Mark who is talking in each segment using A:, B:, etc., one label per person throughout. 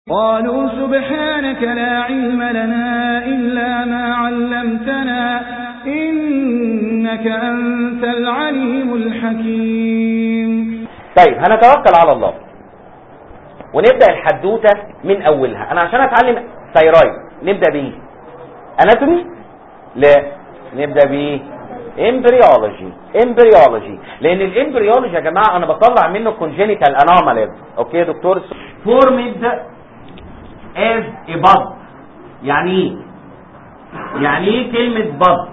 A: قالوا سبحانك لا علم لنا إلا ما علمتنا إنك أنت العليم الحكيم
B: طيب هنتوكل على الله ونبدأ الحدوتة من أولها أنا عشان أتعلم ثايرويد نبدأ بإيه أناتومي لا نبدأ بإيه امبريولوجي امبريولوجي لان الامبريولوجي يا جماعه انا بطلع منه كونجينيتال انوماليز اوكي يا دكتور فورمد از a bud يعني ايه يعني ايه كلمه بض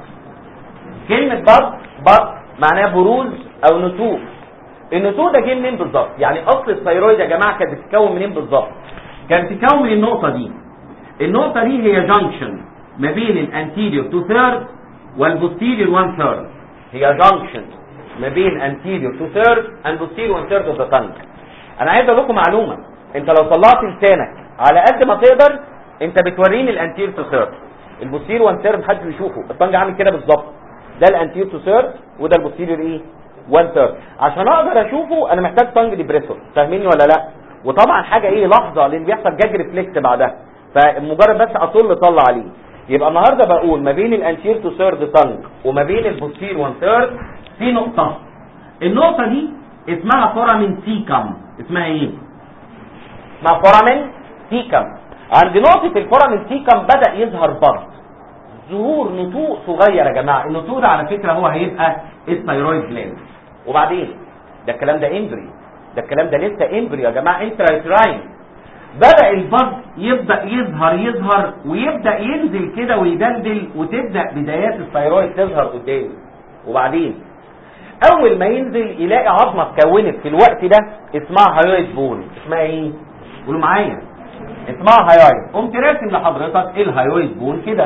B: كلمه بض بض معناها بروز او نتوء النتوء ده جه منين بالظبط يعني اصل الثيرويد يا جماعه كانت بتتكون منين بالظبط كانت بتتكون من النقطه دي النقطه دي هي جانكشن ما بين الانتيريور تو ثيرد والبوستيريور 1 ثيرد هي جانكشن ما بين anterior تو ثيرد and posterior 1 ثيرد اوف ذا tongue انا عايز اقول لكم معلومه انت لو طلعت لسانك على قد ما تقدر انت بتوريني الانتير تو ثيرد البوستيريور 1 ثيرد محدش بيشوفه الطنج عامل كده بالظبط ده الانتير تو ثيرد وده البوستيريور ايه 1 ثيرد عشان اقدر اشوفه انا محتاج طنج ديبريسور فاهميني ولا لا وطبعا حاجه ايه لحظه لان بيحصل جاج ريفلكس بعدها فمجرد بس اطل طلع عليه يبقى النهارده بقول ما بين الانتير تو ثيرد تانج وما بين البوستير 1 ثيرد في نقطه النقطه دي اسمها فورامين سيكم اسمها ايه اسمها فورامين سيكم عند نقطه الفورامين سيكم بدا يظهر برد ظهور نتوء صغير يا جماعه النتوء ده على فكره هو هيبقى الثيرويد جلاند وبعدين ده الكلام ده امبري ده الكلام ده لسه امبري يا جماعه انترايتراين بدأ البض يبدأ يظهر يظهر ويبدأ ينزل كده ويدلدل وتبدأ بدايات الثيرويد تظهر قدامي وبعدين اول ما ينزل يلاقي عظمة اتكونت في الوقت ده اسمها هايويد بون اسمها ايه قولوا معايا اسمها هايويد قمت راسم لحضرتك الهايويد بون كده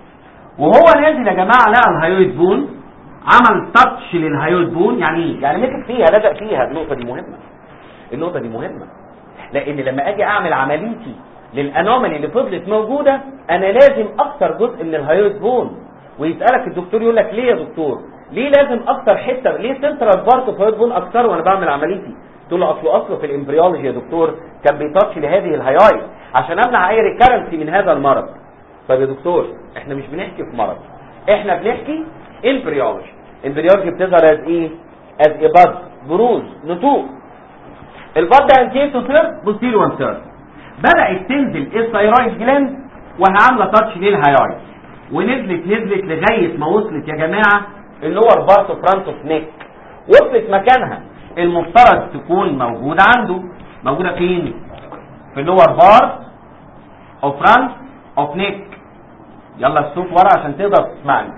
B: وهو نازل يا جماعة لقى الهايويد بون عمل تاتش للهايويد بون يعني ايه يعني مسك فيها لزق فيها النقطة دي مهمة النقطة دي مهمة لان لما اجي اعمل عمليتي للانومالي اللي فضلت موجوده انا لازم اكتر جزء من الهايويد بون ويسالك الدكتور يقول لك ليه يا دكتور ليه لازم اكتر حته ليه سنترال بارت اوف هايويد بون اكتر وانا بعمل عمليتي تقول له اصله اصله في الامبريولوجي يا دكتور كان بيتاتش لهذه الهايويد عشان امنع اي ريكارنسي من هذا المرض طيب يا دكتور احنا مش بنحكي في مرض احنا بنحكي امبريولوجي امبريولوجي بتظهر از ايه از اباد بروز نتوء البض ده انتين تو ثيرد بوستير 1 ثيرد بدات تنزل الثيرويد جلاند وهي عامله تاتش للهايويد ونزلت نزلت لغايه ما وصلت يا جماعه اللور بارت فرونت اوف نيك وصلت مكانها المفترض تكون موجوده عنده موجوده فين في اللور بارت اوف فرونت اوف نيك يلا الصوت ورا عشان تقدر تسمعني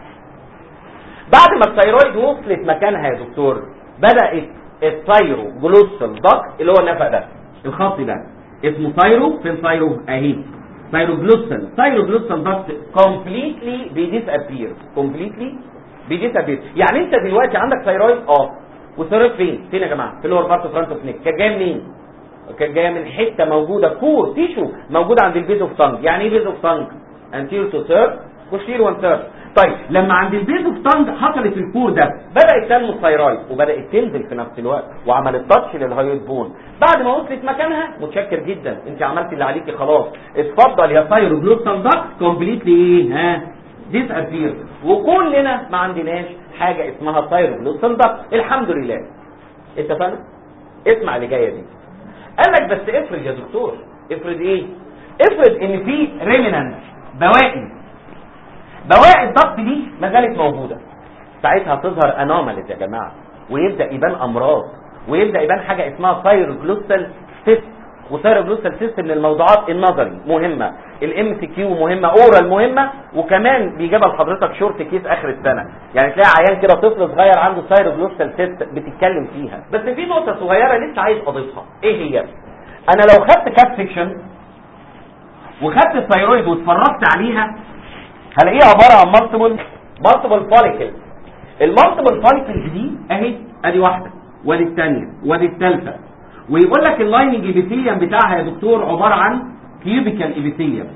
B: بعد ما الثيرويد وصلت مكانها يا دكتور بدات الثايرو جلوسال داكت اللي هو النفق ده الخط ده اسمه ثايرو فين ثايرو اهي ثايرو جلوسال ثايرو جلوسال داكت كومبليتلي بيديسابير كومبليتلي بيديسابير يعني انت دلوقتي عندك ثايرويد اه والثايرويد فين فين يا جماعه في اللور بارت فرونت اوف نيك كانت جايه منين كانت جايه من حته موجوده كور تيشو موجوده عند البيز اوف تانج يعني ايه بيز اوف تانج انتيرو تو ثيرد بوستير 1 ثيرد طيب لما عند البيز اوف تانج حصلت الكور ده بدات تنمو الثيرويد وبدات تنزل في نفس الوقت وعملت تاتش للهايويد بون بعد ما وصلت مكانها متشكر جدا انت عملت اللي عليكي خلاص اتفضل يا ثايرو جلوسال داكت كومبليتلي ايه ها ديس ابير وكلنا ما عندناش حاجه اسمها ثايرو جلوسال داكت الحمد لله اتفقنا اسمع اللي جايه دي قال لك بس افرض يا دكتور افرض ايه افرض ان في ريمنانت بواقي بواقي الضغط دي ما زالت موجودة ساعتها تظهر انوماليز يا جماعة ويبدأ يبان امراض ويبدأ يبان حاجة اسمها ثايروجلوسال سيست وثايروجلوسال سيست من الموضوعات النظري مهمة الام سي كيو مهمة اورال مهمة وكمان بيجيبها لحضرتك شورت كيس اخر السنة يعني تلاقي عيان كده طفل صغير عنده ثايروجلوسال سيست بتتكلم فيها بس في نقطة صغيرة لسه عايز اضيفها ايه هي انا لو خدت كاب سيكشن وخدت الثيرويد واتفرجت عليها هلاقيها عبارة عن مالتيبل مالتيبل فوليكل المالتيبل فوليكل دي اهي ادي واحدة وادي الثانية وادي الثالثة ويقول لك اللايننج ايبيثيليوم بتاعها يا دكتور عبارة عن كيوبيكال ايبيثيليوم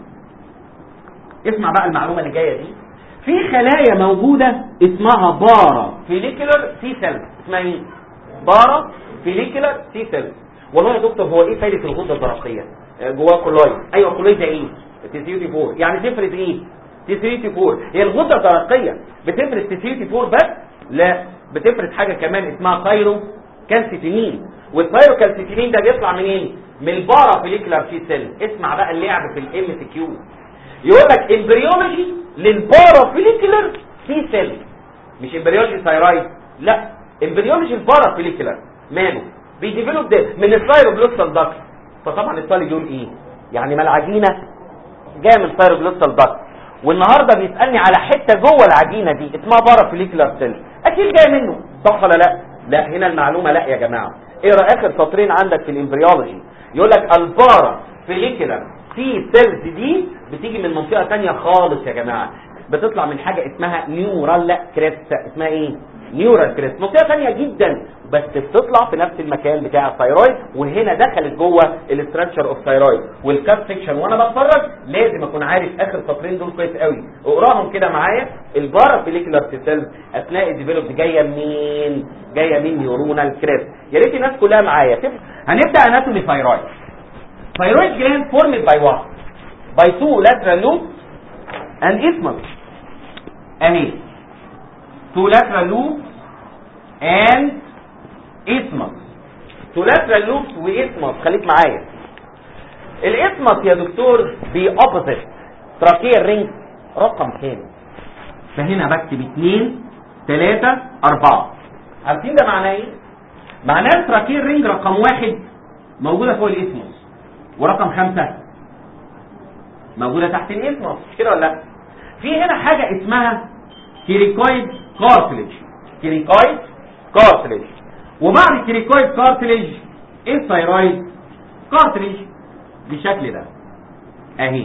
B: اسمع بقى المعلومة اللي جاية دي في خلايا موجودة اسمها بارا فيليكولر سي سيلز اسمها مين؟ بارا فيليكولر سي سيلز والله يا دكتور هو ايه فايدة الغدة الدرقية؟ جواه كولويد ايوه كولويد ده ايه تي 34 يعني تفرز ايه تي 34 هي الغده الدرقيه بتفرز تي 34 بس لا بتفرز حاجه كمان اسمها ثايرو كالسيتينين والثايرو كالسيتينين ده بيطلع منين من البارا فوليكولار تي سيل اسمع بقى اللعب في الام سي كيو يقول لك امبريولوجي للبارا فوليكولار تي سيل مش امبريولوجي ثايرويد لا امبريولوجي البارا فوليكولار ماله بيديفلوب ده من الثايروبلوستال داكت فطبعا الطالب يقول ايه يعني ما العجينه جايه من الثايروبلوستال داكت والنهارده بيسالني على حته جوه العجينه دي اسمها بارا فوليكولار سيل اكيد جايه منه صح ولا لا لا هنا المعلومه لا يا جماعه اقرا اخر سطرين عندك في الامبريولوجي يقول لك البارا فوليكولار سي سيلز دي بتيجي من منطقه ثانيه خالص يا جماعه بتطلع من حاجه اسمها نيورال كريست اسمها ايه نيورال كريست منطقه ثانيه جدا بس بتطلع في نفس المكان بتاع الثايرويد وهنا دخلت جوه الاستراكشر اوف ثايرويد والكاب سيكشن وانا بتفرج لازم اكون عارف اخر سطرين دول كويس قوي اقراهم كده معايا البارا فوليكولار سيلز اثناء الديفلوب جايه منين جايه من نيورونال كريست يا ريت الناس كلها معايا هنبدا اناتومي ثايرويد ثايرويد جلاند فورمد باي وات باي تو lateral loops and isthmus اهي two lateral loops and isthmus two lateral loops واسمس خليك معايا الاسمس يا دكتور بأوبوزيت تراكية رينج رقم كام فهنا بكتب اتنين تلاتة اربعة عارفين ده معناه ايه معناه التراكية رينج رقم واحد موجودة فوق الاسمس ورقم خمسة موجودة تحت الاسمس كده ولا لا في هنا حاجة اسمها كيريكويد كارتلج كيريكويد كارتلج وبعد كيريكويد كارتلج الثايرويد كارتلج بالشكل ده اهي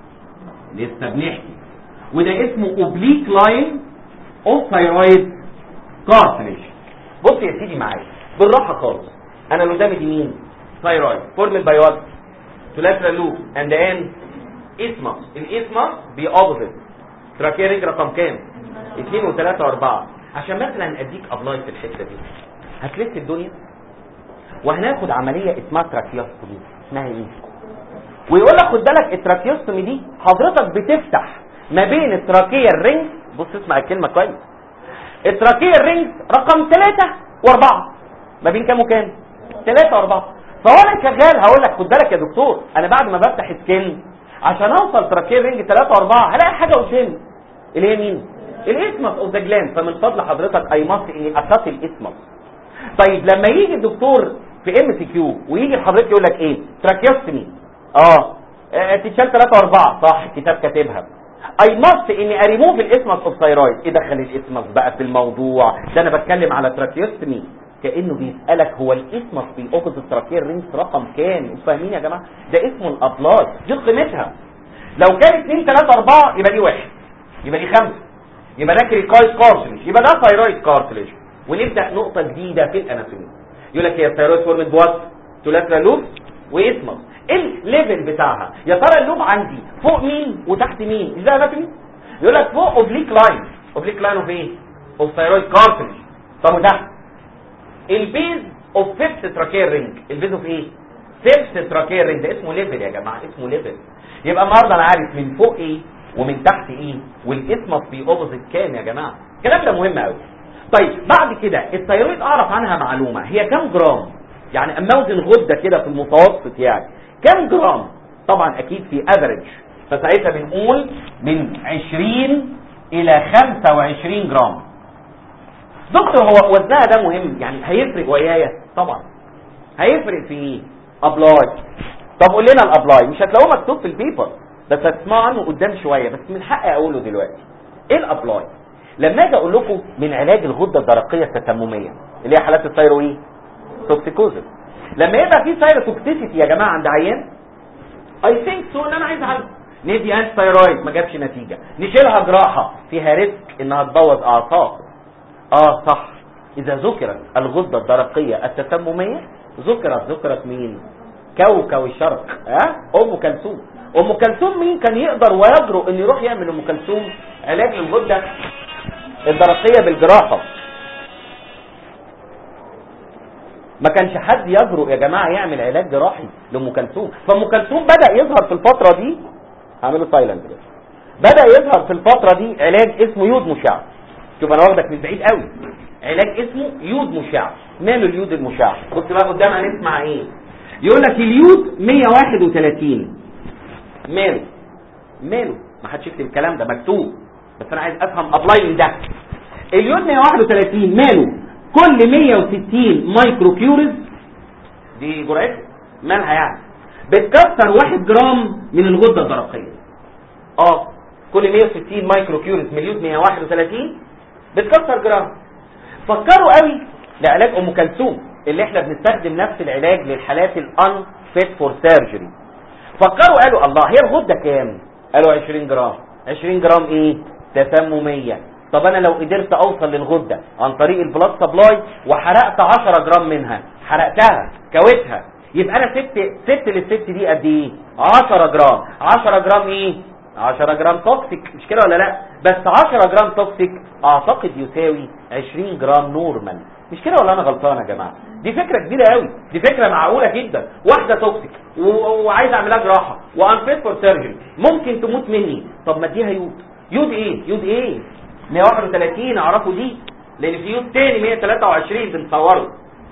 B: لسه بنحكي وده اسمه اوبليك لاين اوف ثايرويد كارتلج بص يا سيدي معايا بالراحه خالص انا اللي قدامي دي مين ثايرويد فورمد باي وات تولاترال لوب اند ان اسمس الاسمس بيأوبزيت تراكيرنج رقم كام 2 و3 و4 عشان مثلا اديك ابلاي في الحته دي هتلف الدنيا وهناخد عمليه اسمها تراكيوستومي اسمها ايه ويقول لك خد بالك التراكيوستومي دي حضرتك بتفتح ما بين التراكيه الرينج بص اسمع الكلمه كويس التراكيه الرينج رقم 3 و4 ما بين كام وكام 3 و4 فوانا شغال هقول لك خد بالك يا دكتور انا بعد ما بفتح سكن عشان اوصل تراكيه رينج 3 و4 هلاقي حاجه قدامي اللي هي مين الاسمس اوف ذا جلاند فمن فضل حضرتك اي ماست اني اخط الاسمس طيب لما يجي الدكتور في ام سي كيو ويجي لحضرتك يقول لك ايه تراكيوستمي اه آه، تتشال 3 و4 صح الكتاب كاتبها اي ماست اني اريموف الاسمس اوف ثايرويد ايه دخل الاسمس بقى في الموضوع ده انا بتكلم على تراكيوستمي كانه بيسالك هو الاسمس في اوبوزيت تراكير رينج رقم كام انتوا فاهمين يا جماعه ده اسمه الابلاج دي قيمتها لو كان 2 3 4 يبقى دي واحد يبقى دي خمسه يبقى ده كريكايد كارتلج يبقى ده ثايرويد كارتلج ونبدا نقطه جديده في الاناتومي يقول لك هي الثايرويد فورمد بوات تولاترال لوب واسمس ايه الليفل بتاعها يا ترى اللوب عندي فوق مين وتحت مين ازاي اناتومي يقول لك فوق اوبليك لاين اوبليك لاين اوف ايه اوف ثايرويد كارتلج طب وتحت البيز اوف فيفث تراكير رينج البيز اوف ايه فيفث تراكير رينج ده اسمه ليفل يا جماعه اسمه ليفل يبقى النهارده انا عارف من فوق ايه ومن تحت ايه والاسمس في اوبوزيت كام يا جماعه الكلام ده مهم قوي طيب بعد كده الثيرويد اعرف عنها معلومه هي كام جرام يعني اما اوزن غده كده في المتوسط يعني كام جرام طبعا اكيد في افريج فساعتها بنقول من 20 الى 25 جرام دكتور هو وزنها ده مهم يعني هيفرق ويايا طبعا هيفرق في ايه ابلاي طب قول لنا الابلاي مش هتلاقوه مكتوب في البيبر بس هتسمعوا عنه قدام شويه بس من حقي اقوله دلوقتي ايه الابلاي لما اجي اقول لكم من علاج الغده الدرقيه التسمميه اللي هي حالات الثايرويد توكسيكوزس لما يبقى في ثايروتوكسيسيتي يا جماعه عند عيان اي ثينك سو ان انا عايز اعالج ندي انت ثايرويد ما جابش نتيجه نشيلها جراحه فيها ريسك انها تبوظ اعصاب اه صح اذا ذكرت الغده الدرقيه التسمميه ذكرت ذكرت مين كوكب الشرق ها أه؟ ام كلثوم ام كلثوم مين كان يقدر ويجرؤ ان يروح يعمل ام كلثوم علاج للغده الدرقيه بالجراحه ما كانش حد يجرؤ يا جماعه يعمل علاج جراحي لام كلثوم فام كلثوم بدا يظهر في الفتره دي هعمله سايلنت بدا يظهر في الفتره دي علاج اسمه يود مشع شوف انا واخدك من بعيد قوي علاج اسمه يود مشع ماله اليود المشع بص بقى قدام هنسمع ايه يقول لك اليود 131 ماله ماله ما حدش يكتب الكلام ده مكتوب بس انا عايز افهم ابلاي من ده اليود 131 ماله كل 160 مايكرو كيورز دي جرعته مالها يعني بتكسر 1 جرام من الغده الدرقيه اه كل 160 مايكرو كيورز من اليود 131 بتكسر جرام فكروا قوي لعلاج ام كلثوم اللي احنا بنستخدم نفس العلاج للحالات الان فيت فور سيرجري فكروا قالوا الله هي الغده كام قالوا 20 جرام 20 جرام ايه تسمميه طب انا لو قدرت اوصل للغده عن طريق البلاد سبلاي وحرقت 10 جرام منها حرقتها كويتها يبقى انا سبت سبت للست دي قد ايه 10 جرام 10 جرام ايه 10 جرام توكسيك مش كده ولا لا بس 10 جرام توكسيك اعتقد يساوي 20 جرام نورمال مش كده ولا انا غلطان يا جماعه دي فكره كبيره قوي دي فكره معقوله جدا واحده توكسيك و- وعايز اعملها جراحه وانفيت فور سيرجري ممكن تموت مني طب ما اديها يود يود ايه يود ايه 131 اعرفوا دي لان في يود تاني 123 بنصوره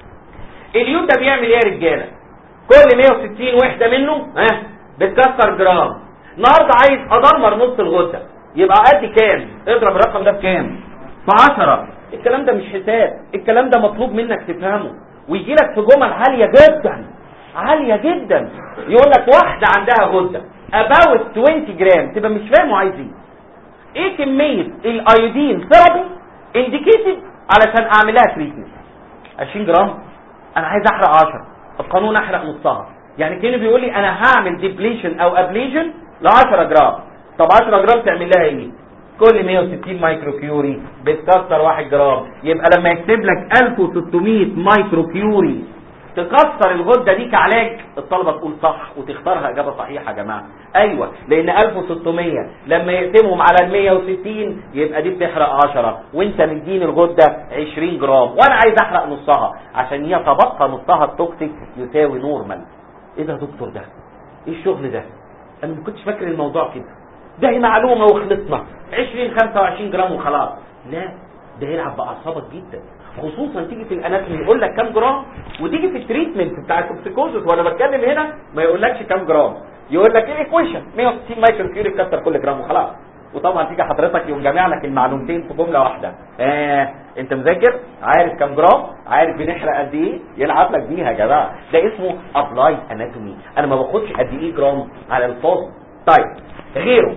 B: اليود ده بيعمل ايه يا رجاله كل 160 وحده منه ها بتكسر جرام النهارده عايز ادمر نص الغده يبقى قد كام اضرب الرقم ده بكام في 10 الكلام ده مش حساب الكلام ده مطلوب منك تفهمه ويجي لك في جمل عاليه جدا عاليه جدا يقول لك واحده عندها غده about 20 جرام تبقى مش فاهم هو عايز ايه ايه كميه الايودين ثيرابي انديكيتد علشان اعمل لها تريتمنت 20 جرام انا عايز احرق 10 القانون احرق نصها يعني كانه بيقول لي انا هعمل ديبليشن او ابليشن ل 10 جرام طب 10 جرام تعمل لها ايه كل 160 مايكرو كيوري بتكسر 1 جرام يبقى لما يكتب لك 1600 مايكرو كيوري تكسر الغده دي كعلاج الطلبه تقول صح وتختارها اجابه صحيحه يا جماعه ايوه لان 1600 لما يقسمهم على ال 160 يبقى دي بتحرق 10 وانت مدين الغده 20 جرام وانا عايز احرق نصها عشان يتبقى نصها التوكسيك يساوي نورمال ايه ده يا دكتور ده ايه الشغل ده انا ما كنتش فاكر الموضوع كده ده هي معلومه وخلصنا 20 25 جرام وخلاص لا ده يلعب باعصابك جدا خصوصا تيجي في الاناتومي يقول لك كام جرام وتيجي في التريتمنت بتاع التوكسيكوزس وانا بتكلم هنا ما يقولكش كام جرام يقول لك ايه ايكويشن 160 مايكرو كيوري كسر كل جرام وخلاص وطبعا تيجي حضرتك يقوم جامع لك المعلومتين في جمله واحده آه انت مذاكر عارف كام جرام عارف بنحرق قد ايه يلعب لك بيها يا جماعه ده اسمه ابلاي اناتومي انا ما باخدش قد ايه جرام على الفاضي طيب غيره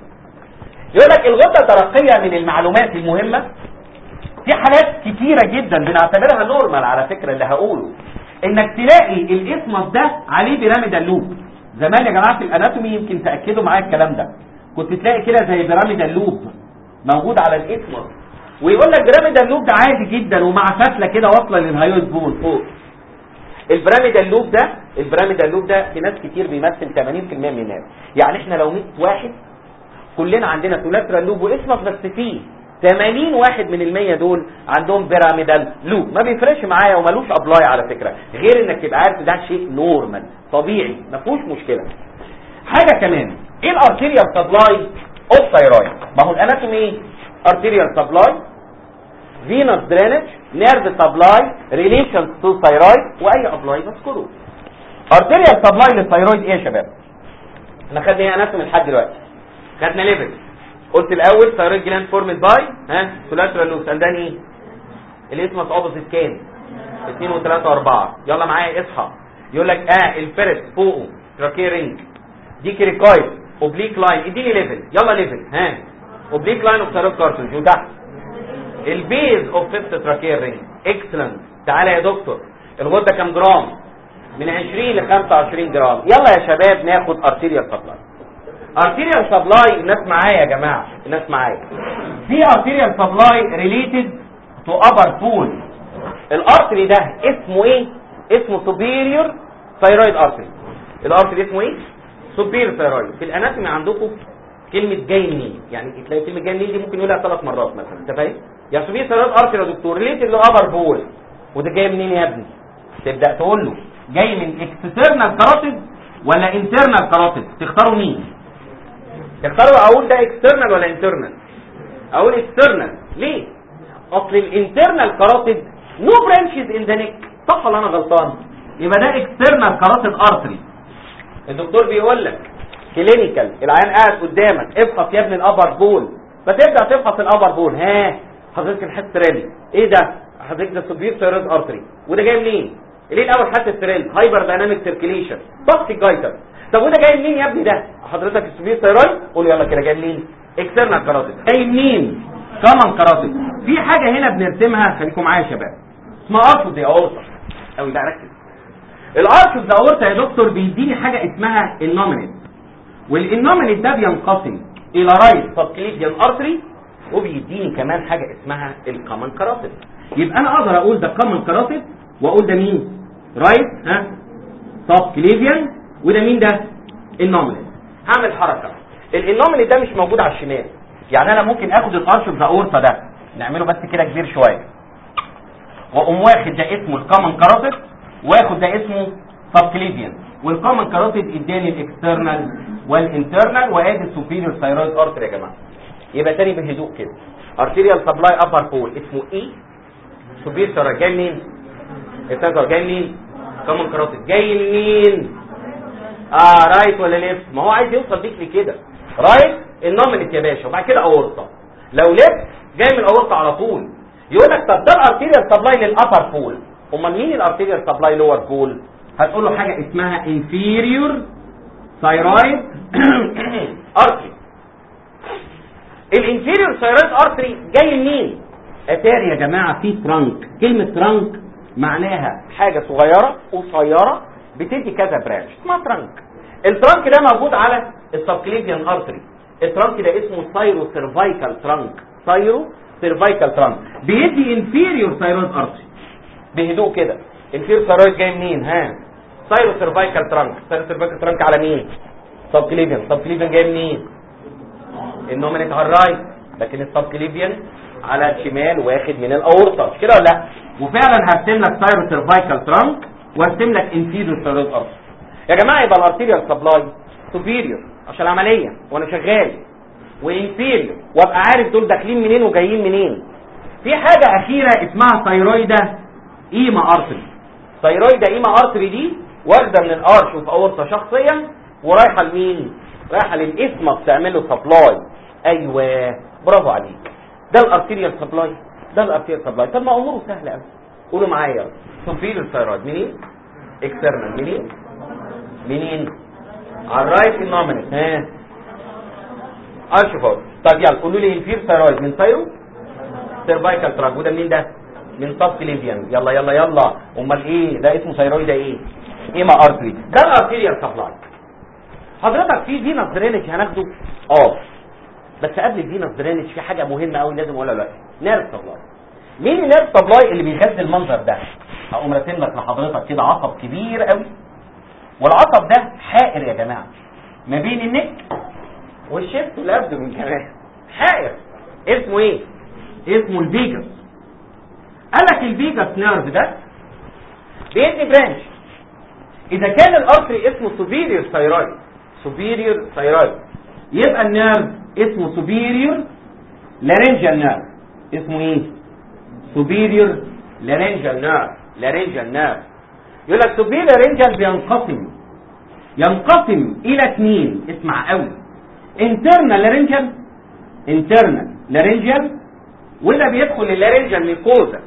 B: يقول لك الغده الدرقيه من المعلومات المهمه في حالات كتيره جدا بنعتبرها نورمال على فكره اللي هقوله انك تلاقي الاسمس ده عليه بيراميدال لوب زمان يا جماعه في الاناتومي يمكن تاكدوا معايا الكلام ده كنت تلاقي كده زي بيراميدال لوب موجود على الاسمس ويقول لك بيراميدال لوب ده عادي جدا ومع فتله كده واصله للهايوس بون فوق البيراميدال لوب ده البيراميدال لوب ده في ناس كتير بيمثل 80% من الناس يعني احنا لو 100 واحد كلنا عندنا ثلاثرال لوب واسمس بس فيه 80 واحد من المية دول عندهم بيراميدال لوب ما بيفرقش معايا ومالوش ابلاي على فكرة غير انك تبقى عارف ده شيء نورمال طبيعي ما فيهوش مشكلة حاجة كمان ايه الارتيريال سبلاي اوف ثايرويد ما هو الاناتومي ايه ارتيريال سبلاي فينوس درينج نيرف سبلاي ريليشن تو ثايرويد واي ابلاي بذكره ارتيريال سبلاي للثايرويد ايه يا شباب احنا خدنا ايه اناتومي لحد دلوقتي خدنا ليفل قلت الاول ثايرويد جلاند فورمد باي ها كولاترال لوب سالداني ايه الاسمس اوبوزيت كام 2 و3 و4 يلا معايا اصحى يقول لك اه الفيرست فوقه تراكيه رينج دي كريكويد اوبليك لاين اديني ليفل يلا ليفل ها اوبليك لاين اوف ثايرويد كارتريج وتحت البيز اوف فيفث تراكيه رينج اكسلنت تعالى يا دكتور الغده كام جرام من 20 ل 25 جرام يلا يا شباب ناخد ارتيريال سبلاي ارتيريال سبلاي الناس معايا يا جماعه الناس معايا في ارتيريال سبلاي ريليتد تو ابر بول الارتري ده اسمه ايه اسمه سوبيريور ثايرويد ارتري الارتري اسمه ايه سوبيريور ثايرويد في الاناتومي عندكم كلمه جاي منين يعني تلاقي كلمه جاي منين دي ممكن يقولها ثلاث مرات مثلا انت فاهم يا سوبيريور ثايرويد ارتري يا دكتور ريليتد لابر بول وده جاي منين يا ابني تبدا تقول له جاي من اكسترنال كاراتيد ولا انترنال كاراتيد تختاروا مين تختاروا اقول ده اكسترنال ولا انترنال اقول اكسترنال ليه اصل الانترنال كاراتيد نو برانشز ان ذا نيك صح ولا انا غلطان يبقى ده اكسترنال كاراتيد ارتري الدكتور بيقول لك كلينيكال العيان قاعد قدامك افحص يا ابني الابر بول فتبدا تفحص الابر بول ها حضرتك الحس رالي ايه ده حضرتك ده سوبير ثيرويد ارتري وده جاي منين ليه الاول حس الثريل هايبر دايناميك سيركيليشن ضغط الجايتر طب وده جاي منين يا ابني ده حضرتك السوبير ثيرويد قول يلا كده جاي منين اكسترنال كاراتيد جاي منين كمان كاراتيد في حاجه هنا بنرسمها خليكم معايا يا شباب اسمها ارثو دي اورتا قوي بقى ركز الارثو دي اورتا يا دكتور بيديني حاجه اسمها النومينيت والانومينيت ده بينقسم الى رايت سبكليفيان ارتري وبيديني كمان حاجه اسمها الكومن كاراتيد يبقى انا اقدر اقول ده كومن كاراتيد واقول ده مين رايت ها سبكليفيان وده مين ده النومينيت هعمل حركه الانومينيت ده مش موجود على الشمال يعني انا ممكن اخد الارش ذا اورتا ده نعمله بس كده كبير شويه واقوم واخد ده اسمه الكومن كاراتيد واخد ده اسمه سبكليفيان والكومن كاراتيد اداني الاكسترنال والانترنال وادي السوبيريور ثايرويد ارتري يا جماعه يبقى تاني بهدوء كده ارتيريال سبلاي ابر بول اسمه اي سوبيريور ثايرويد جاي منين الثايرويد جاي منين كومن كاراتيد جاي منين اه رايت ولا ليفت ما هو عايز يوصل بيك لكده رايت النومينيت يا باشا وبعد كده اورطه لو ليفت جاي من الاورطه على طول يقول لك طب ده الارتيريال سبلاي للابر بول امال مين الارتيريال سبلاي لور بول هتقول له حاجه اسمها inferior thyroid artery الانفيريور ثايرويد ارتري جاي منين اتاري يا جماعه في ترانك كلمه ترانك معناها حاجه صغيره قصيره بتدي كذا برانش اسمها ترانك الترانك ده موجود على السبكليفيان ارتري الترانك ده اسمه سايرو سيرفايكال ترانك سايرو سيرفايكال ترانك بيدي انفيريور ثايرويد ارتري بهدوء كده انفيريور ثايرويد جاي منين ها سايرو سيرفايكال ترانك سايرو سيرفايكال ترانك على مين سب كليفيان سب كليفيان جاي منين النومينيت على الرايت لكن السب كليفيان على الشمال واخد من الاورطه مش كده ولا لا وفعلا هرسم لك سايرو سيرفايكال ترانك وارسم لك انفيريور ثايرويد ارتري يا جماعه يبقى الارتيريال سبلاي سوبيريور عشان العمليه وانا شغال وانفيريور وابقى عارف دول داخلين منين وجايين منين في حاجه اخيره اسمها ثايرويدا ايما ارتري ثايرويدا ايما ارتري دي واخده من الارش وفي اورطه شخصيا ورايحه لمين رايحه للاسمه بتعمل له سبلاي ايوه برافو عليك ده الارتيريال سبلاي ده الارتيريال سبلاي طب ما اموره سهله قوي قولوا معايا سوبيريور ثايرويد منين اكسترنال منين منين على الرايت النومينال ها اشوف اهو طب يلا قولوا لي الفير ثايرويد من ثايرو سيرفايكال تراك وده منين ده من سب كليفيان يلا يلا يلا امال ايه ده اسمه ثايرويد ده ايه ايما ارتري ده الارتيريال سبلاي حضرتك في فينس درينج هناخده اه بس قبل الفينس درينج في حاجه مهمه قوي لازم اقولها دلوقتي نيرف سبلاي مين النيرف سبلاي اللي بيغذي المنظر ده هقوم راسم لك لحضرتك كده عصب كبير قوي والعصب ده حائر يا جماعه ما بين النك والشفت والابدومين كمان حائر اسمه ايه اسمه الفيجاس قال لك الفيجاس نيرف ده بيدي برانش اذا كان الارتري اسمه سوبيريور ثايرويد سوبيريور ثايرويد يبقى النيرف اسمه سوبيريور لارنجال نيرف اسمه ايه سوبيريور لارنجال نيرف لارنجال نيرف يقول لك سوبيريور لارنجال بينقسم ينقسم الى اثنين اسمع قوي انترنال لارنجال انترنال لارنجال وده بيدخل اللارنجال ميكوزا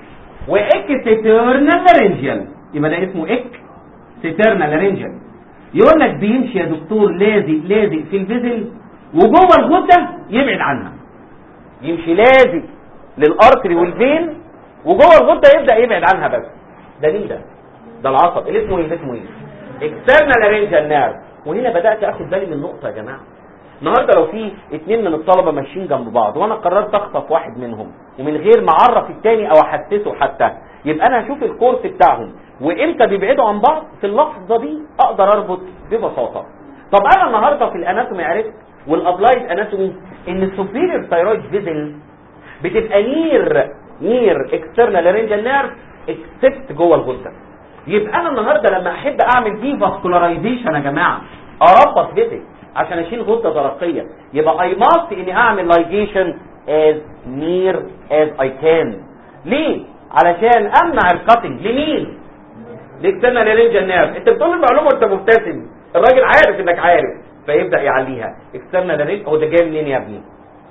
B: واكسترنال لارنجال يبقى ده اسمه اك سترنال لارنجال يقول لك بيمشي يا دكتور لازق لازق في الفيزل وجوه الغده يبعد عنها يمشي لازق للارتري والفين وجوه الغده يبدا يبعد عنها بس ده مين ده ده العصب اللي اسمه ايه اللي اسمه ايه اكسترنال لارنجال نيرف وهنا بدات اخد بالي من نقطه يا جماعه النهارده لو في اتنين من الطلبه ماشيين جنب بعض وانا قررت اخطف واحد منهم ومن غير ما اعرف التاني او احسسه حتى يبقى انا هشوف الكورس بتاعهم وامتى بيبعدوا عن بعض في اللحظه دي اقدر اربط ببساطه طب انا النهارده في الاناتومي عرفت والابلايد اناتومي ان السوبيريور ثايرويد فيزل بتبقى نير نير اكسترنال لارنجال نيرف اكسبت جوه الغده يبقى انا النهارده لما احب اعمل دي فاسكولاريزيشن يا جماعه اربط فيزيك عشان اشيل غده درقيه يبقى اي ماست اني اعمل لايجيشن as near as I can ليه علشان امنع الكاتنج لمين للسنه للرينجل نيرف انت بتقول المعلومه وانت مبتسم الراجل عارف انك عارف فيبدا يعليها اكسترنال لارنج هو ده جاي منين يا ابني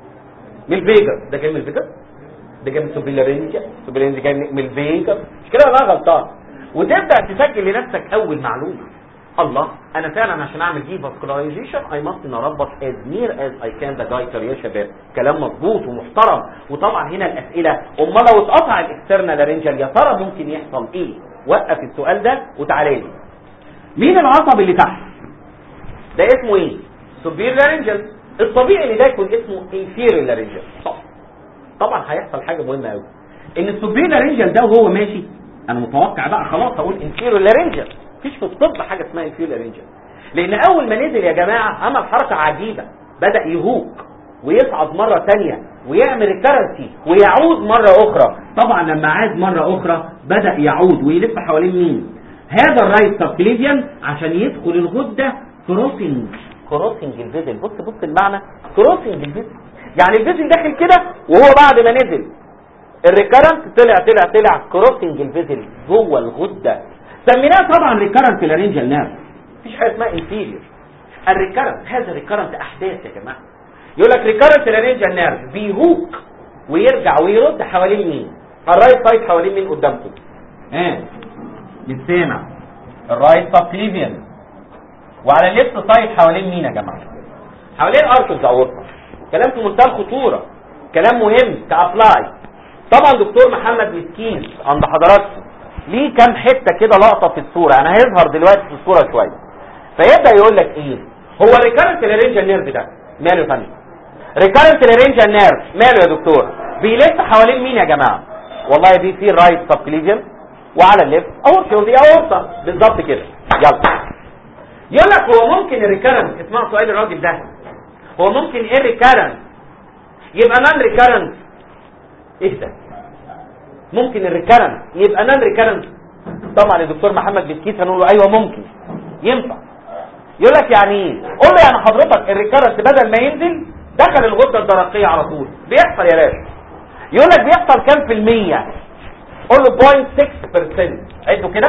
B: من الفيجر ده جاي من الفيجر ده جاي من السوبيلارينج السوبيلارينج جاي من الفيجر مش كده انا غلطان وتبدا تسجل لنفسك اول معلومه الله انا فعلا عشان اعمل دي فاسكولارايزيشن اي ماست ان اربط از نير از اي كان ذا جايتر يا شباب كلام مظبوط ومحترم وطبعا هنا الاسئله امال لو اتقطع الاكسترنال لارنجال يا ترى ممكن يحصل ايه وقف السؤال ده وتعالى لي مين العصب اللي تحت ده اسمه ايه سوبير لارنجال الطبيعي ان ده يكون اسمه انفيريور لارنجال صح طبعا هيحصل حاجه مهمه قوي ان السوبير لارنجال ده وهو ماشي انا متوقع بقى خلاص اقول انفيريور لارنجال مفيش في الطب حاجه اسمها انفيريور لارنجال لان اول ما نزل يا جماعه عمل حركه عجيبه بدا يهوك ويصعد مره ثانيه ويعمل ريكارنسي ويعود مره اخرى طبعا لما عاد مره اخرى بدا يعود ويلف حوالين مين هذا الرايت سبكليفيان عشان يدخل الغده كروسنج كروسنج الفيزل بص بص المعنى كروسنج الفيزل يعني الفيزل داخل كده وهو بعد ما نزل الريكارنت طلع طلع طلع كروسنج الفيزل جوه الغده سميناه طبعا ريكارنت لارنجال نيرف مفيش حاجه اسمها انفيريور الريكارنت هذا ريكارنت احداث يا جماعه يقول لك ريكارنت لارنجال نيرف بيهوك ويرجع ويرد حوالين مين الرايت سايد حوالين مين قدامكم ها مش سامع الرايت سبكليفيان وعلى الليفت سايد حوالين مين يا جماعه حوالين اركز اورطه كلام في منتهى الخطوره كلام مهم كابلاي طبعا دكتور محمد مسكين عند حضراتكم ليه كام حته كده لقطه في الصوره انا هيظهر دلوقتي في الصوره شويه فيبدا يقول لك ايه هو ريكارنت لارنجال نيرف ده ماله يا فندم ريكارنت لارنجال نيرف ماله يا دكتور بيلف حوالين مين يا جماعه والله دي في رايت سبكليفيان وعلى الليفت اورتا ودي اورتا بالظبط كده يلا يقول لك هو ممكن الريكارنت اسمع سؤال الراجل ده هو ممكن ايه الريكارنت يبقى نان ريكارنت اهدى ممكن الريكارنت يبقى نان ريكارنت طبعا الدكتور محمد بسكيت هنقول له ايوه ممكن ينفع يقول لك يعني ايه قول له يعني حضرتك الريكارنت بدل ما ينزل دخل الغده الدرقيه على طول بيحصل يا باشا يقول لك بيحصل كام في المية قول له 0.6% عدوا كده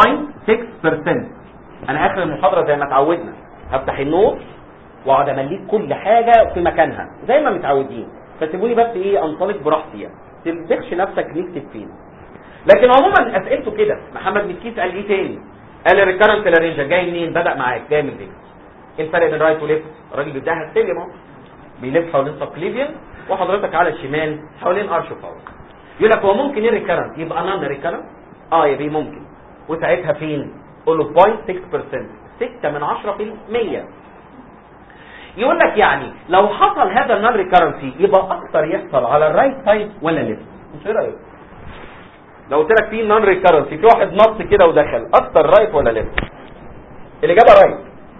B: 0.6% انا اخر المحاضره زي ما اتعودنا هفتح النور واقعد امليك كل حاجه في مكانها زي ما متعودين فسيبوني بس ايه انطلق براحتي يعني تلبخش نفسك نكتب فين لكن عموما اسئلته كده محمد مسكيت قال ايه تاني قال الريكارنت لارنجا جاي منين بدا معاك جاي من الفيكس ايه الفرق بين رايت وليفت الراجل بيديها السلم اهو بيلف حوالين سبكليفيان وحضرتك على الشمال حوالين ارش فاور يقول لك هو ممكن ايه ريكارنت يبقى نان ريكارنت اه يبقى ممكن وساعتها فين قول له 0.6% 6 من 10% يقول لك يعني لو حصل هذا النون ريكارنسي يبقى اكتر يحصل على الرايت سايد ولا ليفت مش ايه رايك لو قلت لك في نون ريكارنسي في واحد نط كده ودخل اكتر رايت ولا ليفت الاجابه رايت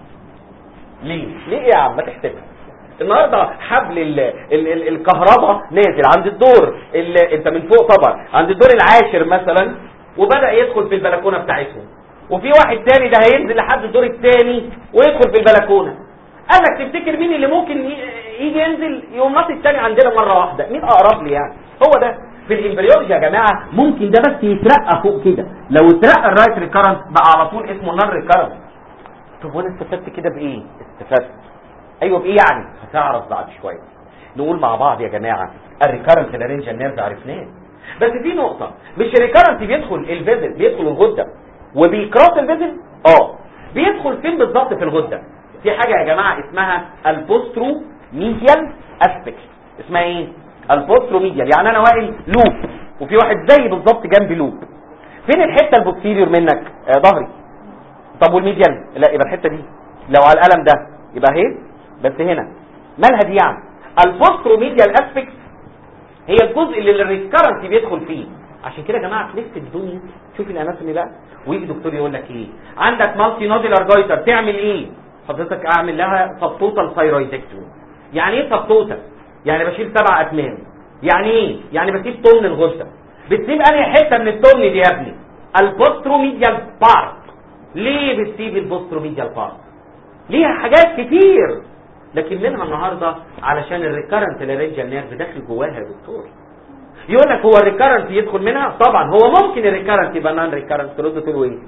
B: ليه ليه يا عم ما تحسبها النهارده حبل ال ال ال الكهرباء نازل عند الدور ال انت من فوق طبعا عند الدور العاشر مثلا وبدا يدخل في البلكونه بتاعتهم وفي واحد تاني ده هينزل لحد الدور الثاني ويدخل في البلكونه قالك تفتكر مين اللي ممكن يجي ينزل يقوم ناطط الثاني عندنا مره واحده مين اقرب لي يعني هو ده في الامبريولوجي يا جماعه ممكن ده بس يترقى فوق كده لو اترقى الرايت ريكارنت بقى على طول اسمه نون ريكارنت طب وانا استفدت كده بايه استفدت ايوه بايه يعني هتعرف بعد شويه نقول مع بعض يا جماعه الريكارنت لارنجال نيرف عرفناه بس في نقطه مش الريكارنت بيدخل الفيزل بيدخل الغده وبيكراس الفيزل اه بيدخل فين بالظبط في الغده في حاجه يا جماعه اسمها البوسترو ميديال اسبكت اسمها ايه البوسترو ميديال يعني انا واقف لوب وفي واحد زي بالظبط جنبي لوب فين الحته البوستيريور منك آه ظهري طب والميديال لا يبقى الحته دي لو على القلم ده يبقى اهي بس هنا مالها دي يعني البوسترو ميديال اسبكت هي الجزء اللي الريكارنسي بيدخل فيه عشان كده يا جماعه تلف الدنيا شوف الاناتومي بقى ويجي دكتور يقول لك ايه عندك مالتي نوديلار جايتر تعمل ايه حضرتك اعمل لها سبتوتال ثايرويدكتومي يعني ايه سبتوتال يعني بشيل سبع اتمام يعني ايه يعني بسيب طن الغده بتسيب انهي حته من الطن دي يا ابني البوستروميديال بارت ليه بتسيب البوستروميديال بارت ليها حاجات كتير لكن منها النهارده علشان الريكارنت لارنجال نيرف داخل جواها يا دكتور يقول لك هو الريكارنت يدخل منها طبعا هو ممكن الريكارنت يبقى نان ريكارنت ترد تقول ايه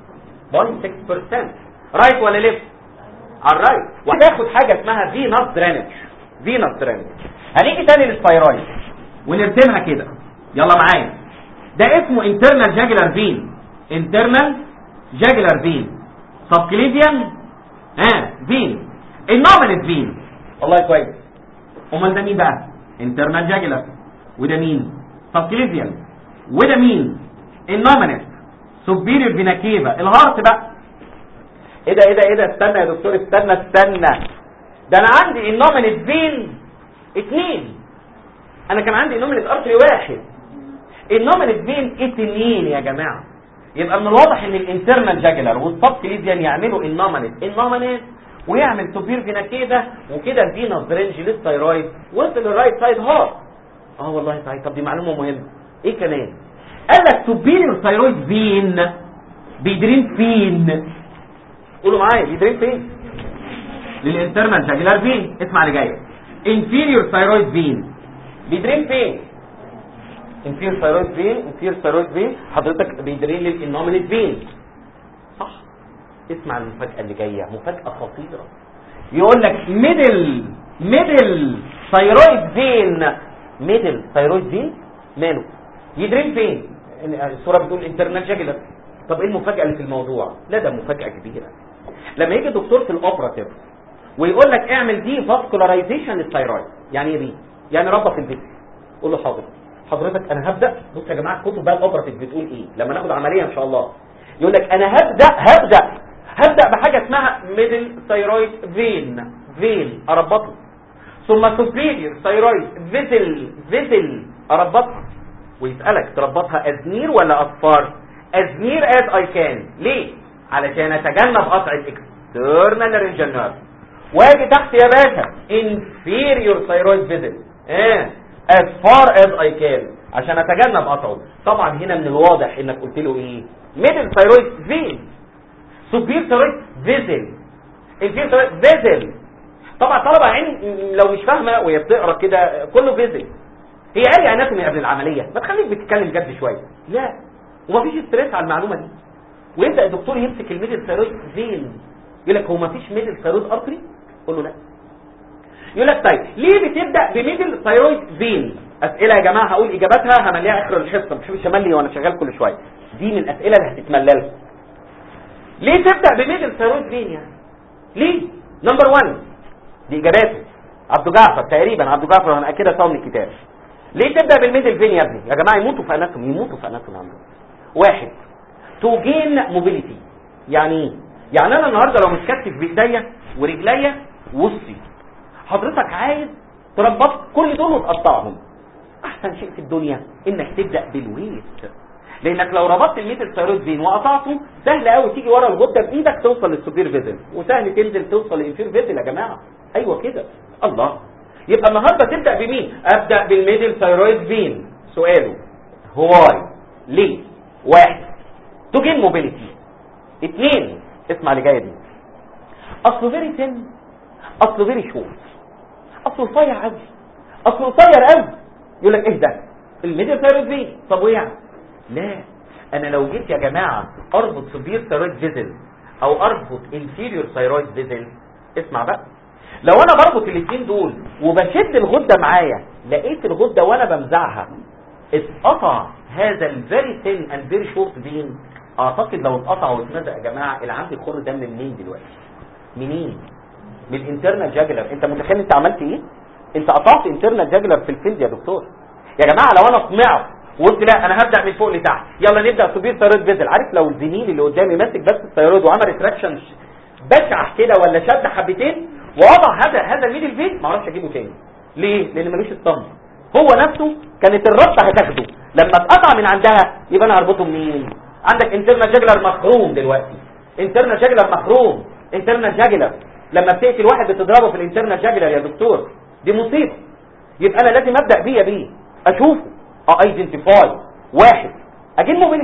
B: 0.6% رايت ولا ليفت على الرايت وهتاخد حاجه اسمها فينس درينج فينس درينج هنيجي تاني للثايرويد ونرسمها كده يلا معايا ده اسمه internal jugular vein internal jugular vein subclavian ها فين النومنت فين والله كويس امال ده مين بقى internal jugular وده مين subclavian وده مين النومنت superior vena cava الهارت بقى ايه ده ايه ده ايه ده استنى يا دكتور استنى استنى ده انا عندي النومنت فين اتنين انا كان عندي النومنت ارتري واحد النومنت فين اتنين يا جماعه يبقى من الواضح ان الانترنال جاجلر والسب كليديان يعملوا النومنت النومنت ويعمل سوبير فينا كده وكده الفينس درينج للثايرويد وصل للرايت سايد هارت اه والله صحيح طب دي معلومه مهمه ايه كمان قال لك سوبيريور ثايرويد فين بيدرين فين قولوا معايا بيدرين فين للانترنال جاجلر فين اسمع اللي جاي انفيريور ثايرويد فين بيدرين فين انفير ثايرويد فين انفير ثايرويد فين حضرتك بيدرين للانومينيت فين صح اسمع المفاجاه اللي جايه مفاجاه خطيره يقول لك ميدل ميدل ثايرويد فين ميدل ثايرويد فين ماله يدرين فين الصوره بتقول انترنال جاجلر طب ايه المفاجاه اللي في الموضوع لا ده مفاجاه كبيره لما يجي دكتور في الاوبراتيف ويقول لك اعمل دي فاسكولارايزيشن للثايرويد يعني ايه دي يعني ربط الفيس قول له حاضر حضرتك انا هبدا بص يا جماعه كتب بقى الاوبراتيف بتقول ايه لما ناخد عمليه ان شاء الله يقول لك انا هبدا هبدا هبدا بحاجه اسمها ميدل ثايرويد فين فين اربطه ثم سوبيريور ثايرويد فيزل فيزل اربطها ويسالك تربطها ازنير ولا اصفار ازنير از اي كان ليه علشان اتجنب قطع الاكسترنال رينجال نيرف واجي تحت يا باشا inferior thyroid vessel اه as far as I can عشان اتجنب قطعه طبعا هنا من الواضح انك قلت له ايه middle thyroid vein superior thyroid vessel inferior thyroid vessel طبعا طلبة عين لو مش فاهمة وهي بتقرا كده كله فيزل هي قاري اناتومي قبل العملية ما تخليك بتتكلم جد شوية لا ومفيش ستريس على المعلومة دي ويبدا الدكتور يمسك الميدل ثايرويد فين يقول لك هو مفيش ميدل ثايرويد ارتري قول له لا يقول لك طيب ليه بتبدا بميدل ثايرويد فين اسئله يا جماعه هقول اجاباتها همليها اخر الحصه مش مش هملي وانا شغال كل شويه دي من الاسئله اللي هتتملى لكم ليه تبدا بميدل ثايرويد فين يعني ليه نمبر 1 دي اجاباته عبد جعفر تقريبا عبد جعفر انا اكيد اسوي من الكتاب ليه تبدا بالميدل فين يا ابني يا جماعه يموتوا في اناتومي يموتوا في اناتومي عندهم واحد تو جين موبيليتي يعني ايه يعني انا النهارده لو متكتف بايديا ورجليا وسطي حضرتك عايز تربط كل دول وتقطعهم احسن شيء في الدنيا انك تبدا بالويت لانك لو ربطت الميتل ثايرويد فين وقطعته سهل قوي تيجي ورا الغده بايدك توصل للسوبير فيزل وسهل تنزل توصل للانفير فيزل يا جماعه ايوه كده الله يبقى النهارده تبدا بمين ابدا بالميدل ثايرويد فين سؤاله هواي ليه واحد تو جين موبيليتي اثنين اسمع اللي جايه دي اصله فيري تن اصله فيري شورت اصله رفيع قوي اصله قصير قوي يقول لك ايه ده الميدل ثايرويد فين طب وايه يعني لا انا لو جيت يا جماعه اربط سوبير ثايرويد فيزل او اربط انفيريور ثايرويد فيزل اسمع بقى لو انا بربط الاثنين دول وبشد الغده معايا لقيت الغده وانا بمزعها اتقطع هذا الفيري ثين اند فيري شورت فين اعتقد لو اتقطع واتمزق يا جماعه اللي عندي الخر ده من منين دلوقتي منين من الانترنال جاجلر انت متخيل انت عملت ايه انت قطعت انترنال جاجلر في الفيلد يا دكتور يا جماعه لو انا طمعت وقلت لا انا هبدا من فوق لتحت يلا نبدا سوبير ثايرويد فيزل عارف لو الزميل اللي قدامي ماسك بس الثايرويد وعمل ريتراكشن بشع كده ولا شد حبتين ووضع هذا هذا الميدل فين ما اعرفش اجيبه تاني ليه لان ملوش الصمت هو نفسه كانت الربطه هتاخده لما اتقطع من عندها يبقى انا هربطه منين عندك انترنال جاجلر مخروم دلوقتي انترنال جاجلر مخروم انترنال جاجلر لما بتقتل واحد بتضربه في الانترنال جاجلر يا دكتور دي مصيبه يبقى انا لازم ابدا بيه بيه اشوفه ايدنتيفاي واحد اجيب موبيليتي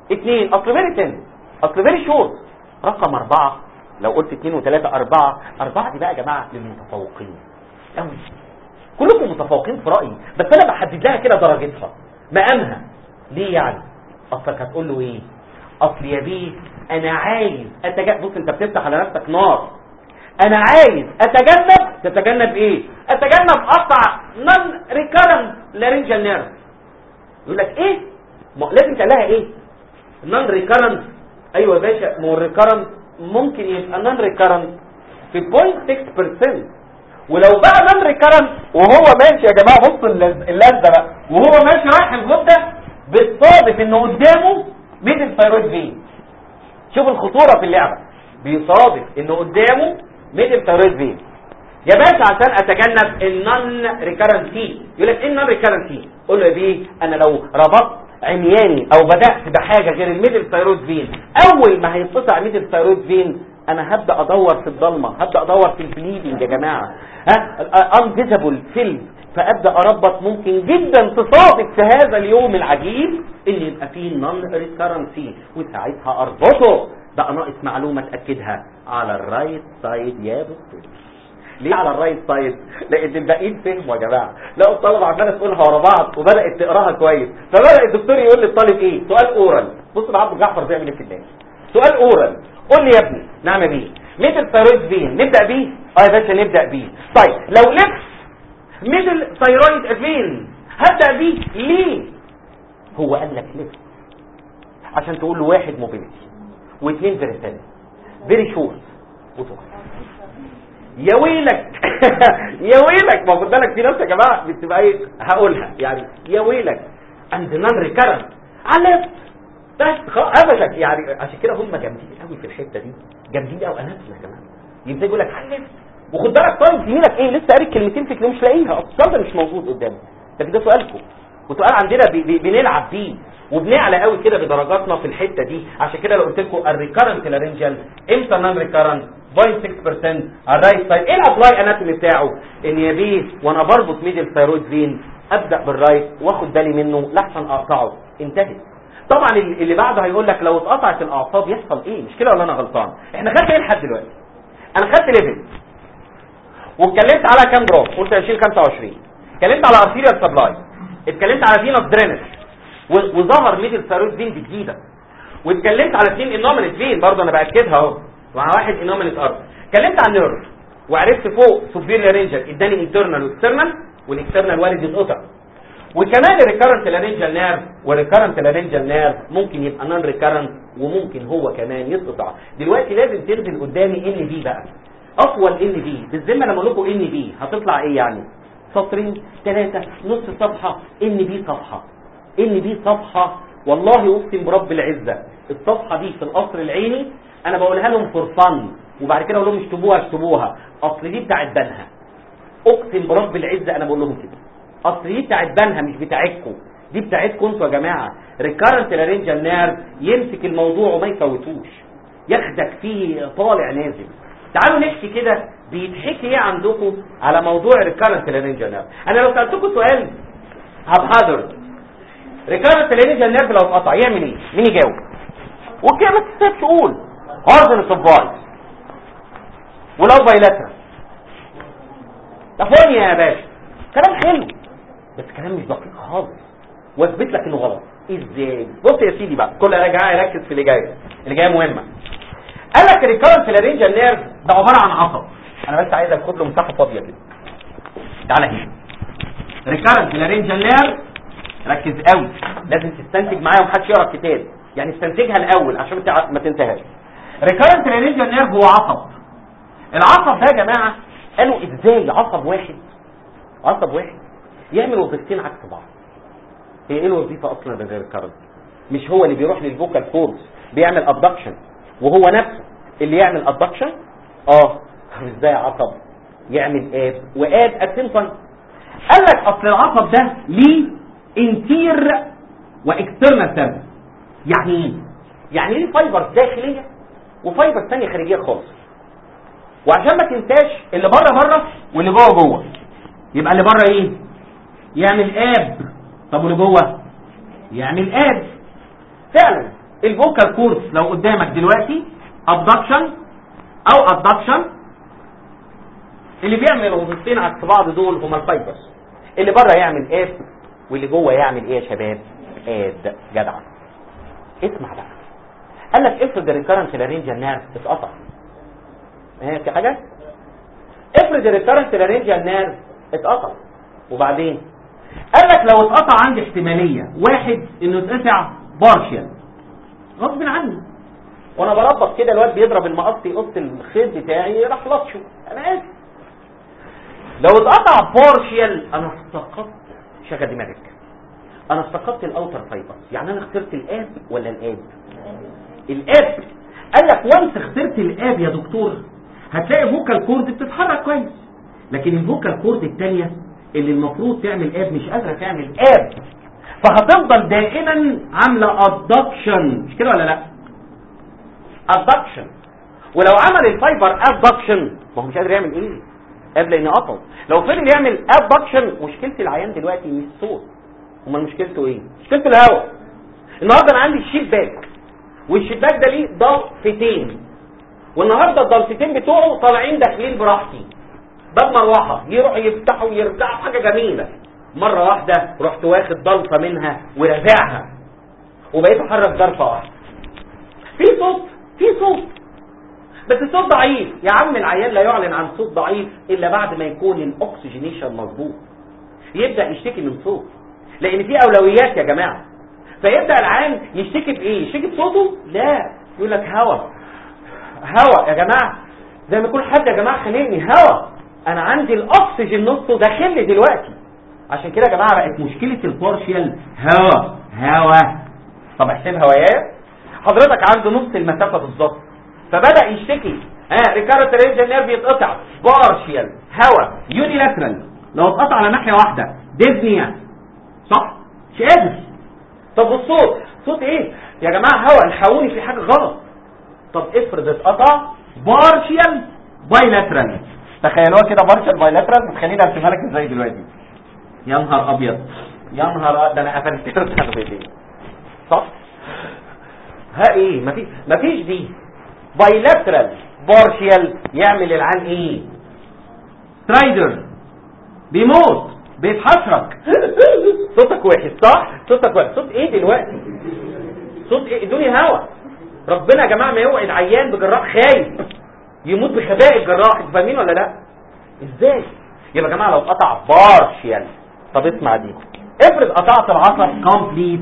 B: اثنين اصل فيري تن اصل فيري شورت رقم اربعة لو قلت اثنين وثلاثة اربعة اربعة دي بقى يا جماعة للمتفوقين قوي كلكم متفوقين في رأيي بس انا بحدد لها كده درجتها مقامها ليه يعني اصلك هتقول له ايه اصل يا بيه انا عايز اتجنب بص انت بتفتح على نفسك نار انا عايز اتجنب تتجنب ايه اتجنب قطع نون ريكارنت لارنجال نيرف يقول لك ايه ما لازم تقول لها ايه نون ريكارنت ايوه يا باشا ما هو الريكارنت ممكن يبقى نون ريكارنت في 0.6% ولو بقى نون ريكارنت وهو ماشي يا جماعه بص اللز- اللذه بقى وهو ماشي رايح الغده بتصادف انه قدامه ميدل ثايرويد فين شوف الخطوره في اللعبه بيصادف انه قدامه ميدل ثايرويد فين يا باشا عشان اتجنب النون ريكارنسي يقول لك ايه النون ريكارنسي قول له يا بيه انا لو ربطت عمياني او بدات بحاجه غير الميدل ثايرويد فين اول ما هيتقطع ميدل ثايرويد فين انا هبدا ادور في الضلمه هبدا ادور في البليدنج يا جماعه ها انفيزبل فيلم فابدا اربط ممكن جدا تصادف في هذا اليوم العجيب ان يبقى فيه نون ريكارنسي وساعتها اربطه بقى ناقص معلومه تاكدها على الرايت سايد يا دكتور ليه على الرايت سايد لان الباقيين فهموا يا جماعه لقوا الطلبه عماله تقولها ورا بعض وبدات تقراها كويس فبدا الدكتور يقول للطالب ايه سؤال اورال بص بقى عبد جعفر بيعمل ايه في الناس سؤال اورال قول لي يا ابني نعمل ايه ميدل ثايرويد فين نبدا بيه اه يا باشا نبدا بيه طيب لو لبس ميدل ثايرويد فين هبدا بيه ليه هو قال لك لبس عشان تقول له واحد موبيليتي واثنين فيريتال فيري شورت وصغير يا ويلك يا ويلك ما خد بالك في ناس يا جماعه بتبقى ايه هقولها يعني يا ويلك عند نان ريكارنت على بس خلاص ابدا يعني عشان كده هم جامدين قوي في الحته دي جامدين قوي اناتنا يا جماعه يبدا يقول لك علف وخد بالك طالب زميلك ايه لسه قاري كلمتين في كلمه مش لاقيها اصل السؤال ده مش موجود قدامي لكن ده سؤالكم وسؤال عندنا بي بي بنلعب بيه وبنعلى قوي كده بدرجاتنا في الحته دي عشان كده لو قلت لكم الريكارنت لارنجال امتى نون ريكارنت 0.6% على الرايت سايد ايه الابلاي اناتومي بتاعه ان يا بيه وانا بربط ميدل ثايرويد فين ابدا بالرايت واخد بالي منه لحسن اقطعه انتهت طبعا اللي اللي بعده هيقول لك لو اتقطعت الاعصاب يحصل ايه مش كده ولا انا غلطان احنا خدت ايه لحد دلوقتي انا خدت ليفل واتكلمت على كام جرام قلت 20 25 اتكلمت على ارتيريال سبلاي اتكلمت على فينوس درينج وظهر ميدل ثايرويد فين جديده واتكلمت على اثنين انومينت فين برضه انا باكدها اهو مع واحد انومينت ارض اتكلمت عن نيرف وعرفت فوق سوبيريور رينجر اداني انترنال واكسترنال والاكسترنال وارد يتقطع وكمان الريكارنت لارنجال نيرف والريكارنت لارنجال نيرف ممكن يبقى نون ريكارنت وممكن هو كمان يتقطع دلوقتي لازم تنزل قدامي ان بي بقى اطول ان بي بالذمه لما اقول لكم ان بي هتطلع ايه يعني سطرين ثلاثه نص صفحه ان بي صفحه ان بي صفحه والله اقسم برب العزه الصفحه دي في القصر العيني انا بقولها لهم فور فن وبعد كده اقول لهم اشتبوها اشتبوها اصل دي بتاعت بنها اقسم برب العزه انا بقول لهم كده اصل دي بتاعت بنها مش بتاعتكم دي بتاعتكم انتوا يا جماعه ريكارنت لارنجال نيرف يمسك الموضوع وما يفوتوش ياخدك فيه طالع نازل تعالوا نحكي كده بيتحكي ايه عندكم على موضوع ريكارنت لارنجال نيرف انا لو سالتكم سؤال هبحضر ريكارنت لارنجال نيرف لو اتقطع يعمل ايه مين يجاوب وكده ما تسيبش قول هارزن سباي ولو بايلاترال تفوني يا باشا كلام حلو بس كلام مش دقيق خالص واثبت لك انه غلط ازاي بص يا سيدي بقى كل راجعه يركز في اللي جاي اللي جايه مهمه قال لك الريكارنت لارنجال نيرف ده عباره عن عصب انا بس عايزك خد له مساحه فاضيه كده تعالى هنا ريكارنت لارنجال نيرف ركز قوي لازم تستنتج معايا ومحدش يقرا الكتاب يعني استنتجها الاول عشان ما ما تنتهاش ريكارنت لارنجال نيرف هو عصب العصب ده يا جماعه قالوا ازاي عصب واحد عصب واحد يعمل وظيفتين عكس بعض هي ايه الوظيفه اصلا ده غير الكارد مش هو اللي بيروح للفوكال كورس بيعمل ابدكشن وهو نفسه اللي يعمل ابدكشن اه طب ازاي عصب يعمل اب واب اتسيم تايم قال لك اصل العصب ده ليه انتير واكسترنال سيرفيس يعني ايه يعني ليه فايبر داخليه وفايبر ثانيه خارجيه خالص وعشان ما تنساش اللي بره بره واللي جوه جوه يبقى اللي بره ايه يعمل اب طب واللي جوه يعمل اب فعلا الفوكال كورد لو قدامك دلوقتي ابدكشن او ادكشن اللي بيعمل وظيفتين عكس بعض دول هما الفايبرز اللي بره يعمل اب واللي جوه يعمل ايه يا شباب اد جدع اسمع بقى قال لك افرض الريكرنس لارينجال نيرف اتقطع ايه في حاجه افرض الريكرنس لارينجال نيرف اتقطع وبعدين قال لك لو اتقطع عندي احتماليه واحد انه اتقطع بارشل غصب عني وانا بربط كده الواد بيضرب المقص يقص الخيط بتاعي راح لطشه انا اسف لو اتقطع بارشل انا استقطت شغل دماغك انا استقطت الاوتر فايبر يعني انا اخترت الاب ولا الاب الاب قال لك وانت اخترت الاب يا دكتور هتلاقي فوكال كورد بتتحرك كويس لكن الفوكال كورد الثانيه اللي المفروض تعمل اب مش قادره تعمل اب فهتفضل دائما عامله ادكشن مش كده ولا لا ادكشن ولو عمل الفايبر ادكشن ما هو مش قادر يعمل ايه اب لان قطعه لو فضل يعمل ادكشن مشكله العيان دلوقتي مش الصوت امال مشكلته ايه مشكلته الهواء النهارده انا عندي الشيل باك والشباك ده ليه ضلفتين والنهارده الضلفتين بتوعه طالعين داخلين براحتي باب مروحه يروح يفتحوا ويرجعوا حاجه جميله مره واحده رحت واخد ضلفه منها ورافعها وبقيت احرك ضرفه واحده في صوت في صوت بس الصوت ضعيف يا عم العيان لا يعلن عن صوت ضعيف الا بعد ما يكون الاكسجينيشن مظبوط يبدا يشتكي من صوت لان في اولويات يا جماعه فيبدا العيان يشتكي بايه يشتكي بصوته لا يقول لك هوا هوا يا جماعه زي ما يكون حد يا جماعه خانقني هوا انا عندي الاكسجين نصه داخل لي دلوقتي عشان كده يا جماعه بقت مشكله البارشيال هوا هوا طب احسبها ويايا حضرتك عنده نص المسافه بالظبط فبدا يشتكي ها ريكارت رينج نيرف يتقطع بارشيال هوا يونيلاترال لو اتقطع على ناحيه واحده ديزنيا صح مش قادر طب والصوت صوت ايه يا جماعه هوا الحقوني في حاجه غلط طب افرض اتقطع بارشيال بايلاترال تخيلوها كده بارشيال بايلاترال بتخليني ارسمها لك ازاي دلوقتي يا نهار ابيض يا نهار ده انا قفلت بايدي صح ها ايه مفيش مفيش دي بايلاترال بارشيال يعمل العين ايه سترايدر بيموت بيتحشرك صوتك وحش صح صوتك وحش صوت ايه دلوقتي صوت ايه ادوني هوا ربنا يا جماعه ما يوعد عيان بجراح خايف يموت بخباء الجراح انتوا فاهمين ولا لا ازاي يبقى يا جماعه لو قطع بارشيال طب اسمع دي افرض قطعت العصب كومبليت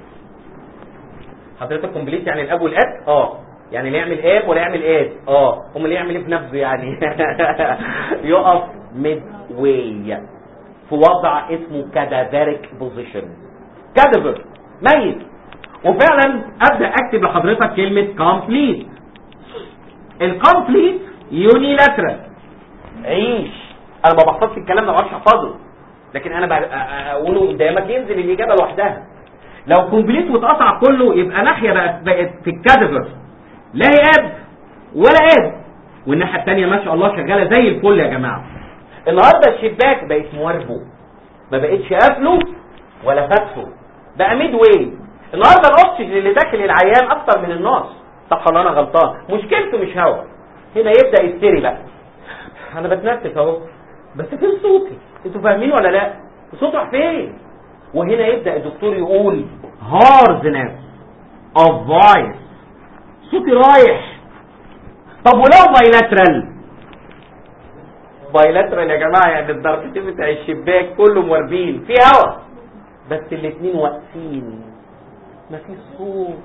B: حضرتك كومبليت يعني الاب والاب اه يعني اللي يعمل اب ولا يعمل اد اه هم اللي يعمل ايه بنفسه يعني يقف ميد واي في وضع اسمه كادافيريك بوزيشن كادافر ميت وفعلا ابدا اكتب لحضرتك كلمه كومبليت الكومبليت يونيلاترال عيش انا ما بحفظش الكلام ده ما بعرفش احفظه لكن انا بقى اقوله قدامك ينزل الاجابه لوحدها لو كومبليت واتقطع كله يبقى ناحيه بقت بقت في الكادفر لا هي اب ولا اب والناحيه الثانيه ما شاء الله شغاله زي الفل يا جماعه النهارده الشباك بقت مواربه ما بقتش قافله ولا فاتحه بقى ميد واي النهارده الاكسجين اللي داخل العيان اكتر من الناس صح ولا انا غلطان مشكلته مش هوا هنا يبدا يفتري بقى انا بتنفس اهو بس فين صوتي انتوا فاهمين ولا لا صوته راح فين وهنا يبدا الدكتور يقول هاردنس اوف فايس صوتي رايح طب ولو بايلاترال بايلاترال يا جماعه يعني الضربتين بتاع الشباك كله مواربين في هوا بس الاثنين واقفين مفيش صوت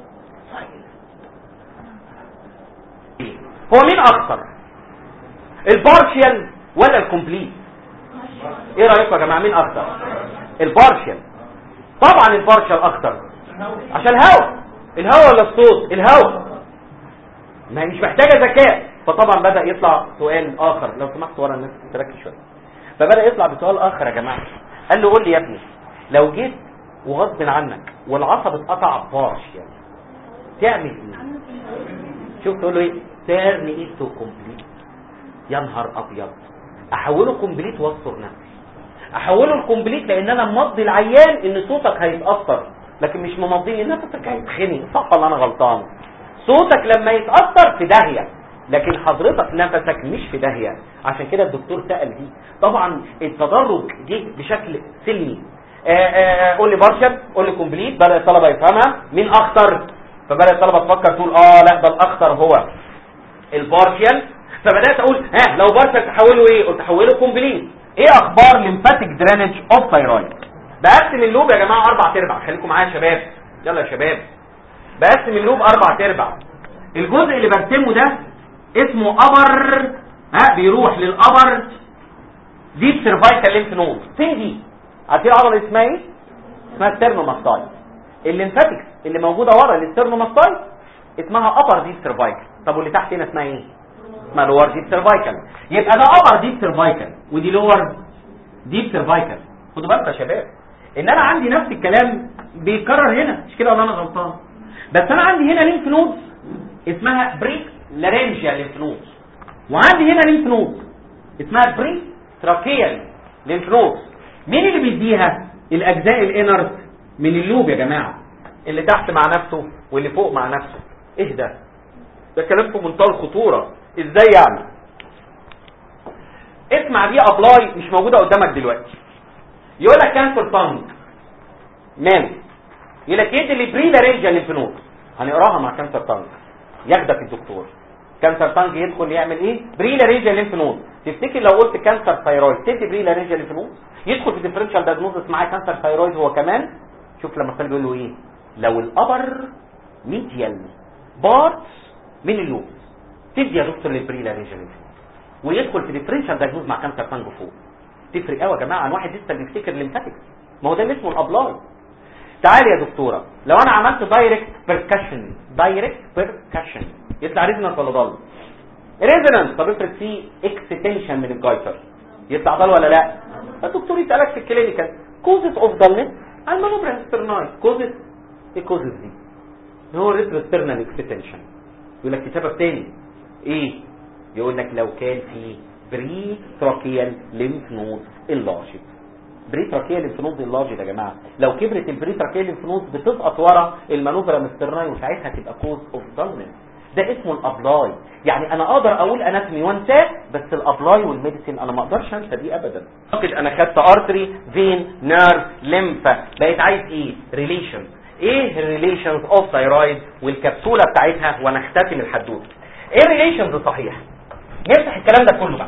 B: هو مين اخطر البارشيال ولا الكومبليت ايه رايكم يا جماعه مين اخطر البارشيال طبعا البارشيال اخطر عشان الهوا الهوا ولا الصوت الهوا ما هي مش محتاجه ذكاء فطبعا بدا يطلع سؤال اخر لو سمحت ورا الناس تركز شويه فبدا يطلع بسؤال اخر يا جماعه قال له قول لي يا ابني لو جيت وغصب عنك والعصب اتقطع بارشيال تعمل ايه شوف تقول له ايه تيرن ايه تو كومبليت يا نهار ابيض احوله كومبليت واستر نفسي احوله الكومبليت لان انا مضي العيان ان صوتك هيتاثر لكن مش ممضيه نفسك هيتخنق صح ولا انا غلطان صوتك لما يتاثر في داهيه لكن حضرتك نفسك مش في داهيه عشان كده الدكتور سال دي طبعا التدرج جه بشكل سلمي آه، آه، قول لي بارشل قول لي كومبليت بدا الطلبه يفهمها مين اخطر فبدا الطلبه تفكر تقول اه لا ده الاخطر هو البارشل فبدات اقول ها لو بارشل تحوله ايه قلت تحوله كومبليت ايه اخبار ليمفاتيك درينج اوف ثايرويد بقسم اللوب يا جماعه اربع ارباع خليكم معايا يا شباب يلا يا شباب بقسم اللوب اربع ارباع الجزء اللي برسمه ده اسمه ابر ها بيروح للابر ديب سيرفايكال ليمف نود فين دي عارفين العضله اسمها ايه اسمها ستيرنوماستاي الليمفاتكس اللي موجوده ورا الستيرنوماستاي اسمها ابر ديب سيرفايكال طب واللي تحت هنا اسمها ايه اسمها لور ديب سيرفايكال يبقى ده ابر ديب سيرفايكال ودي لور ديب سيرفايكال خدوا بالكم يا شباب ان انا عندي نفس الكلام بيتكرر هنا مش كده ولا انا غلطان بس انا عندي هنا ليمف نود اسمها بريك لارنجيا ليمف نود وعندي هنا ليمف نود اسمها بري تراكيال ليمف نود مين اللي بيديها الاجزاء الانر من اللوب يا جماعه اللي تحت مع نفسه واللي فوق مع نفسه ايه ده ده كلام في منتهى الخطوره ازاي يعني اسمع دي ابلاي مش موجوده قدامك دلوقتي يقول لك كانسر تانج ماله يقول لك يدي لي بري لارنجيا ليمف نود هنقراها مع كانسر تانج ياخدك الدكتور كانسر تانج يدخل يعمل ايه بري لارنجيا ليمف نود تفتكر لو قلت كانسر ثايرويد تدي بري لارنجيا ليمف نود يدخل في ديفرنشال دايجنوستس معاه كانسر ثايرويد هو كمان شوف لما الطالب يقول له ايه لو الابر ميديال بارتس من اللوب تدي يا دكتور للبري لارنجيا ليمف نود ويدخل في ديفرنشال دايجنوز مع كانسر تانج فوق تفرق قوي يا جماعه عن واحد لسه بيفتكر الليمفاتكس ما هو ده اللي اسمه الابلاي تعالي يا دكتوره لو انا عملت دايركت بيركشن دايركت بيركشن يطلع ريزونانس ولا ضل ريزونانس طب افرض فيه اكستنشن من الجايتر يطلع ضل ولا لا الدكتور يسالك في الكلينيكال كوزز اوف ضلنس المانوبرا سترناي كوزز ايه كوزز دي هو ريتروسترنال اكستنشن يقول لك في سبب تاني ايه يقول لك لو كان في بري تراكيال ليمف نود انلارجد بري تراكيال ليمف نود انلارجد يا جماعه لو كبرت البري تراكيال ليمف نود بتسقط ورا المانوفرا مسترناي وساعتها تبقى كوز اوف دالنس ده اسمه الابلاي يعني انا اقدر اقول اناتومي وانساه بس الابلاي والميديسين انا ما اقدرش انسى دي ابدا اعتقد انا خدت ارتري فين نيرف ليمفا بقيت عايز ايه ريليشن ايه الريليشنز اوف ثايرويد والكبسوله بتاعتها وانا اختتم الحدوته ايه الريليشنز صحيح نفتح الكلام ده كله بقى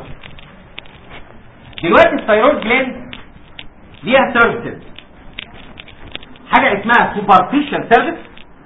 B: دلوقتي الثايرويد جلاند ليها سيرفيسز حاجه اسمها سوبرفيشال سيرفيس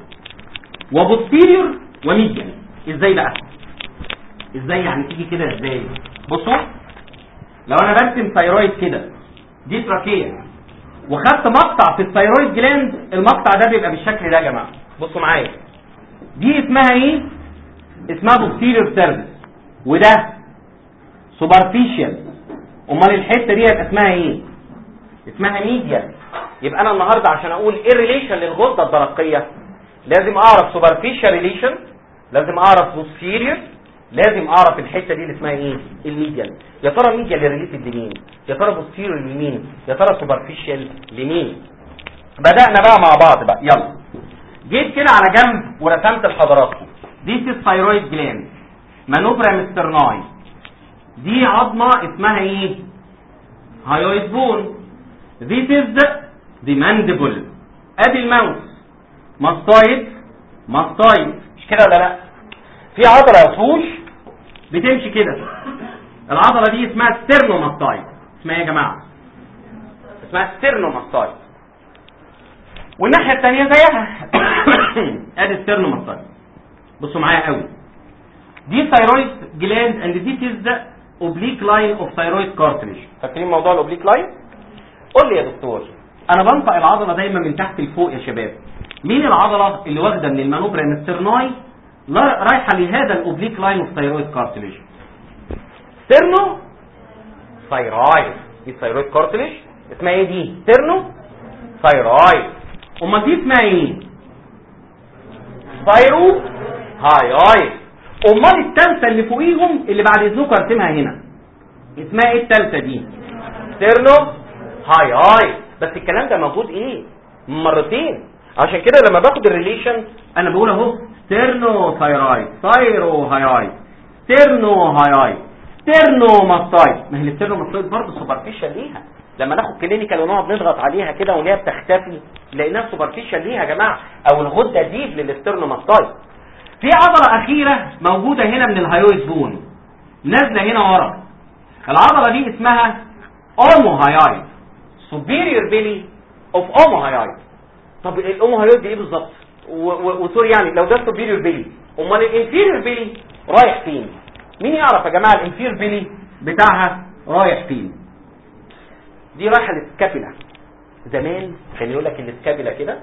B: وبوستيريور وميديال ازاي بقى ازاي يعني تيجي كده ازاي بصوا لو انا برسم ثايرويد كده دي تراكيه وخدت مقطع في الثايرويد جلاند المقطع ده بيبقى بالشكل ده يا جماعه بصوا معايا دي اسمها ايه اسمها بوستيريور سيرفيس وده سوبرفيشال امال الحته دي هيبقى اسمها ايه اسمها ميديال يبقى انا النهارده عشان اقول ايه الريليشن للغده الدرقيه لازم اعرف سوبرفيشال ريليشن لازم اعرف بوستيريور لازم اعرف الحته دي اللي اسمها ايه الميديال يا ترى ميديال ريليتد لمين يا ترى بوستيريور لمين يا ترى سوبرفيشال لمين بدانا بقى مع بعض بقى يلا جيت كده على جنب ورسمت لحضراتكم دي الثايرويد جلاند مانوبرا مسترناي دي عظمه اسمها ايه هايويد بون This is the mandible ادي الماوس ماستويد ماستويد مش كده ولا لا في عضله يا وحوش بتمشي كده العضله دي اسمها ستيرنوماستويد اسمها ايه يا جماعه اسمها ستيرنوماستويد والناحيه الثانيه زيها ادي ستيرنوماستويد بصوا معايا قوي دي ثايرويد جلاند اند ذيس از ذا اوبليك لاين اوف ثايرويد كارتريج فاكرين موضوع الاوبليك لاين قول لي يا دكتور انا بنطق العضله دايما من تحت لفوق يا شباب مين العضله اللي واخده من المانوبرا مسترناي رايحه لهذا الاوبليك لاين اوف ثايرويد كارتليج ستيرنو ثايرويد دي ثايرويد كارتليج اسمها ايه دي ستيرنو ثايرويد امال دي اسمها ايه ثايرو هايويد امال الثالثه اللي فوقيهم اللي بعد اذنكم ارسمها هنا اسمها ايه الثالثه دي ستيرنو هاي هاي بس الكلام ده موجود ايه مرتين عشان كده لما باخد الريليشن انا بقول اهو ستيرنو ثايرويد ثايرو هايرويد ستيرنو هايرويد ستيرنو ماستايد ما هي الستيرنو ماستايد برضه سوبرفيشال ليها لما ناخد كلينيكال ونقعد نضغط عليها كده ونلاقيها بتختفي لقيناها سوبرفيشال ليها يا جماعه او الغده دي للستيرنو ماستايد في عضله اخيره موجوده هنا من الهايويد بون نازله هنا ورا العضله دي اسمها اوموهايايد superior belly of omohyoid طب الاوموهايويد دي ايه بالظبط و- و- وسوري يعني لو ده superior belly امال الانفيريور belly رايح فين مين يعرف يا جماعه الانفيريور belly بتاعها رايح فين دي رايحه للسكابيلا زمان كان يقول لك السكابيلا كده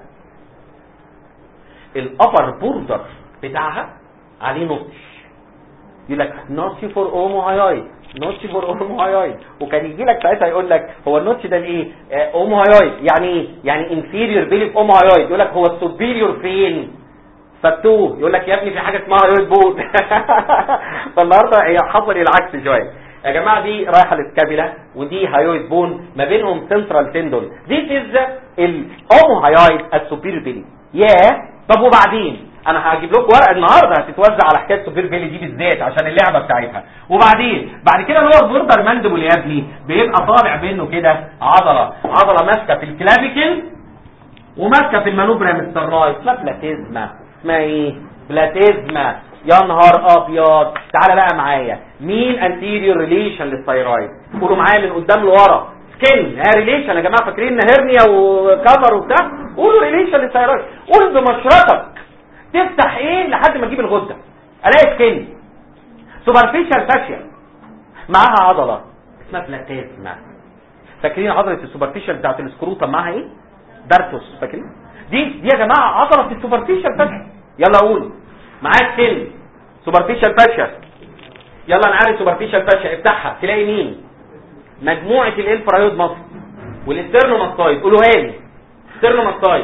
B: الابر بوردر بتاعها عليه نوتش يقول لك نوتش فور اوموهايويد نوتش فور اوموهايويد وكان يجي لك ساعتها يقول لك هو النوتش ده الايه آه، اوموهايويد يعني ايه يعني انفيريور بيلي في اوموهايويد يقول لك هو السوبيريور فين فتوه يقول لك يا ابني في حاجه اسمها هايويد بون فالنهارده هي حصل العكس شويه يا جماعه دي رايحه للسكابيلا ودي هايويد بون ما بينهم سنترال تندون دي از الاوموهايويد السوبيريور بيلي ياه طب وبعدين انا هجيب لكم ورقه النهارده هتتوزع على حكايه سوبر بيلي دي بالذات عشان اللعبه بتاعتها وبعدين بعد كده اللي هو البوردر ماندبل يا ابني بيبقى طالع منه كده عضله عضله ماسكه في الكلافيكل وماسكه في المانوبرا مستراي اسمها بلاتيزما اسمها ايه بلاتيزما يا نهار ابيض تعالى بقى معايا مين انتيريور ريليشن للثايرويد قولوا معايا من قدام لورا سكين ها ريليشن يا جماعه فاكرين إن هرنيا وكفر وبتاع قولوا ريليشن للثايرويد قول بمشرطك تفتح ايه لحد ما تجيب الغده الاقي سكين سوبرفيشال فاشيا معاها عضله اسمها بلاتيزما فاكرين عضله السوبرفيشال بتاعت السكروتم معاها ايه دارتوس فاكرين دي دي يا جماعه عضله السوبرفيشال فاشيا يلا قول معاك سكين سوبرفيشال فاشيا يلا انا عارف سوبرفيشال فاشيا افتحها تلاقي مين مجموعه الانفرايود مصر والاسترنوماستايد قولوها لي استرنوماستايد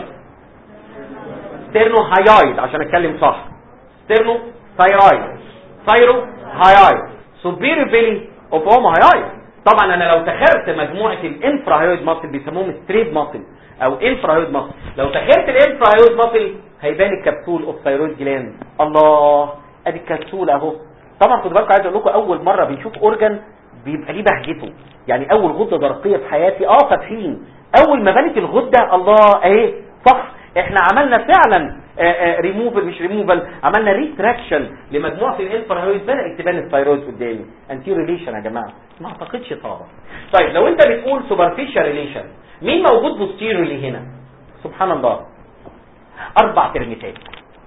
B: ستيرنو هايايد عشان اتكلم صح ستيرنو ثايرويد ثايرو هايايد سوبيريور بيلي اوف اوم هايايد طبعا انا لو تخرت مجموعه الانفرا هايويد ماسل بيسموهم ستريد ماسل او انفرا هايويد ماسل لو تخرت الانفرا هايويد ماسل هيبان الكبسول اوف ثايرويد جلاند الله ادي الكبسول اهو طبعا خدوا بالكم عايز اقول لكم اول مره بنشوف اورجان بيبقى ليه بهجته يعني اول غده درقيه في حياتي اه فاتحين اول ما بنت الغده الله اهي صح احنا عملنا فعلا ريموفل مش ريموفل عملنا ريتراكشن لمجموعه الانفراهيد بدات تبان الثايرويد قدامي انتي ريليشن يا جماعه ما اعتقدش صعبه طيب لو انت بتقول سوبرفيشال ريليشن مين موجود بوستيرولي هنا سبحان الله اربع ترميتات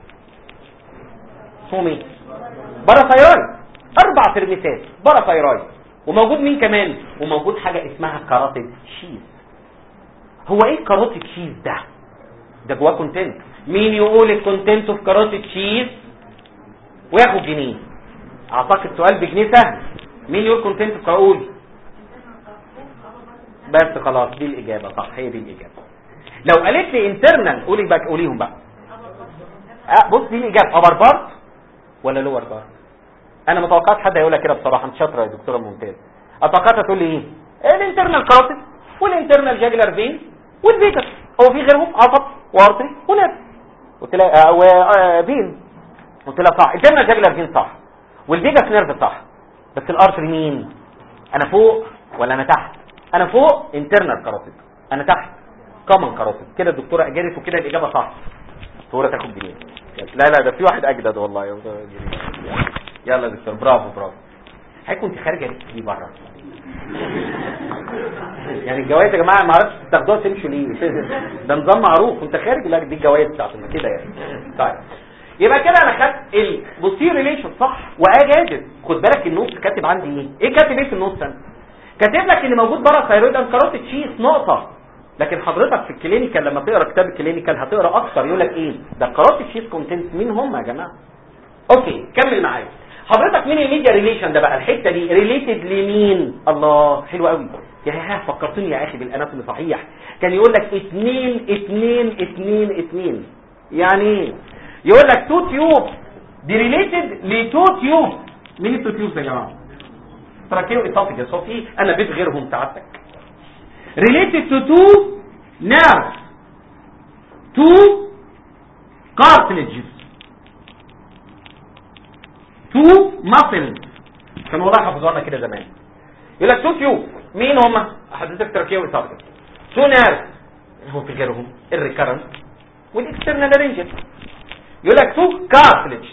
B: اسمهم ايه باراثايرويد اربع ترميتات باراثايرويد وموجود مين كمان وموجود حاجه اسمها كاراتيد شيز هو ايه الكاراتيد شيز ده ده جواه كونتنت مين يقول الكونتنت في كاراتيد شيز وياخد جنيه اعتقد سؤال بجنيه سهل مين يقول كونتنت في قول بس خلاص دي الاجابه صح هي دي الاجابه لو قالت لي انترنال قولي بقى قوليهم بقى أه بص دي الاجابه ابر بارت ولا لور بارت انا ما توقعت حد هيقولها كده بصراحه انت شاطره يا دكتوره ممتاز اتوقعت هتقول لي ايه الانترنال كاراتيد والانترنال جاجلر فين والفيجاس هو في غيرهم عصب وارتري ونيرف قلت لها وفين قلت لها صح الانترنال جاجلر فين صح والفيجاس نيرف صح بس الارتري مين انا فوق ولا انا تحت انا فوق انترنال كاراتيد انا تحت كومن كاراتيد كده الدكتوره اجابت وكده الاجابه صح الدكتوره تاخد جنيه لا لا ده في واحد اجدد والله يا دكتورة جنيه. يلا يا دكتور برافو برافو هيكون انت خارجه ليه بره يعني الجوائز يا جماعه ما اعرفش تاخدوها تمشوا ليه ده نظام معروف وانت خارج لا دي الجوائز بتاعتنا كده يعني طيب يبقى كده انا خدت البوستير ريليشن صح واجازت خد بالك النص كاتب عندي ايه ايه كاتب ايه في النص انا كاتب لك ان موجود بره ثايرويد انكاروتيد شيس نقطه لكن حضرتك في الكلينيكال لما تقرا كتاب الكلينيكال هتقرا اكتر يقول لك ايه ده الكاروتيد شيس كونتنت مين هم يا جماعه اوكي كمل معايا حضرتك مين الميديا ريليشن ده بقى الحته دي ريليتد لمين الله حلو قوي يا ها فكرتني يا اخي بالاناتومي صحيح كان يقول لك اتنين اتنين اتنين اتنين يعني ايه يقول لك تو تيوب دي ريليتد لتو تيوب مين التو تيوب يا جماعه تراكيو اسوفيجس هو في انا بيت غيرهم سعادتك ريليتد تو تو نيرف تو cartilages two muscles كان والله حافظوا لنا كده زمان يقول لك تو تيوب مين هم حضرتك تركيه واسابيكس تو نيرف هو في غيرهم الريكرنت والاكسترنال رينجن يقول لك تو كارتليج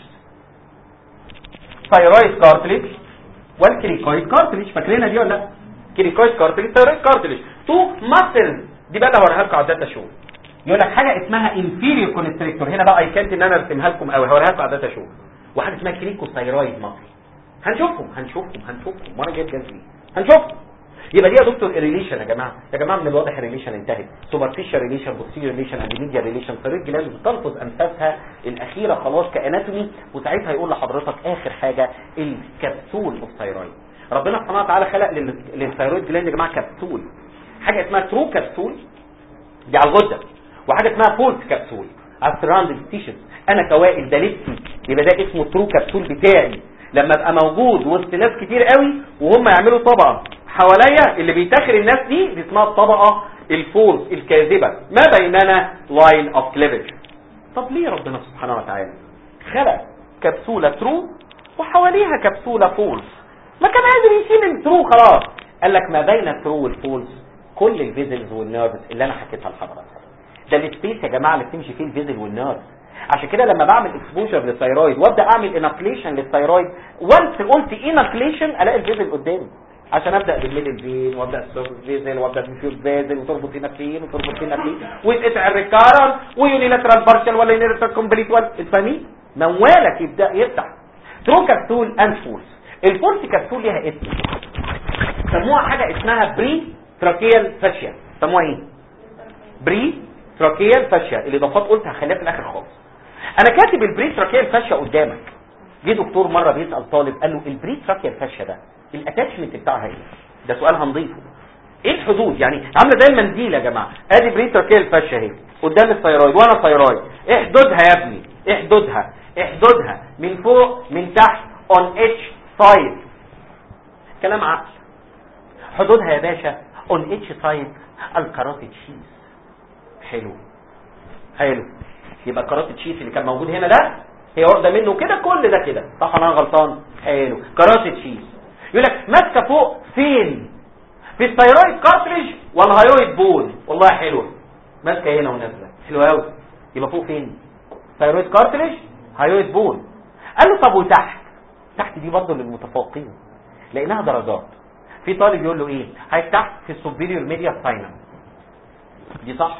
B: ثايرويد كارتليج والكريكويد كارتليج فاكرينها دي ولا لا كريكويد كارتليج ثايرويد كارتليج تو ماسلز دي بقى اللي هوريها لكم على الداتا شو يقول لك حاجه اسمها انفيريور كونستريكتور هنا بقى اي كانت ان انا ارسمها لكم قوي هوريها لكم على الداتا شو وحاجه اسمها كريكو ثايرويد ماسل هنشوفهم هنشوفهم هنشوفهم وانا جايب جنبي هنشوفهم يبقى دي يا دكتور الريليشن يا جماعه يا جماعه من الواضح الريليشن انتهت سوبرفيشال ريليشن بوستيريور ريليشن اند ميديا ريليشن طريق جلاند بتلفظ انفاسها الاخيره خلاص كاناتومي وساعتها يقول لحضرتك اخر حاجه الكبسول اوف ثايرويد ربنا سبحانه وتعالى خلق لل- للثايرويد جلاند يا جماعه كبسول حاجه اسمها ترو كبسول دي على الغده وحاجه اسمها فولس كبسول على السراوندنج تيشز انا كوائل ده لبسي يبقى ده اسمه ترو كبسول بتاعي لما ابقى موجود وسط ناس كتير قوي وهم يعملوا طبقه حواليا اللي بيتاخر الناس دي دي اسمها الطبقه الفولس الكاذبه ما بيننا لاين اوف كليفج طب ليه ربنا سبحانه وتعالى خلق كبسوله ترو وحواليها كبسوله فولس ما كان قادر يشيل الترو خلاص قال لك ما بين الترو والفولس كل الفيزلز والنيرفز اللي انا حكيتها لحضرتك ده السبيس يا جماعه اللي بتمشي فيه الفيزل والنيرف عشان كده لما بعمل اكسبوجر للثيرويد وابدا اعمل انكليشن للثيرويد وانس قلت انكليشن الاقي الفيزل قدامي عشان ابدا بالميدل فين وابدا الفيزل وابدا بالفيوز فيزل وتربط هنا فين وتربط هنا فين ويتقطع الريكارن ويونيلاترال بارشل ولا يونيلاترال كومبليت ولا انت فاهمين؟ موالك يبدا يفتح ترو كبسول اند فورس الفورس كبسول ليها اسم سموها حاجه اسمها بري تراكيال فاشيا سموها ايه؟ بري تراكيال فاشيا الاضافات قلت هخليها في الاخر خالص انا كاتب البري تراكيال فاشيا قدامك جه دكتور مره بيسال طالب قال له البري تراكيال فاشيا ده الاتاتشمنت بتاعها ايه ده سؤال هنضيفه ايه الحدود يعني عامله زي المنديل يا جماعه ادي بري تراكيال فاشيا اهي قدام الثيرويد وانا ثيرويد ايه حدودها يا ابني ايه حدودها ايه حدودها من فوق من تحت اون اتش سايد كلام عقل حدودها يا باشا اون اتش سايد الكاراتيد شيز حلو حلو يبقى كاراتيد شيز اللي كان موجود هنا ده هي واخده منه كده كل ده كده صح انا غلطان حلو كاراتيد شيز يقول لك ماسكه فوق فين في الثيرويد كارتريج والهيرويد بون والله حلوه ماسكه هنا ونازله حلوه قوي يبقى فوق فين ثيرويد كارتريج هيرويد بون قال له طب وتحت تحت دي برضه للمتفوقين لانها درجات في طالب يقول له ايه هاي تحت في السوبيريور ميديا ساينم دي صح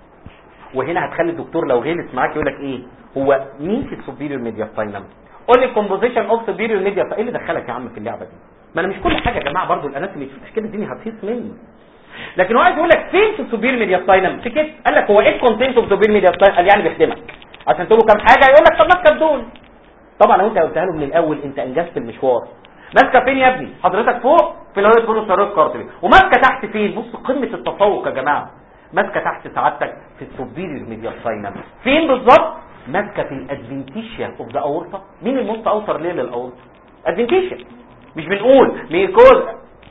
B: وهنا هتخلي الدكتور لو غلط معاك يقول لك ايه هو مين في السوبيريور ميديا ساينم قول لي كومبوزيشن اوف سوبيريور ميديا ايه اللي دخلك يا عم في اللعبه دي ما انا مش كل حاجه يا جماعه برضو الاناتومي مش كده الدنيا هتهيص مني لكن هو عايز يقول لك فين في السوبيريور ميديا ساينم في كده قال لك هو ايه الكونتنت اوف سوبيريور ميديا ساينم قال يعني بيخدمك عشان تقول له كام حاجه يقول لك طب ماسكه دول طبعا لو انت قلتها له من الاول انت انجزت المشوار ماسكه فين يا ابني حضرتك فوق في الهيرويد بونوس ثيرويد كارتلي وماسكه تحت فين بص قمه التفوق يا جماعه ماسكه تحت سعادتك في السوبيريور ميديا ساينم فين بالظبط ماسكه في الادفنتيشيا اوف ذا اورتا مين الموست اوتر ليه للاورتا ادفنتيشيا مش بنقول ميكوزا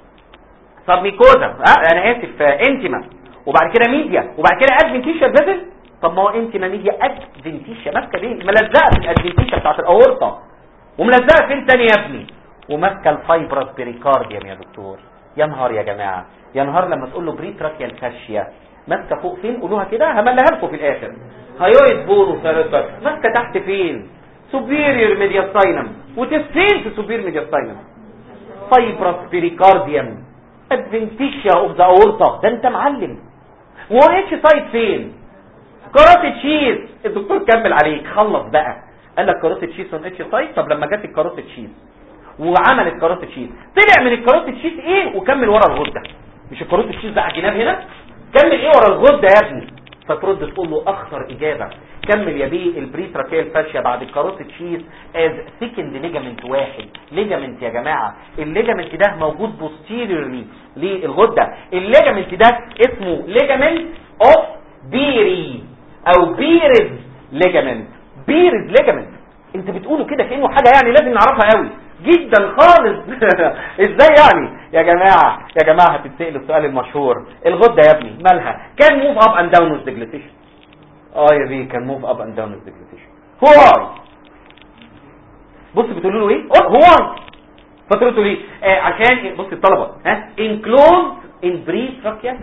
B: طب ميكوزا اه انا اسف انتما وبعد كده ميديا وبعد كده ادفنتيشيا فيزل طب ما هو انتما ميديا ادفنتيشيا ماسكه ليه ملزقه في الادفنتيشيا بتاعت الاورتا وملزقه فين تاني يا ابني وماسكه الفايبرس بريكارديوم يا دكتور يا نهار يا جماعه يا نهار لما تقول له بريتراكيال فاشيا ماسكه فوق فين قولوها كده هملها لكم في الاخر هايويد بونو ثيرويد ماسكه تحت فين سوبيريور ميدياستاينم وتفين في سوبيريور ميدياستاينم فايبرس بريكارديوم ادفنتيشيا اوف ذا اورتا ده انت معلم واتش سايد فين كاروتيد شيز الدكتور كمل عليك خلص بقى قال لك كاروتيد شيز اون اتش سايد طب لما جت الكاروتيد شيز وعمل الكاروتيد شيز طلع من الكاروتيد شيز ايه وكمل ورا الغده مش الكاروتيد شيز بقى جناب هنا كمل ايه ورا الغده يا ابني فترد تقول له اخطر اجابه كمل يا بيه البريتراكيال فاشيا بعد الكاروتيد شيز از سيكند ليجامنت واحد ليجامنت يا جماعه الليجامنت ده موجود بوستيريورلي للغده الليجامنت ده اسمه ليجامنت اوف بيري او بيرز ليجامنت بيرز ليجامنت انت بتقوله كده كانه حاجه يعني لازم نعرفها قوي جدا خالص ازاي يعني يا جماعه يا جماعه هتتسال السؤال المشهور الغده يا ابني مالها كان موف اب اند داون وذ ديجليتيشن اه يا بيه كان موف اب اند داون ديجليتيشن هو بص بتقولوا له ايه هو فتقولوا ليه آه عشان بص الطلبه ها انكلوز ان بريتراكيال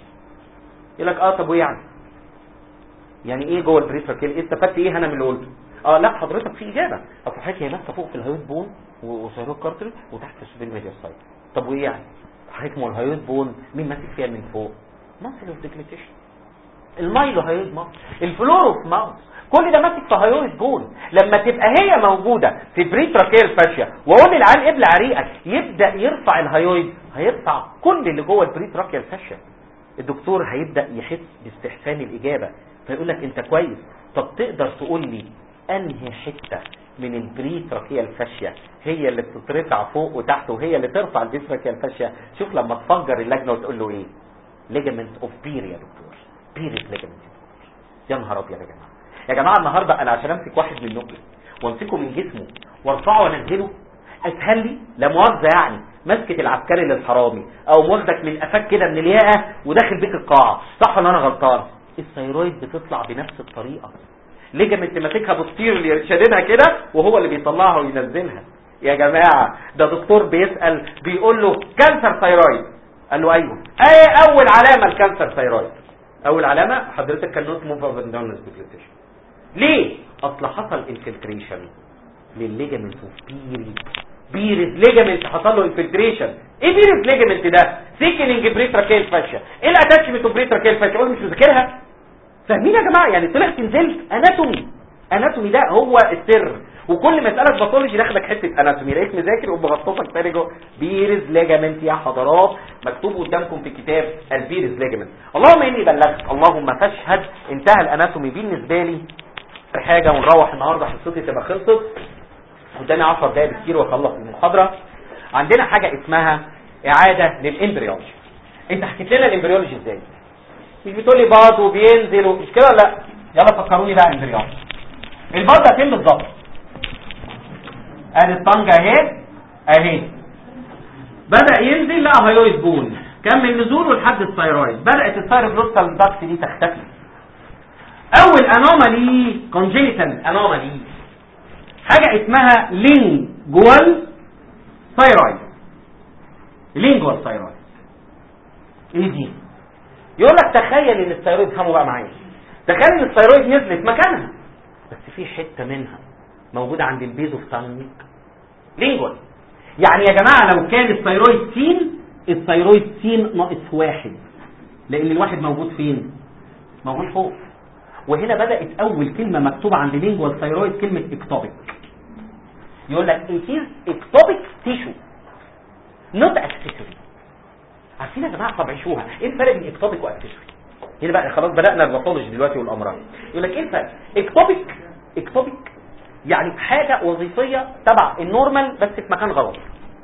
B: يقول لك اه طب وايه يعني يعني ايه جوه البريتراكيال ايه استفدت ايه انا من اللي قلته اه لا حضرتك في اجابه اصل حضرتك هي ماسكه فوق في الهيوت بون وسيروت كارتري وتحت في السوبر ميديا سايت طب وايه يعني حضرتك ما الهيوت بون مين ماسك فيها من فوق ماسل اوف ديجليتيشن المايلو هيوت ماوس الفلوروف ماوس كل ده ماسك في هيوت بون لما تبقى هي موجوده في بريتراكيال فاشيا واقول للعيال ابلع ريقك يبدا يرفع الهيويد هيرفع كل اللي جوه البريتراكيال فاشيا الدكتور هيبدا يحس باستحسان الاجابه فيقول لك انت كويس طب تقدر تقول لي انهي حته من البريتراكيال فاشيا هي اللي بتترفع فوق وتحت وهي اللي ترفع البريتراكيال فاشيا شوف لما تفجر اللجنه وتقول له ايه ليجمنت اوف بير يا دكتور بيريد ليجمنت يا نهار ابيض يا جماعه يا جماعه النهارده انا عشان امسك واحد منكم وامسكه من جسمه وارفعه وانزله اسهل لي لا مؤاخذه يعني مسكه العسكري للحرامي او مواخدك من قفاك كده من الياقه وداخل بيك القاعه صح ولا انا غلطان الثيرويد بتطلع بنفس الطريقه ليجمنت ماسكها بتصير اللي شاددها كده وهو اللي بيطلعها وينزلها يا جماعه ده دكتور بيسال بيقول له كانسر ثيرويد قال له ايوه ايه اول علامه الكانسر ثيرويد اول علامه حضرتك كان نوت موف اوف داون سبيكليتيشن ليه اصل حصل انفلتريشن للليجامنت اوف بيري بيرز ليجامنت حصل له انفلتريشن ايه بيرز ليجامنت ده سيكننج بريتراكيل فاشيا ايه الاتاتشمنت اوف بريتراكيل فاشيا قول مش مذاكرها فاهمين يا جماعه يعني طلعت نزلت اناتومي اناتومي ده هو السر وكل ما اسالك باثولوجي داخلك حته اناتومي لقيت مذاكر ومغطسك تاني جوه بيرز ليجامنت يا حضرات مكتوب قدامكم في كتاب البيرز ليجامنت اللهم اني بلغت اللهم فاشهد انتهى الاناتومي بالنسبه لي في حاجه ونروح النهارده حصتي تبقى خلصت قدامي 10 دقايق كتير واخلص المحاضره عندنا حاجه اسمها اعاده للامبريولوجي انت حكيت لنا الامبريولوجي ازاي مش بتقول لي باض وبينزل ومش كده لا يلا فكروني بقى امبريولوجي الباض ده فين بالظبط ادي الطنجة اهي اهي بدأ ينزل لقى هايويد بون كان من نزوله لحد الثيرويد بدأت الثيروبلوستال داكت دي تختفي اول انومالي كونجينيتال انومالي حاجة اسمها لينجوال ثيرويد لينجوال ثيرويد ايه دي يقول لك تخيل ان الثيرويد فهموا بقى معايا تخيل ان الثيرويد نزلت مكانها بس في حتة منها موجودة عند البيزو في تانك لينجوال يعني يا جماعة لو كان الثيرويد سين الثيرويد سين ناقص واحد لان الواحد موجود فين موجود فوق وهنا بدأت اول كلمة مكتوبة عند لينجوال ثيرويد كلمة اكتوبيك يقول لك it is ectopic tissue not accessory عارفين يا جماعة طب عيشوها ايه الفرق بين اكتوبيك واكسسوري هنا بقى خلاص بدأنا الباثولوجي دلوقتي والامراض يقول لك ايه الفرق اكتوبيك اكتوبيك يعني حاجة وظيفية تبع النورمال بس في مكان غلط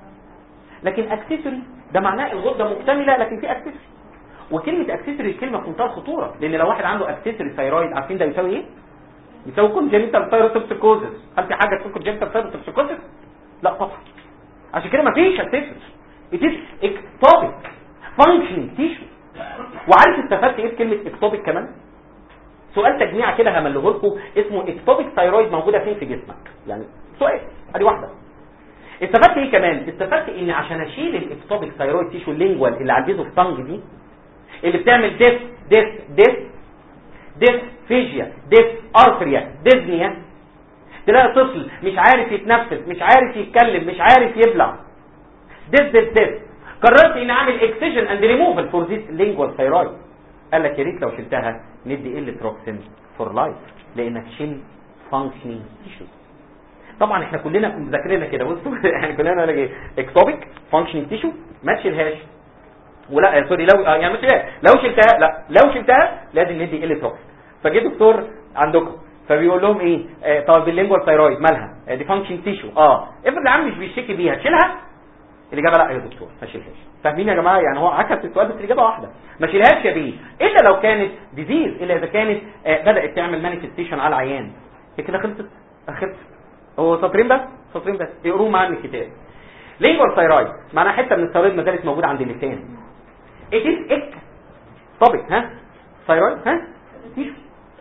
B: لكن اكسسوري ده معناه الغدة مكتملة لكن في اكسسوري وكلمة اكسسوري كلمة في منتهى الخطورة لان لو واحد عنده اكسسوري ثايرويد عارفين ده يساوي ايه يساوي كونجنيتال ثايروتوكسيكوزس هل في حاجة اسمها كونجنيتال ثايروتوكسيكوزس لا طبعا عشان كده مفيش اكسسوري it is ectopic functioning tissue وعارف استفدت ايه في كلمة ectopic كمان سؤال تجميع كده همله لكم اسمه اكتوبيك ثايرويد موجوده فين في جسمك يعني سؤال ادي واحده استفدت ايه كمان استفدت ان عشان اشيل الاكتوبيك ثايرويد تيشو اللينجوال اللي على البيزو تانج دي اللي بتعمل ديس ديس ديس ديس فيجيا ديس ارثريا ديزنيا تلاقي طفل مش عارف يتنفس مش عارف يتكلم مش عارف يبلع ديس ديس ديس قررت اني اعمل اكسجن اند ريموفال فور ذيس لينجوال ثايرويد قال لك يا ريت لو شلتها ندي قله روكسين فور لايف لانك شيل فانكشنينج تيشوز طبعا احنا كلنا مذاكرينها كده بصوا احنا كلنا نقول ايه اكتوبيك فانكشنينج تيشو ما تشيلهاش ولا آه سوري لو آه يعني مش لو شلتها لا لو شلتها لازم ندي قله روكسين فجه دكتور عندكم فبيقول لهم ايه آه طب اللينجوال ثايرويد مالها آه دي فانكشن تيشو اه افرض العم مش بيشتكي بيها تشيلها الاجابه لا يا دكتور ما شيلهاش فاهمين يا جماعه يعني هو عكس السؤال بس الاجابه واحده ما شيلهاش يا بيه الا لو كانت ديزيز الا اذا كانت آه بدات تعمل مانيفستيشن على العيان هي كده خلصت خلصت هو سطرين بس سطرين بس اقروه معايا من الكتاب لينجوال ثايرويد معناها حته من الثايرويد ما زالت موجوده عند اللسان اتس اك طبق ها ثايرويد ها تيشو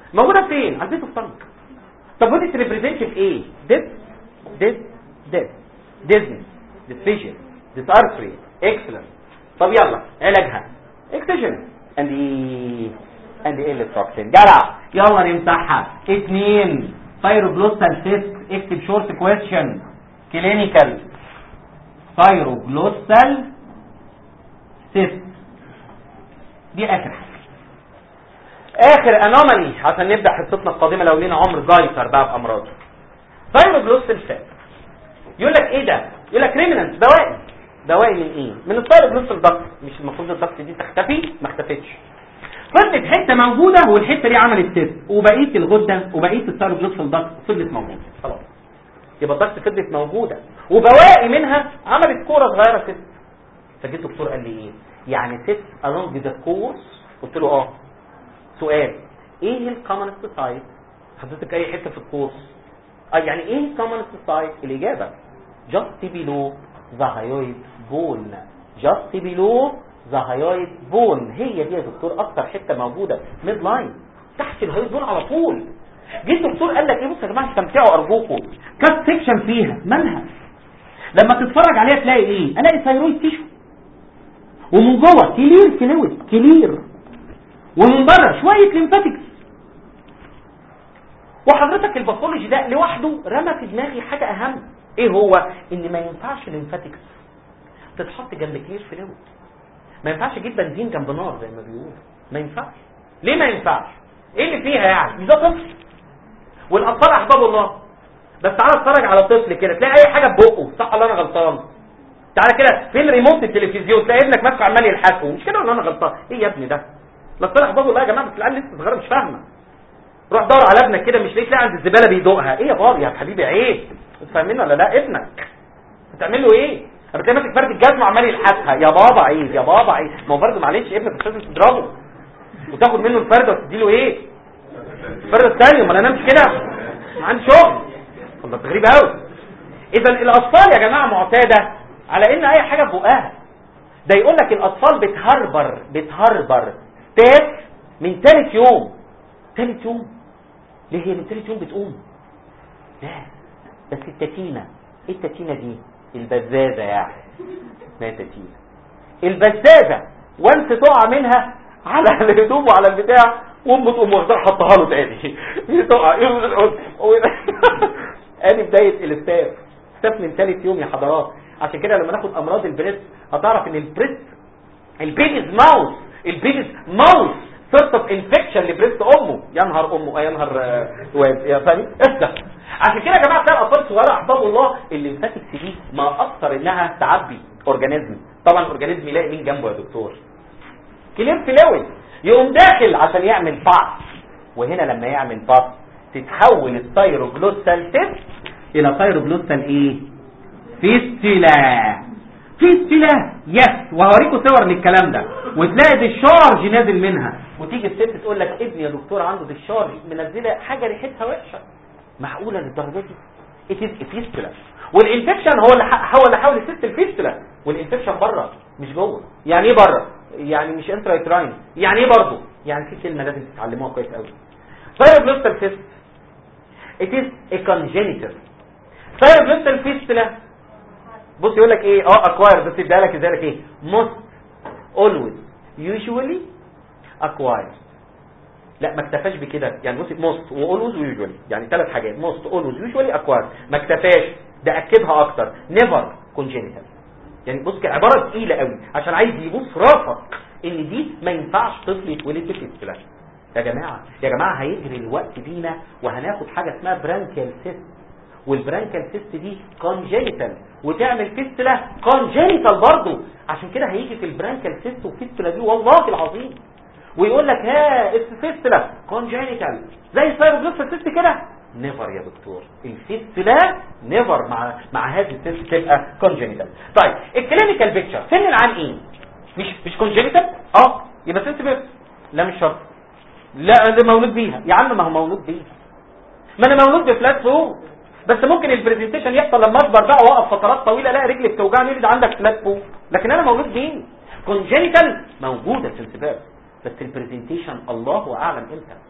B: موجوده فين على البيت اوف طب ودي تريبريزنت في ايه ديس ديس ديس ديزني ديسفيجن ديسارثري اكسلنت طب يلا علاجها اكسجن اند اند ايه التوكسين جدع يلا نمسحها اتنين ثايروجلوستال سيست اكتب شورت كويستشن كلينيكال ثايروجلوستال سيست دي اخر حاجه اخر انومالي عشان نبدا حصتنا القادمه لو لينا عمر جايتر بقى بامراضه ثايروجلوستال سيست يقول لك ايه ده يقول لك ريمننت بواقي بواقي من ايه من الثايروجلوستال ضغط مش المفروض الضغط دي تختفي ما اختفتش فضلت حته موجوده والحته دي عملت سيست وبقيه الغده وبقيه الثايروجلوستال ضغط فضلت موجوده خلاص يبقى الضغط فضلت موجوده وبواقي منها عملت كوره صغيره سيست فجيت الدكتور قال لي ايه يعني سيست along ذا كورس قلت له اه سؤال ايه الكومنست سايت حضرتك اي حته في الكورس اه يعني ايه الكومنست سايت الاجابه just below the hyoid bone just below the hyoid bone هي دي يا دكتور اكتر حته موجوده ميد لاين تحت الهيويد بون على طول جيت الدكتور قال لك ايه بصوا يا جماعه استمتعوا ارجوكم كات سيكشن فيها مالها لما تتفرج عليها تلاقي ايه الاقي ثايرويد تيشو ومن جوه كلير فلويد كلير ومن بره شويه ليمفاتكس وحضرتك الباثولوجي ده لوحده رمى في دماغي حاجه اهم ايه هو ان ما ينفعش الليمفاتكس تتحط جنب كلير فلويد ما ينفعش اجيب بنزين جنب نار زي ما بيقولوا ما ينفعش ليه ما ينفعش ايه اللي فيها يعني ده طفل والاطفال احباب الله بس تعالى اتفرج على طفل كده تلاقي اي حاجه ببقه صح ولا انا غلطان تعالى كده فين ريموت التلفزيون تلاقي ابنك ماسكه عمال يلحسه مش كده ولا انا غلطان ايه يا ابني ده الاطفال احباب الله يا جماعه بس العيال لسه صغيره مش فاهمه روح دور على ابنك كده مش تلاقي عند الزباله بيدوقها ايه يا بابا يا حبيبي عيب فاهمين ولا لا ابنك هتعمل له ايه بتلاقي ماسك فرد الجزمه وعمال يلحسها يا بابا عيب يا بابا عيب ما هو برضه معلش ابنك مش لازم تضربه وتاخد منه الفرده وتدي له ايه الفرده الثانيه امال انا مش كده عندي شغل والله غريب قوي اذا الاطفال يا جماعه معتاده على ان اي حاجه بقها ده يقول لك الاطفال بتهربر بتهربر ستاف من ثالث يوم ثالث يوم ليه هي من ثالث يوم بتقوم لا بس التتينه ايه التتينه دي البزازه يعني اسمها تتينه البزازه وانت تقع منها على الهدوم وعلى البتاع وامه تقوم واخدها حطها له تاني تقع ادي بدايه الاستاف استاف من ثالث يوم يا حضرات عشان كده لما ناخد امراض البريست هتعرف ان البريست البيبيز ماوس البيبيز ماوس سورت اوف انفكشن لبريست امه يا نهار امه يا نهار واد يا فاهم افتح عشان كده يا جماعه تلاقي الاطفال الصغيره احباب الله اللي مسكت دي ما اكثر انها تعبي اورجانيزم طبعا الاورجانيزم يلاقي مين جنبه يا دكتور كلير فلويد يقوم داخل عشان يعمل باس وهنا لما يعمل باس تتحول الثايروجلوستال تيست الى ثايروجلوستال ايه فيستيلا فيستيلا يس وهوريكم صور للكلام ده وتلاقي الشارج نازل منها وتيجي الست تقول لك ابني يا دكتور عنده الشارج منزله حاجه ريحتها وحشه معقوله للدرجه دي اتز فيستيلا والانفكشن هو اللي هو اللي حاول الست الفيستيلا والانفكشن بره مش جوه يعني ايه بره يعني مش انترايتراين يعني ايه برضه يعني في كلمه لازم تتعلموها كويس قوي ثايروجلوستال فيست it is a congenital ثايروجلوستال فيستلا بص يقول لك ايه اه اكواير بس يديها لك ازاي لك ايه most always usually acquired لا ما اكتفاش بكده يعني بص most و always و usually يعني ثلاث حاجات most always usually acquired ما اكتفاش ده اكدها اكتر never congenital يعني بص عباره تقيله قوي عشان عايز يبص راسك ان دي ما ينفعش طفل يتولد بفيستلا يا جماعه يا جماعه هيجري الوقت بينا وهناخد حاجه اسمها برانكيال سيست والبرانكيال سيست دي كونجينيتال وتعمل فيستلا كونجينيتال برضه عشان كده هيجي في البرانكيال سيست والفيستلا دي والله العظيم ويقول لك ها الفيستلا كونجينيتال زي الثايروجلوسال سيست كده نيفر يا دكتور الفيستلا نيفر مع مع هذه السيست تبقى كونجينيتال طيب الكلينيكال بيكتشر سن العام ايه مش مش كونجينيتال اه يبقى سيست بيرس لا مش شرط لا ده مولود بيها يا عم ما هو مولود بيها ما انا مولود بفلات فوق بس ممكن البرزنتيشن يحصل لما اكبر بقى واقف فترات طويله الاقي رجلي بتوجعني يقول عندك فلات فوق لكن انا مولود بيه كونجينيتال موجوده سنسباب بس البرزنتيشن الله اعلم امتى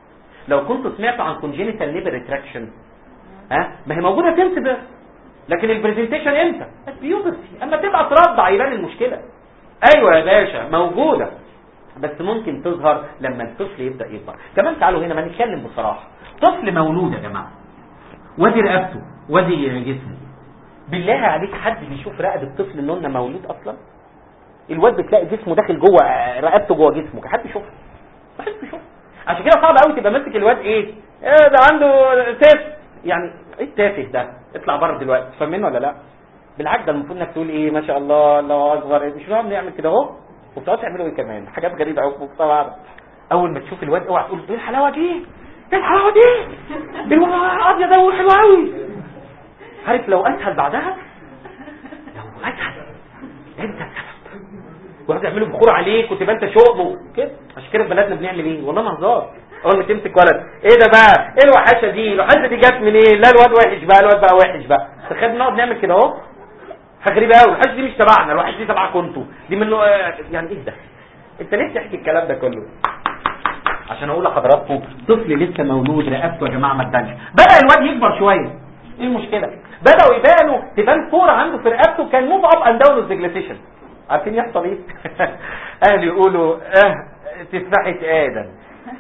B: لو كنتوا سمعتوا عن كونجينيتال ليبر ريتراكشن ها ما هي موجوده تنسب لكن البرزنتيشن امتى البيوبرتي اما تبقى ترضع يبان المشكله ايوه يا باشا موجوده بس ممكن تظهر لما الطفل يبدا يكبر كمان تعالوا هنا ما نتكلم بصراحه طفل مولود يا جماعه وادي رقبته وادي جسمه بالله عليك حد بيشوف رقبه الطفل انه إنه مولود اصلا الواد بتلاقي جسمه داخل جوه رقبته جوه جسمه حد يشوفها ما حدش بيشوفها عشان كده صعب قوي تبقى ماسك الواد ايه ايه ده عنده سيف يعني ايه التافه ده اطلع بره دلوقتي فاهمين ولا لا بالعكس ده المفروض انك تقول ايه ما شاء الله الله اكبر مش نقعد نعمل كده اهو وبتقعد تعملوا ايه كمان حاجات غريبه قوي طبعا اول ما تشوف الواد اوعى تقول ايه الحلاوه دي ايه الحلاوه دي الواد الابيض ده حلو قوي عارف لو اسهل بعدها لو اسهل انت السبب ويقعدوا يعملوا بخور عليك وتبقى انت شؤمه كده عشان كده في بلدنا بنعمل ايه والله ما هزار اول ما تمسك ولد ايه ده بقى ايه الوحشه دي الوحشه دي جت منين لا الواد وحش بقى الواد بقى وحش بقى تخيل نقعد نعمل كده اهو حاجه غريبه قوي الوحشه دي مش تبعنا الوحشه دي تبعكم انتوا دي منه آه، يعني ايه ده انت ليه بتحكي الكلام ده كله عشان اقول لحضراتكم طفل لسه مولود رقبته يا جماعه ما تبانش بدا الواد يكبر شويه ايه المشكله بداوا يبانوا تبان فور عنده في رقبته كان موف اب اند داون ديجليتيشن عارفين يحصل ايه اهل يقولوا اه تفاحه ادم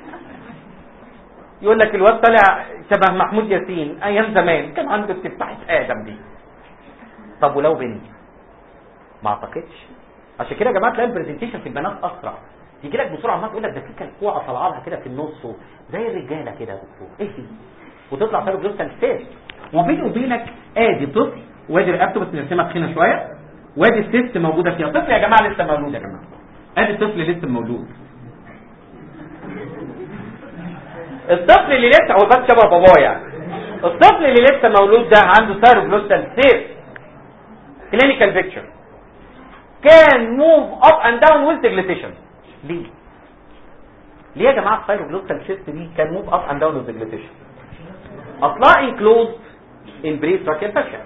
B: يقول لك الواد طلع شبه محمود ياسين ايام زمان كان عنده تفاحه ادم دي طب ولو بنت ما اعتقدش عشان كده يا جماعه تلاقي البرزنتيشن في البنات اسرع يجي لك بسرعه ما تقول لك ده في كلكوعه طالعه لها كده في النص و- زي الرجاله كده يا دكتور ايه دي وتطلع فيها بلوستال ستيج وبيني وبينك ادي طفل وادي رقبته بس نرسمها تخينه شويه وادي السيست موجوده فيها طفل يا جماعه لسه مولود يا جماعه ادي الطفل لسه مولود الطفل اللي لسه هو بس شبه باباه يعني الطفل اللي لسه مولود ده عنده سايروبلوستال ستيج كلينيكال بيكتشر كان موف اب اند داون ويز ديجليتيشن ليه ليه يا جماعه الثايروجلوكال سيست دي كان موف اب اند داون ويز ديجليتيشن اصلا انكلوز البريس تراكيال فاشيا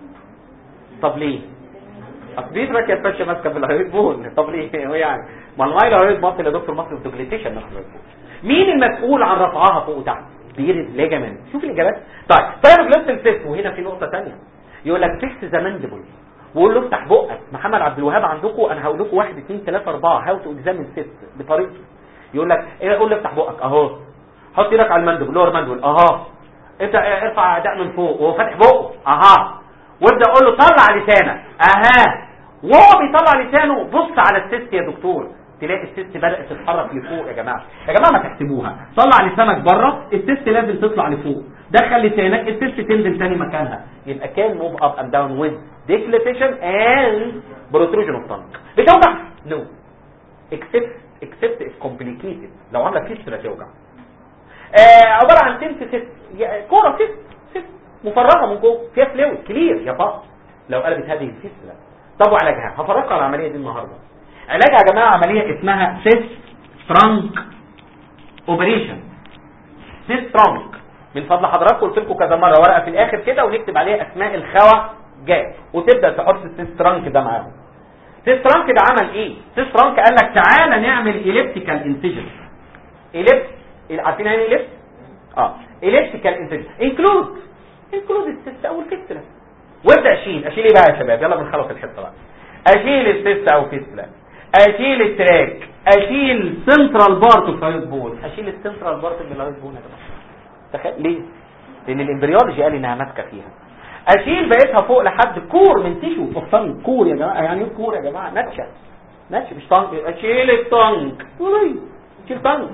B: طب ليه اصل بريس تراكيال فاشيا ماسكه في الهيرويد بون طب ليه هو يعني ما المايل هيرويد ماسل يا دكتور ماسل ديجليتيشن ماسل مين المسؤول عن رفعها فوق وتحت بيرد ليجامنت شوف الاجابات طيب ثايروجلوكال سيست وهنا في نقطه ثانيه يقول لك فيكس ذا ماندبل وقول له افتح بقك محمد عبد الوهاب عندكم انا هقول لكم 1 2 3 4 هاو تو اكزامين سيست بطريقته يقول لك ايه قول له افتح بقك اهو حط ايدك على المندب لور مندبل اهو انت ارفع اداء من فوق وهو فاتح بقه اها وابدا قول له طلع لسانك اها وهو بيطلع لسانه بص على السيست يا دكتور تلاقي السيست بدات تتحرك لفوق يا جماعه يا جماعه ما تحسبوها طلع لسانك بره السيست لازم تطلع لفوق دخل لسانك السيست تنزل تاني مكانها يبقى كان موف اب اند داون ويز ديكليتيشن اند بروتروجن اوف تانك بتوجع نو اكسبت اكسبت از كومبليكيتد لو عامله فيستولا توجع آه عباره عن تنس ست يا- كوره ست ست مفرغه من جوه فيها فلويد كلير يا بابا لو قلبت هذه الفيستولا طب وعلاجها هفرجكم على العمليه دي النهارده علاجها يا جماعه عمليه اسمها سيس ترانك اوبريشن سيس ترانك من فضل حضراتكم قلت لكم كذا مره ورقه في الاخر كده ونكتب عليها اسماء الخوى جاي وتبدا تحط السيس ترانك ده معاهم سيس ترانك ده عمل ايه سيس ترانك قال لك تعالى نعمل اليبتيكال انسيجن اليبت عارفين يعني اليبت اه اليبتيكال انسيجن انكلود انكلود السيست او الفيستلا وابدا اشيل اشيل ايه بقى يا شباب يلا بنخلص الحته بقى اشيل السيست او فيستلا اشيل التراك اشيل سنترال بارت اوف الهايد بون اشيل السنترال بارت من الهايد بون يا جماعه تخيل ليه لان الامبريولوجي قال انها ماسكه فيها اشيل بقيتها فوق لحد كور من تيشو اوف كور يا جماعه يعني ايه كور يا جماعه نتشه نتشه مش طنج اشيل الطنج ولي اشيل طنج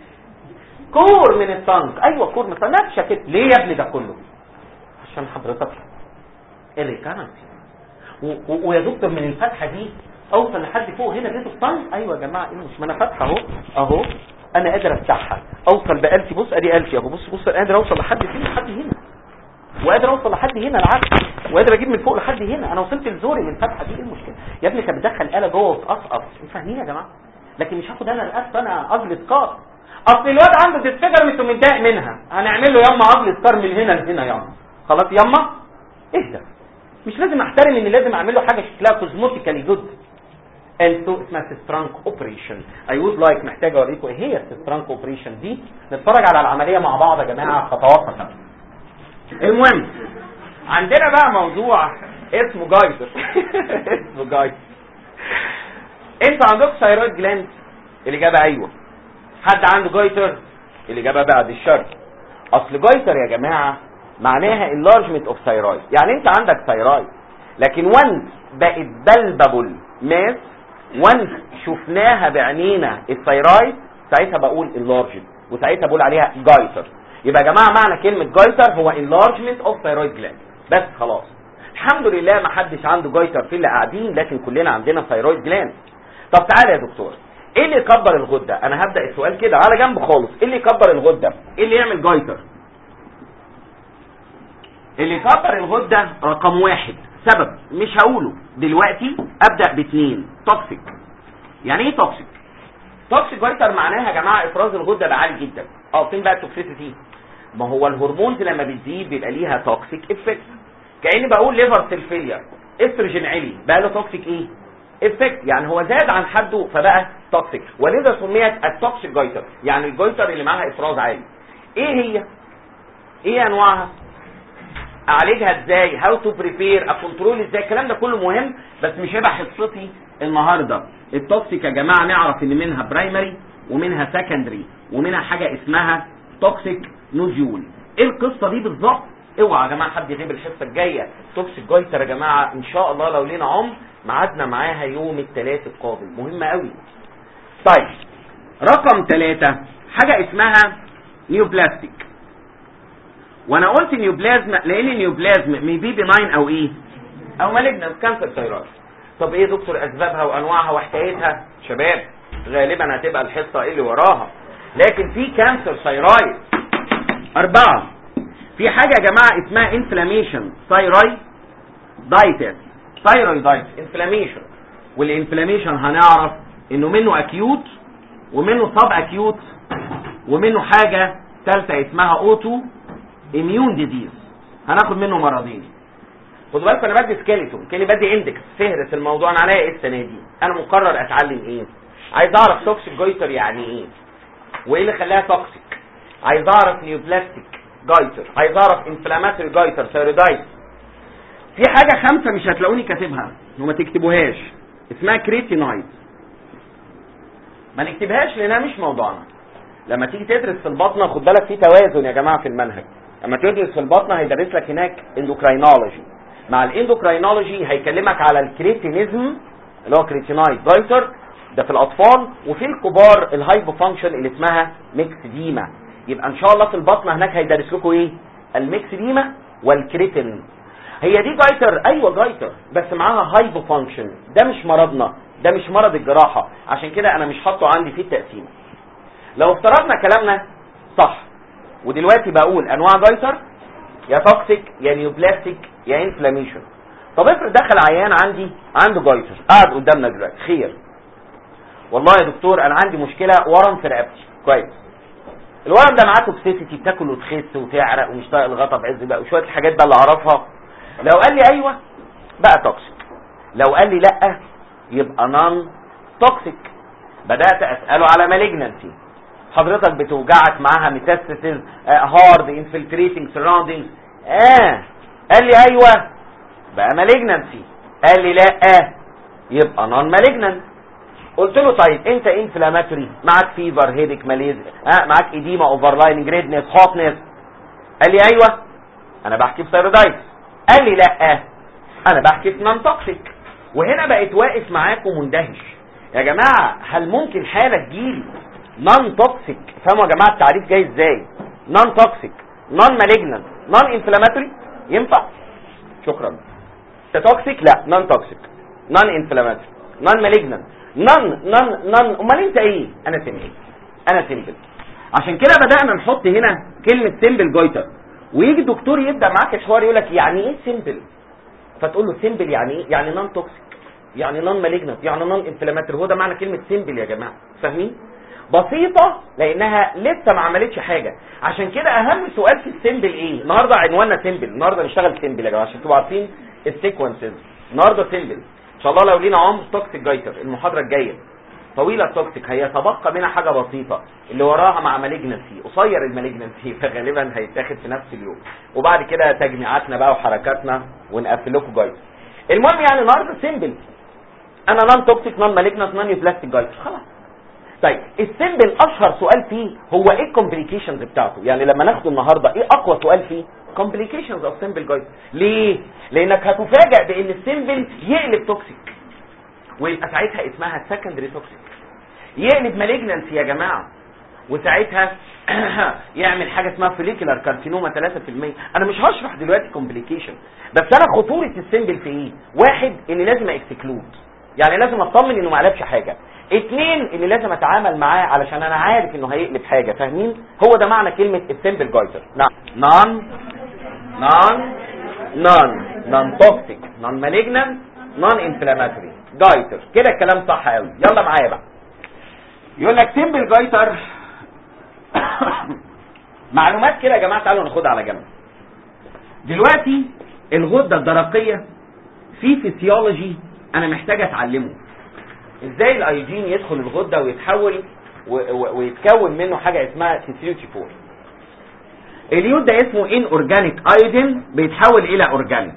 B: كور من الطنج ايوه كور من الطنج نتشه كده ليه يا ابني ده كله عشان حضرتك الريكارنسي ويا دكتور من الفتحه دي اوصل لحد فوق هنا لقيته الطنج ايوه يا جماعه ايه مش ما انا فاتحه اهو اهو انا قادر افتحها اوصل بقالتي بص ادي قالتي اهو بص بص قادر اوصل لحد فين لحد هنا وقادر اوصل لحد هنا العكس وقادر اجيب من فوق لحد هنا انا وصلت لزوري من الفتحه دي ايه المشكله يا ابني انت بتدخل اله جوه وتقصقص انتوا فاهمين يا جماعه لكن مش هاخد انا رقبته انا اجل سكار اصل الواد عنده ديسفيجرمنت ومتضايق منها هنعمل له ياما اجل سكار من هنا لهنا ياما خلاص ياما اهدى مش لازم احترم ان لازم اعمل له حاجه شكلها كوزموتيكالي جود انتو اسمها سيسترانك اوبريشن اي وود لايك محتاج اوريكم ايه هي السيسترانك اوبريشن دي نتفرج على العمليه مع بعض يا جماعه خطواتها المهم عندنا بقى موضوع اسمه جايزر اسمه جايزر انتوا عندكم ثايرويد جلاند الاجابه ايوه حد عنده جايتر الاجابه بعد الشر اصل جايتر يا جماعه معناها enlargement of thyroid يعني انت عندك ثايرويد لكن وانس بقت بلببل ماس وانس شفناها بعينينا الثايرويد ساعتها بقول enlarged وساعتها بقول عليها جايتر يبقى يا جماعه معنى كلمه جايتر هو enlargement of thyroid gland بس خلاص الحمد لله ما حدش عنده جايتر في اللي قاعدين لكن كلنا عندنا ثايرويد جلاند طب تعالى يا دكتور ايه اللي يكبر الغده انا هبدا السؤال كده على جنب خالص ايه اللي يكبر الغده ايه اللي يعمل جايتر اللي يكبر الغده رقم واحد سبب مش هقوله دلوقتي ابدا باثنين توكسيك يعني ايه توكسيك توكسيك جايتر معناها يا جماعه افراز الغده ده عالي جدا اه فين بقى التوكسيسيتي ما هو الهرمونز لما بتزيد بيبقى ليها توكسيك افكت كاني بقول ليفر سيل فيلير استروجين عالي بقى له توكسيك ايه افكت يعني هو زاد عن حده فبقى توكسيك ولذا سميت التوكسيك جايتر يعني الجايتر اللي معاها افراز عالي ايه هي ايه انواعها اعالجها ازاي هاو تو بريبير اكونترول ازاي الكلام ده كله مهم بس مش هيبقى حصتي النهارده التوكسيك يا جماعه نعرف ان منها برايمري ومنها سكندري ومنها حاجه اسمها توكسيك نوديول ايه القصه دي بالظبط اوعى يا جماعه حد يغيب الحصه الجايه توكسيك جايتر يا جماعه ان شاء الله لو لينا عمر ميعادنا معاها يوم الثلاث القادم مهمه قوي طيب رقم ثلاثة حاجه اسمها نيوبلاستيك وانا قلت نيوبلازم لان نيوبلازم ميبي بناين او ايه او مالجنت كانسر ثايرويد طب ايه دكتور اسبابها وانواعها وحكايتها شباب غالبا هتبقى الحصه اللي وراها لكن في كانسر ثايرويد اربعه في حاجه يا جماعه اسمها انفلاميشن ثايرويد دايتس ثايرويدايتس انفلاميشن والانفلاميشن هنعرف انه منه اكيوت ومنه سب اكيوت ومنه حاجه ثالثه اسمها اوتو اميون ديزيز هناخد منه مرضين خدوا بالكم انا بدي سكيلتون كاني بدي اندكس فهرس الموضوع انا عليا ايه السنه دي انا مقرر اتعلم ايه عايز اعرف توكسيك جويتر يعني ايه وايه اللي خلاها توكسيك عايز اعرف نيوبلاستيك جايتر عايز اعرف انفلاماتوري جايتر ثيرويدايتس في حاجه خمسه مش هتلاقوني كاتبها وما تكتبوهاش اسمها كريتينايد ما نكتبهاش لانها مش موضوعنا لما تيجي تدرس في البطنه خد بالك في توازن يا جماعه في المنهج لما تدرس في البطنه هيدرس لك هناك اندوكراينولوجي مع الاندوكراينولوجي هيكلمك على الكريتينيزم اللي هو كريتينايد جايتر ده في الاطفال وفي الكبار الهايبو فانكشن اللي اسمها ميكسديما يبقى ان شاء الله في البطنه هناك هيدرس لكم ايه الميكسديما والكريتين هي دي جايتر ايوه جايتر بس معاها هايبو فانكشن ده مش مرضنا ده مش مرض الجراحه عشان كده انا مش حاطه عندي في التقسيم لو افترضنا كلامنا صح ودلوقتي بقول انواع جايتر يا توكسيك يا نيوبلاستيك يا انفلاميشن طب افرض دخل عيان عندي عنده جايتر قاعد قدامنا دلوقتي خير والله يا دكتور انا عندي مشكله ورم في رقبتي كويس الورم ده معاه توكسيسيتي بتاكل وتخس وتعرق ومش طايق الغطا بعز بقى وشويه الحاجات بقى اللي اعرفها لو قال لي ايوه بقى توكسيك لو قال لي لا يبقى نون توكسيك بدات اساله على مالجنسي حضرتك بتوجعك معاها ميتاستاسيز هارد انفلتريتنج سراوندينجز اه قال لي ايوه بقى مالجنسي قال لي لا آه. يبقى نون مالجننت قلت له طيب انت انفلاماتوري معاك فيفر هيدك ماليزيا اه معاك ايديما اوفرلايننج ريدنس هوتنس قال لي ايوه انا بحكي بثيرودايتس قال لي لا آه. انا بحكي في نون توكسيك وهنا بقيت واقف معاكم مندهش يا جماعه هل ممكن حاله تجيلي نون توكسيك فهموا يا جماعه التعريف جاي ازاي نون توكسيك نون مالجننت نون انفلاماتوري ينفع شكرا توكسيك لا نون توكسيك نون انفلاماتوري نون مالجننت نون نون نون امال انت ايه انا سيمبل انا سيمبل عشان كده بدانا نحط هنا كلمه سيمبل جويتر ويجي الدكتور يبدا معاك الحوار يقول لك يعني ايه سيمبل فتقول له سيمبل يعني ايه يعني نون توكسيك يعني نون مالجننت يعني نون انفلاماتوري هو ده معنى كلمه سيمبل يا جماعه فاهمين بسيطة لانها لسه ما عملتش حاجة عشان كده اهم سؤال في السيمبل ايه النهاردة عنواننا سيمبل النهاردة نشتغل سيمبل يا جماعة عشان تبقوا عارفين السيكونسز النهاردة سيمبل شاء الله لو لينا عمر توكسيك جايتر المحاضره الجايه طويله التوكسيك هيتبقى منها حاجه بسيطه اللي وراها مع مالجنسي قصير المالجنسي فغالبا هيتاخد في نفس اليوم وبعد كده تجميعاتنا بقى وحركاتنا ونقفل لكم جايتر المهم يعني النهارده سيمبل انا نون توكسيك نون مالجنس نون بلاستيك جايتر خلاص طيب السيمبل اشهر سؤال فيه هو ايه الكومبليكيشنز بتاعته يعني لما ناخده النهارده ايه اقوى سؤال فيه complications of simple goiter ليه لانك هتفاجئ بان السيمبل يقلب توكسيك ويبقى ساعتها اسمها secondary toxic يقلب malignancy يا جماعه وساعتها يعمل حاجه اسمها فوليكولار كارسينوما 3% انا مش هشرح دلوقتي كومبليكيشن بس انا خطوره السيمبل في ايه واحد ان لازم اكسكلود يعني لازم اطمن انه ما قلبش حاجه اتنين ان لازم اتعامل معاه علشان انا عارف انه هيقلب حاجه فاهمين هو ده معنى كلمه السيمبل جايتر نعم نون نون نون نون توكسيك نون مالجنان نون انفلاماتوري جايتر كده الكلام صح قوي يلا معايا بقى يقول لك سيمبل جايتر معلومات كده يا جماعه تعالوا ناخدها على جنب دلوقتي الغده الدرقيه في فيسيولوجي انا محتاج اتعلمه ازاي الايودين يدخل الغده ويتحول و- و- ويتكون منه حاجه اسمها تيسيوتي 4 اليود ده اسمه ان اورجانيك ايودين بيتحول الى اورجانيك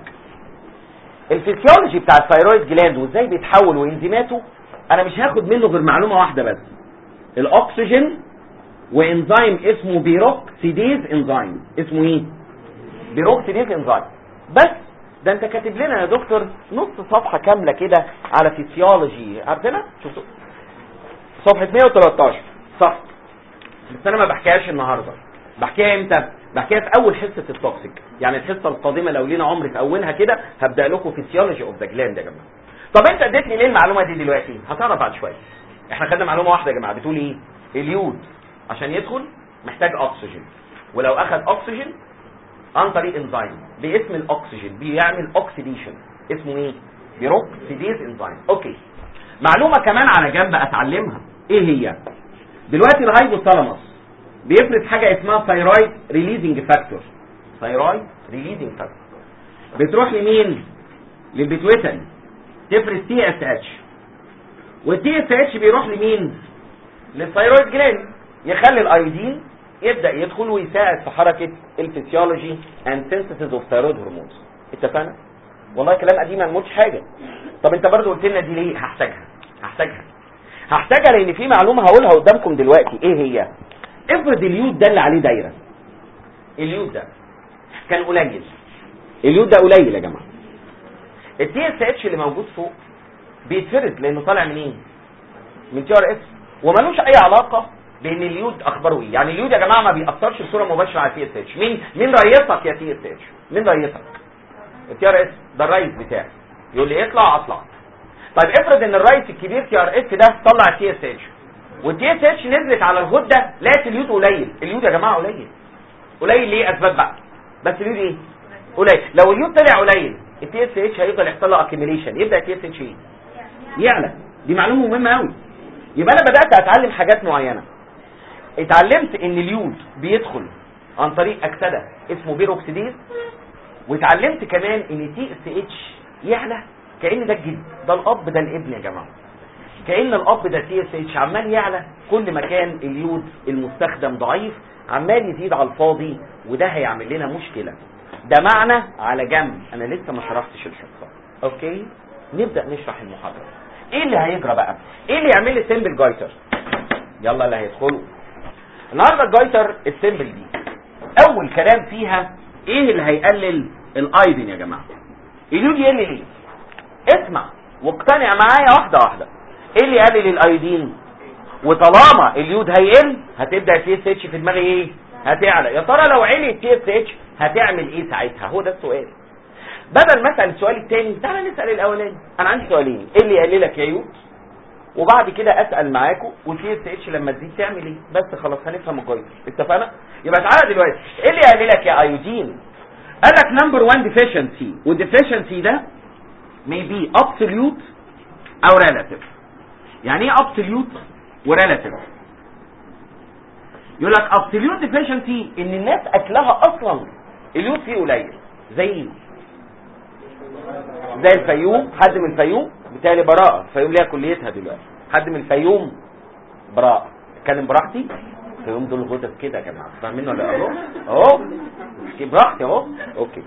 B: الفسيولوجي بتاع الثايرويد جلاند وازاي بيتحول وانزيماته انا مش هاخد منه غير معلومه واحده بس الاكسجين وانزيم اسمه بيروكسيديز انزيم اسمه ايه بيروكسيديز انزيم بس ده انت كاتب لنا يا دكتور نص صفحه كامله كده على فيسيولوجي عارفينها شفتوا صفحه 113 صح بس انا ما بحكيهاش النهارده بحكيها امتى بحكيها في اول حصه التوكسيك يعني الحصه القادمه لو لينا عمر في اولها كده هبدا لكم فيسيولوجي اوف ذا جلاند يا جماعه طب انت اديتني ليه المعلومه دي دلوقتي هتعرف بعد شويه احنا خدنا معلومه واحده يا جماعه بتقول ايه اليود عشان يدخل محتاج اكسجين ولو اخذ اكسجين عن طريق انزيم باسم الاكسجين بيعمل اوكسيديشن اسمه ايه بيروكسيديز انزيم اوكي معلومه كمان على جنب اتعلمها ايه هي دلوقتي الهايبوثالاموس بيفرز حاجه اسمها ثايرويد ريليزنج فاكتور ثايرويد ريليزنج فاكتور بتروح لمين للبيتويتري تفرز تي اس اتش والتي اس اتش بيروح لمين للثايرويد جلاند يخلي الايودين يبدا يدخل ويساعد في حركه الفسيولوجي اند سينثيسيس اوف ثايرويد هرمونز اتفقنا والله كلام قديم ما نموتش حاجه طب انت برضو قلت لنا دي ليه هحتاجها هحتاجها هحتاجها لان في معلومه هقولها قدامكم دلوقتي ايه هي افرض اليود ده اللي عليه دايره اليود ده كان قليل اليود ده قليل يا جماعه التي اس اتش اللي موجود فوق بيتفرز لانه طالع منين من تي ار اس وملوش اي علاقه بان اليود اخباره ايه يعني اليود يا جماعه ما بيأثرش بصوره مباشره على التي اس اتش مين مين رئيسك يا تي اس اتش مين رئيسك التي ار اس ده الرئيس بتاعي يقول لي اطلع اطلع طيب افرض ان الرئيس الكبير تي ار اس ده طلع التي اس اتش والتي اس اتش نزلت على الغده لقت اليود قليل اليود يا جماعه قليل قليل ليه اسباب بقى بس اليود ايه قليل لو اليود طلع قليل التي اس اتش هيفضل يحصل له اكيميليشن يبدا التي اس اتش ايه يعلى دي معلومه مهمه قوي يبقى انا بدات اتعلم حاجات معينه اتعلمت ان اليود بيدخل عن طريق اكسده اسمه بيروكسيديز واتعلمت كمان ان تي اس اتش يعلى كان ده الجد ده الاب ده الابن يا جماعه كان الاب ده تي اس اتش عمال يعلى كل ما كان اليود المستخدم ضعيف عمال يزيد على الفاضي وده هيعمل لنا مشكله ده معنى على جنب انا لسه ما شرحتش الحصه اوكي نبدا نشرح المحاضره ايه اللي هيجرى بقى ايه اللي يعمل لي سيمبل جايتر يلا اللي هيدخلوا النهارده الجايتر السيمبل دي اول كلام فيها ايه اللي هيقلل الايدين يا جماعه اليود يقل ليه اسمع واقتنع معايا واحده واحده ايه اللي يقلل الايودين وطالما اليود هيقل هتبدا تي اس اتش في دماغي ايه هتعلى يا ترى لو علي التي اس اتش هتعمل ايه ساعتها هو ده السؤال بدل ما اسال السؤال الثاني تعالى نسال الاولاني انا عندي سؤالين ايه اللي يقللك يا يود وبعد كده اسال معاكم والتي اس اتش لما تزيد تعمل ايه بس خلاص هنفهم الجايد اتفقنا يبقى تعالى دلوقتي ايه اللي يقللك يا ايودين قال لك نمبر 1 ديفيشنسي والديفيشنسي ده may be absolute او relative يعني ايه absolute وريلاتيف يقول لك absolute deficiency ان الناس اكلها اصلا اليود فيه قليل زي زي الفيوم حد من الفيوم بالتالي براءة الفيوم ليها كليتها دلوقتي حد من الفيوم براءة اتكلم براحتي الفيوم دول غدد كده يا جماعه فاهمين ولا اهو اهو احكي براحتي اهو اوكي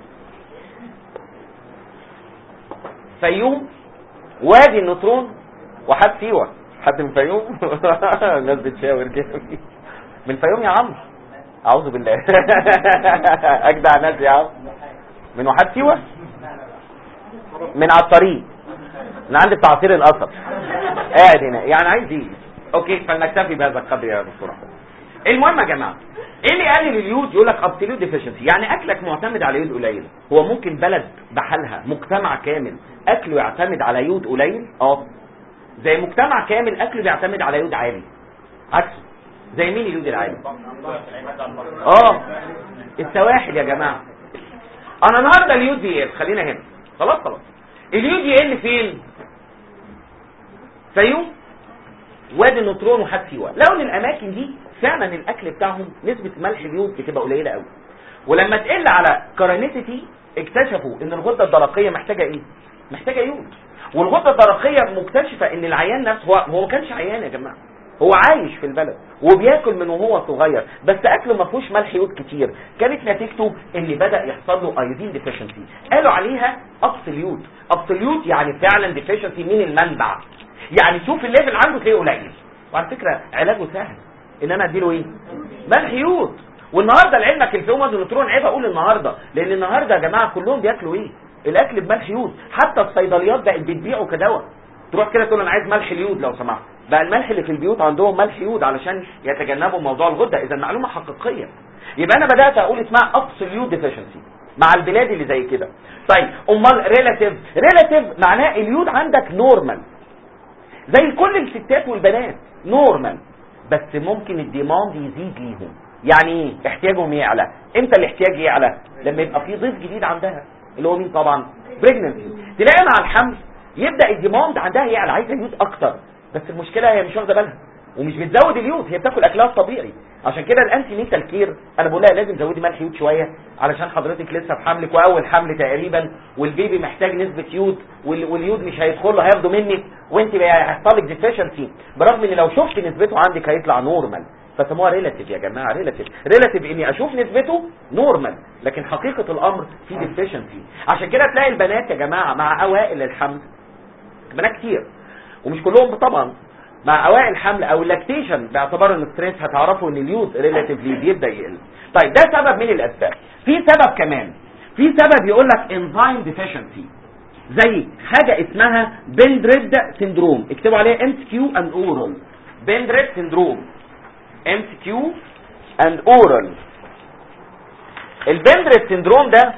B: فيوم وادي النطرون وحد سيوه حد من فيوم الناس بتشاور كده من فيوم يا عم اعوذ بالله اجدع ناس يا عم من وحد سيوه من على الطريق من عند بتاع عصير القصب قاعد هنا يعني عايز ايه اوكي فلنكتفي بهذا القدر يا دكتور أحمد. المهم يا جماعه ايه اللي قلل اليود يقول لك ابسوليوت ديفيشنسي يعني اكلك معتمد على يود قليل هو ممكن بلد بحالها مجتمع كامل اكله يعتمد على يود قليل اه زي مجتمع كامل اكله بيعتمد على يود عالي عكسه زي مين اليود العالي اه السواحل يا جماعه انا النهارده اليود بيقل خلينا هنا خلاص خلاص اليود يقل فين فيوم وادي النطرون وحد سيوه لو ان الاماكن دي فعلا الاكل بتاعهم نسبه ملح اليود بتبقى قليله قوي ولما تقل على كارينيتيتي اكتشفوا ان الغده الدرقيه محتاجه ايه محتاجه يود والغده الدرقيه مكتشفه ان العيان نفسه هو هو ما كانش عيان يا جماعه هو عايش في البلد وبياكل من وهو صغير بس اكله ما فيهوش ملح يود كتير كانت نتيجته ان بدا يحصل له ايودين ديفيشنسي قالوا عليها ابسوليوت ابسوليوت يعني فعلا ديفيشنسي من المنبع يعني شوف الليفل عنده تلاقيه قليل وعلى فكره علاجه سهل ان انا اديله ايه ملح يود والنهارده لعلمك الفيوم والنيوترون عيب اقول النهارده لان النهارده يا جماعه كلهم بياكلوا ايه الاكل بملح يود حتى الصيدليات بقت بتبيعه كدواء تروح كده تقول انا عايز ملح اليود لو سمحت بقى الملح اللي في البيوت عندهم ملح يود علشان يتجنبوا موضوع الغده اذا معلومه حقيقيه يبقى انا بدات اقول اسمها ابسوليوت ديفيشنسي مع البلاد اللي زي كده طيب امال ريلاتيف ريلاتيف معناه اليود عندك نورمال زي كل الستات والبنات نورمال بس ممكن الديماند يزيد ليهم يعني ايه احتياجهم يعلى امتى الاحتياج يعلى لما يبقى في ضيف جديد عندها اللي هو مين طبعا بريجننسي تلاقي مع الحمل يبدا الديماند عندها يعلى عايزه يود اكتر بس المشكله هي مش واخده بالها ومش بتزود اليود هي بتاكل اكلها الطبيعي عشان كده الانتي نيتال كير انا بقول لها لازم زودي ملح يود شويه علشان حضرتك لسه في حملك واول حمل تقريبا والبيبي محتاج نسبه يود وال- واليود مش هيدخل له هياخده منك وانت هيحصل لك ديفيشنسي برغم ان لو شفت نسبته عندك هيطلع نورمال فسموها ريلاتيف يا جماعه ريلاتيف ريلاتيف اني اشوف نسبته نورمال لكن حقيقه الامر في ديفيشنسي عشان كده تلاقي البنات يا جماعه مع اوائل الحمل بنات كتير ومش كلهم طبعا مع اوائل الحمل او اللاكتيشن باعتبار ان الستريس هتعرفوا ان اليود ريلاتيفلي بيبدا يقل طيب ده سبب من الاسباب في سبب كمان في سبب يقول لك انزيم ديفيشنسي زي حاجه اسمها بندريد سيندروم اكتبوا عليها ام كيو اند اورال بندريد سيندروم ام كيو اند اورال البندريد سيندروم ده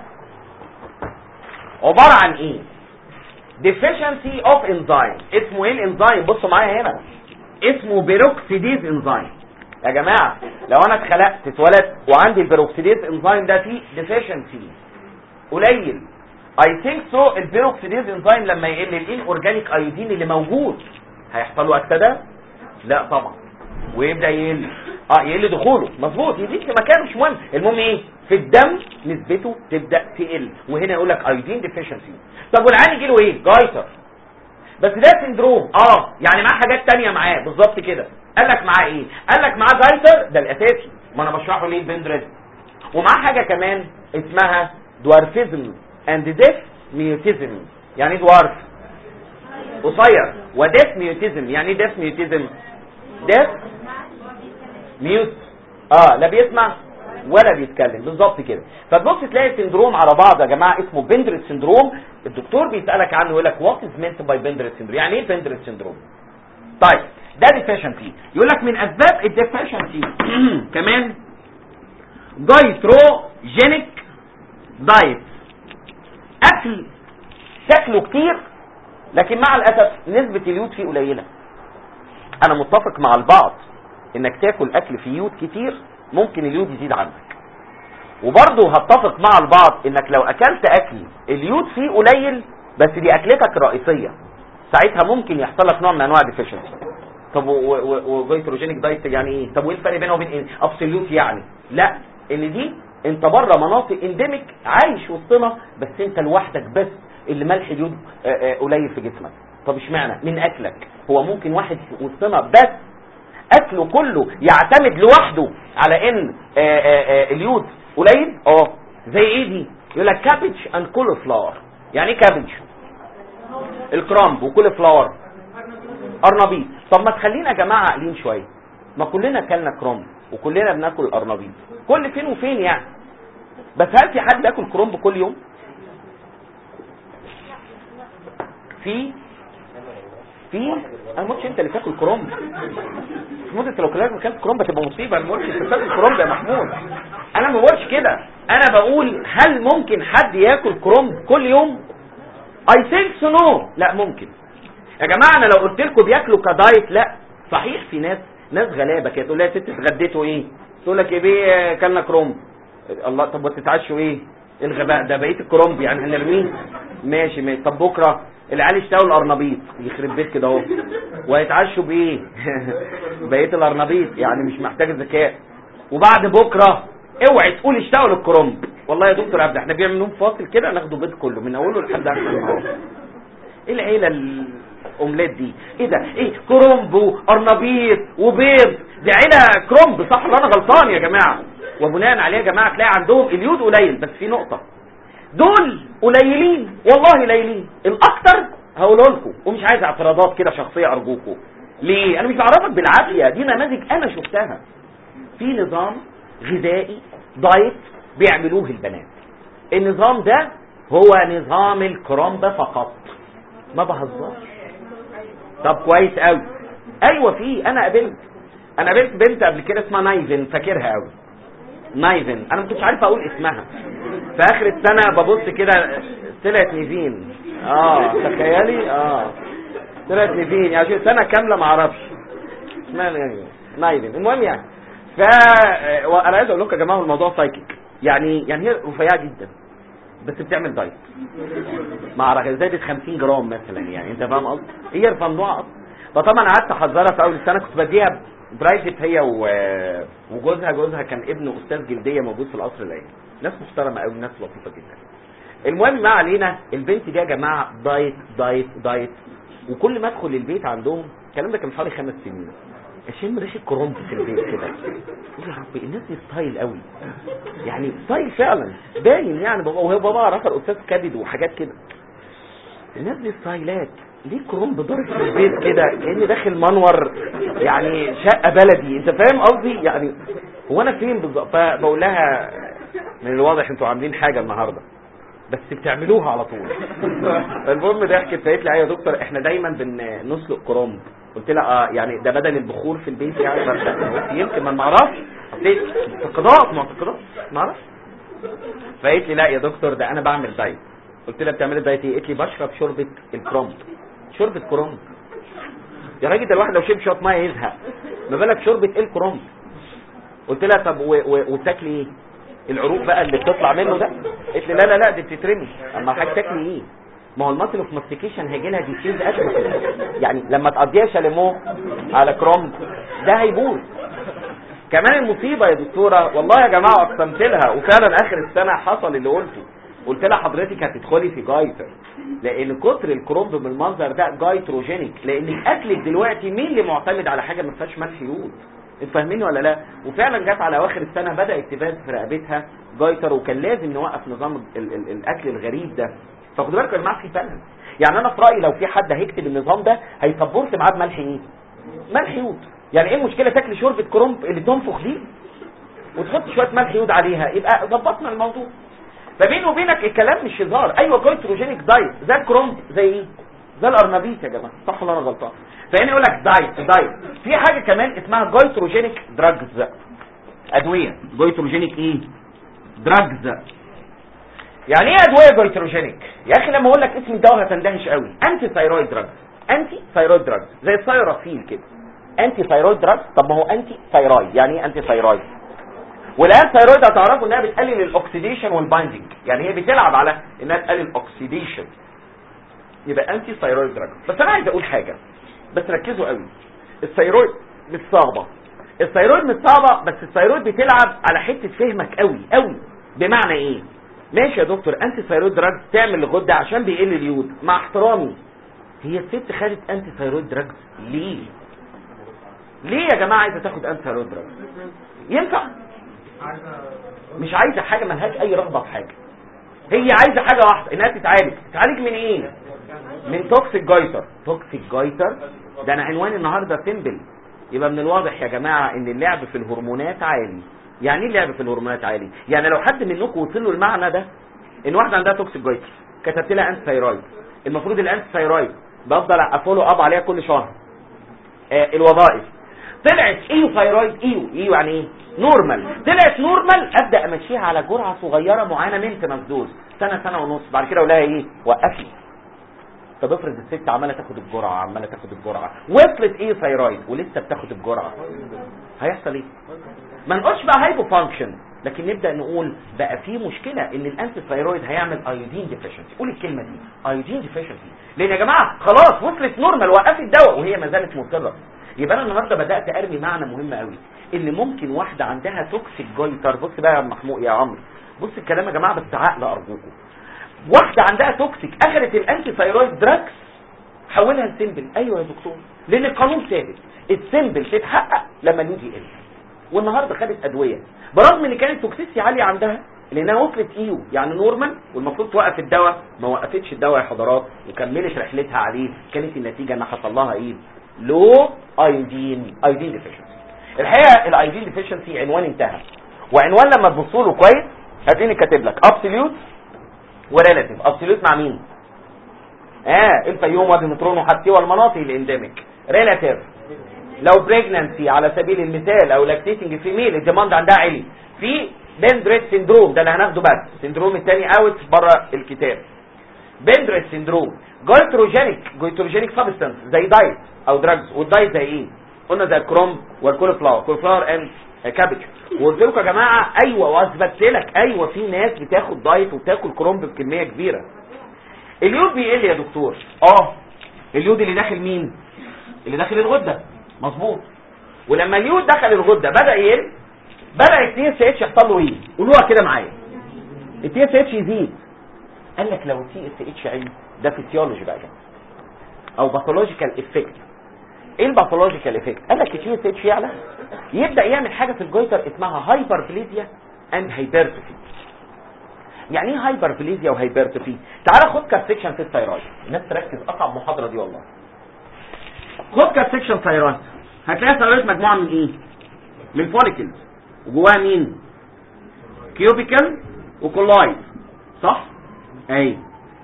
B: عباره عن ايه deficiency of enzyme اسمه ايه الانزيم بصوا معايا هنا اسمه بيروكسيديز انزيم يا جماعه لو انا اتخلقت اتولدت وعندي البيروكسيديز انزيم ده فيه deficiency قليل I think so البيروكسيديز انزيم لما يقل الان اورجانيك ايودين اللي موجود هيحصل له اكتده لا طبعا ويبدا يقل اه يقل دخوله مظبوط يزيد في مكانه مش مهم المهم ايه في الدم نسبته تبدا تقل وهنا يقول لك ايودين ديفيشنسي طب والعيان يجي له ايه جايتر بس ده سندروم اه يعني معاه حاجات تانية معاه بالظبط كده قال لك معاه ايه قال لك معاه جايتر ده الاساسي ما انا بشرحه ليه البندريد ومعاه حاجه كمان اسمها دوارفيزم اند ديف ميوتيزم يعني ايه دوارف قصير وديف ميوتيزم يعني ايه ديف ميوتيزم ديف ميوت اه لا بيسمع ولا بيتكلم بالظبط كده فتبص تلاقي سندروم على بعض يا جماعه اسمه بندريت سندروم الدكتور بيسالك عنه يقول لك وات از مينت باي بندريت سندروم يعني ايه بندريت سندروم طيب ده ديفيشنسي يقول لك من اسباب الديفيشنسي كمان جايتروجينيك دايت اكل تاكله كتير لكن مع الاسف نسبه اليود فيه قليله انا متفق مع البعض انك تاكل اكل فيه يود كتير ممكن اليود يزيد عندك وبرضه هتفق مع البعض انك لو اكلت اكل اليود فيه قليل بس دي اكلتك الرئيسيه ساعتها ممكن يحصل لك نوع من انواع ديفيشنسي طب وفيتروجينيك دايت يعني ايه طب وايه الفرق بينه وبين ايه ابسوليوت يعني لا ان دي انت بره مناطق انديميك عايش وسطنا بس انت لوحدك بس اللي ملح اليود آه، آه، قليل في جسمك طب اشمعنى من اكلك هو ممكن واحد في وسطنا بس اكله كله يعتمد لوحده على ان آآ آآ اليود قليل اه زي ايه دي يقول لك كابج اند كول فلاور يعني ايه كابج الكرامب وكل فلاور ارنبيط طب ما تخلينا يا جماعه عاقلين شويه ما كلنا اكلنا كرنب وكلنا بناكل الارنبيط كل فين وفين يعني بس هل في حد بياكل كرنب كل يوم في في انا ما قلتش انت اللي تاكل كرنب محمود انت لو كلت اكلت كرنب هتبقى مصيبه انا ما قلتش انت تاكل كرنب يا محمود انا ما بقولش كده انا بقول هل ممكن حد ياكل كرنب كل يوم اي ثينك سو نو لا ممكن يا جماعه انا لو قلت لكم بياكلوا كدايت لا صحيح في ناس ناس غلابه كده تقول لها يا ست اتغديتوا ايه تقول لك ايه بيه كلنا كرنب الله طب وتتعشوا ايه ايه الغباء ده بقيه الكرنب يعني هنرميه ماشي ماشي طب بكره العيال يشتغلوا الارنبيط يخرب بيت كده اهو وهيتعشوا بايه بقيه الارنبيط يعني مش محتاج ذكاء وبعد بكره اوعي تقول اشتغلوا الكرنب والله يا دكتور عبد احنا بنعمل نوم فاصل كده ناخده بيض كله من اوله لحد اخر النهار ايه العيله الاومليت دي ايه ده ايه كرنب وارنبيط وبيض دي عيله كرنب صح ولا انا غلطان يا جماعه وبناء عليه يا جماعه تلاقي عندهم اليود قليل بس في نقطه دول قليلين والله قليلين الاكتر هقوله لكم ومش عايز اعتراضات كده شخصيه ارجوكم ليه انا مش بعرفك بالعافيه دي نماذج انا شفتها في نظام غذائي دايت بيعملوه البنات النظام ده هو نظام الكرنب فقط ما بهزرش طب كويس قوي ايوه في انا قابلت انا قابلت بنت قبل كده اسمها نايفن فاكرها قوي نايفن انا ما كنتش عارف اقول اسمها في اخر السنه ببص كده طلعت نيفين اه تخيلي اه طلعت نيفين يعني سنه كامله ما اعرفش اسمها نايفن المهم يعني ف انا عايز اقول لكم يا جماعه الموضوع سايكيك يعني يعني هي رفيعه جدا بس بتعمل دايت ما اعرف زادت 50 جرام مثلا يعني انت فاهم قصدي هي رفنوعه اصلا فطبعا قعدت احذرها في اول السنه كنت بديها برايفت هي و... وجوزها جوزها كان ابن استاذ جلديه موجود في القصر العيني ناس محترمه قوي ناس لطيفه جدا المهم ما علينا البنت دي يا جماعه دايت دايت دايت وكل ما ادخل البيت عندهم الكلام ده كان حوالي خمس سنين اشم ريحه كرنب في البيت كده يا ربي الناس دي ستايل قوي يعني ستايل فعلا باين يعني بابا وهو بابا رفع الاستاذ كبد وحاجات كده الناس دي ستايلات ليه كرنب ضارب في البيت كده كاني داخل منور يعني شقه بلدي انت فاهم قصدي يعني هو انا فين بالظبط فبقول لها من الواضح انتوا عاملين حاجه النهارده بس بتعملوها على طول المهم ضحكت فقالت لي يا دكتور احنا دايما بنسلق كرنب قلت لها اه يعني ده بدل البخور في البيت يعني قلت يمكن ما نعرفش معتقدات معتقدات ما اعرفش فقالت لي لا يا دكتور ده انا بعمل دايت قلت لها بتعملي دايت ايه قالت لي بشرب شوربه الكرنب شوربه كرنب يا راجل ده الواحد لو شرب شويه ميه يزهق ما بالك شوربه ايه الكرنب قلت لها طب وبتاكلي ايه العروق بقى اللي بتطلع منه ده قالت لي لا لا لا دي بتترمي اما حضرتك تاكلي ايه ما هو المصل اوف ماستيكيشن هيجي لها ديسيز اتروفي يعني لما تقضيها شاليمو على كرومب ده هيبوظ كمان المصيبه يا دكتوره والله يا جماعه اقسمت لها وفعلا اخر السنه حصل اللي قلته قلت لها حضرتك هتدخلي في جايتر لان كتر الكرومب بالمنظر ده جايتروجينيك لان اكلك دلوقتي مين اللي معتمد على حاجه ما فيهاش ملح يود انتوا فاهمين ولا لا وفعلا جت على اواخر السنه بدات تبان في رقبتها جايتر وكان لازم نوقف نظام ال ال الاكل الغريب ده فخدوا بالكم يا جماعه في بالانس يعني انا في رايي لو في حد هيكتب النظام ده هيصبرت معاه بملح ايه ملح يود يعني ايه المشكله تاكل شوربه كرنب اللي تنفخ دي وتحط شويه ملح يود عليها يبقى ظبطنا الموضوع فبيني وبينك الكلام مش هزار ايوه جايتروجينيك دايت زي الكرنب زي ايه زي الارنبيط يا جماعه صح ولا انا غلطان فهنا يقول لك دايت دايت في حاجه كمان اسمها جايتروجينيك دراجز ادويه جايتروجينيك ايه دراجز يعني ايه ادويه جايتروجينيك يا اخي لما اقول لك اسم الدواء هتندهش قوي انتي ثايرويد دراجز انتي ثايرويد دراجز زي الثايرافيل كده انتي ثايرويد دراجز طب ما هو انتي ثايرويد يعني ايه انتي ثايرويد والان ثايرويد هتعرفوا انها بتقلل الاكسيديشن والبايندنج يعني هي بتلعب على انها تقلل الاكسيديشن يبقى انتي ثايرويد دراج بس انا عايز اقول حاجه بس ركزوا قوي الثايرويد مش صعبه الثايرويد مش صعبه بس الثايرويد بتلعب على حته فهمك قوي قوي بمعنى ايه ماشي يا دكتور انتي ثايرويد دراج تعمل الغده عشان بيقل اليود مع احترامي هي الست خدت انتي ثايرويد دراجز ليه ليه يا جماعه عايزه تاخد انتي ثايرويد دراجز ينفع مش عايزه حاجه ملهاش اي رغبه في حاجه هي عايزه حاجه واحده انها تتعالج تتعالج من ايه من توكسيك جايتر توكسيك جايتر ده انا عنوان النهارده سيمبل يبقى من الواضح يا جماعه ان اللعب في الهرمونات عالي يعني ايه اللعب في الهرمونات عالي يعني لو حد منكم وصل له المعنى ده ان واحده عندها توكسيك جايتر كتبت لها انت ثايرويد المفروض الانت ثايرويد بفضل افولو اب عليها كل شهر آه الوظائف طلعت ايو ثايرويد ايو ايو يعني ايه نورمال طلعت نورمال ابدا امشيها على جرعه صغيره معينه مينتنس دوز سنه سنه ونص بعد كده اقول لها ايه وقفي طب افرض الست عماله تاخد الجرعه عماله تاخد الجرعه وصلت ايه ثايرويد ولسه بتاخد الجرعه هيحصل ايه ما نقولش بقى هايبو فانكشن لكن نبدا نقول بقى في مشكله ان الانتي ثايرويد هيعمل ايودين ديفيشنسي قول الكلمه دي ايودين ديفيشنسي لان يا جماعه خلاص وصلت نورمال وقفت الدواء وهي ما زالت مصره يبقى انا النهارده بدات ارمي معنى مهم قوي ان ممكن واحده عندها توكسيك جويتر بص بقى يا محمود يا عمرو بص الكلام يا جماعه بس عقل ارجوكم واحده عندها توكسيك اخذت الانتي ثايرويد دراكس حولها لسيمبل ايوه يا دكتور لان القانون ثابت السيمبل تتحقق لما اليود يقل والنهارده خدت ادويه برغم ان كانت توكسيسي عاليه عندها لانها وصلت ايو يعني نورمال والمفروض توقف الدواء ما وقفتش الدواء يا حضرات وكملت رحلتها عليه كانت النتيجه ان حصل لها ايه لو ايودين ايودين ديفيشنسي الحقيقه الايودين ديفيشنسي عنوان انتهى وعنوان لما تبصوا له كويس هتلاقيني كاتب لك ابسوليوت وريلاتيف ابسوليوت مع مين اه الفيوم وادي نطرون وحتى والمناطق الانديميك ريلاتيف لو بريجنانسي على سبيل المثال او لاكتيتنج فيميل الديماند عندها عالي في بندريت سيندروم ده اللي هناخده بس السندروم الثاني اوت بره الكتاب بندريت سيندروم جويتروجينيك جويتروجينيك سبستانس زي دايت او دراجز والدايت زي ايه قلنا زي الكروم والكوليفلاور كوليفلاور اند كابج وقلت لكم يا جماعه ايوه واثبت لك ايوه في ناس بتاخد دايت وبتاكل كرومب بكميه كبيره اليود بيقل يا دكتور اه اليود اللي داخل مين اللي داخل الغده مظبوط ولما اليود دخل الغده بدا يقل بدا التي اس اتش يحصل له ايه قولوها كده معايا التي اس اتش يزيد قال لك لو التي اس اتش عالي ده فيسيولوجي بقى جماعه او باثولوجيكال افكت ايه الباثولوجيكال افكت قال لك التي اس اتش يعلى يبدا يعمل حاجه في الجويتر اسمها هايبربليزيا اند هايبرتروفي يعني ايه هايبربليزيا وهايبرتروفي تعال خد كالسكشن في الثايرويد الناس تركز اصعب محاضره دي والله خد كالسكشن ثايرويد هتلاقي الثايرويد مجموعه من ايه من فوليكلز وجواها مين كيوبيكال وكولايد صح اي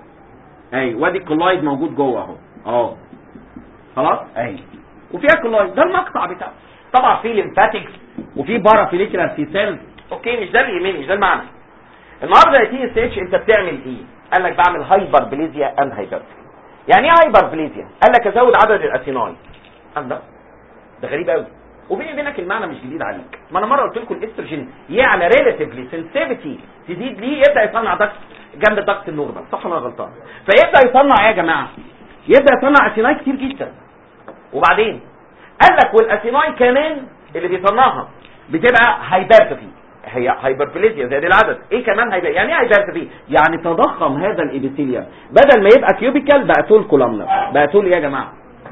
B: اي وادي الكولايد موجود جوه اهو اه خلاص اي وفيها كولايد ده المقطع بتاعه طبعا في ليمفاتيكس وفي بارافيليكولار في سيلز اوكي مش ده اللي يهمني مش ده المعنى النهارده يا تي اس اتش انت بتعمل ايه قال لك بعمل هايبر بليزيا اند هايبرتي يعني ايه هايبر بليزيا قال لك ازود عدد الاسيناي قال ده ده غريب قوي وبيني وبينك المعنى مش جديد عليك ما انا مره قلت لكم الاستروجين يعلى ريلاتيفلي سنسيفيتي تزيد ليه يبدا يصنع ضغط جنب الضغط النورمال صح ولا أنا غلطان فيبدا يصنع ايه يا جماعه يبدا يصنع اسيناي كتير جدا وبعدين قال لك والاسيناي كمان اللي بيصنعها بتبقى هايبرتفي هي هايبربليزيا زي العدد ايه كمان هايبر يعني ايه هايبرتفي يعني تضخم هذا الابيثيليوم بدل ما يبقى كيوبيكال بقى طول كولامنر بقى طول ايه يا جماعه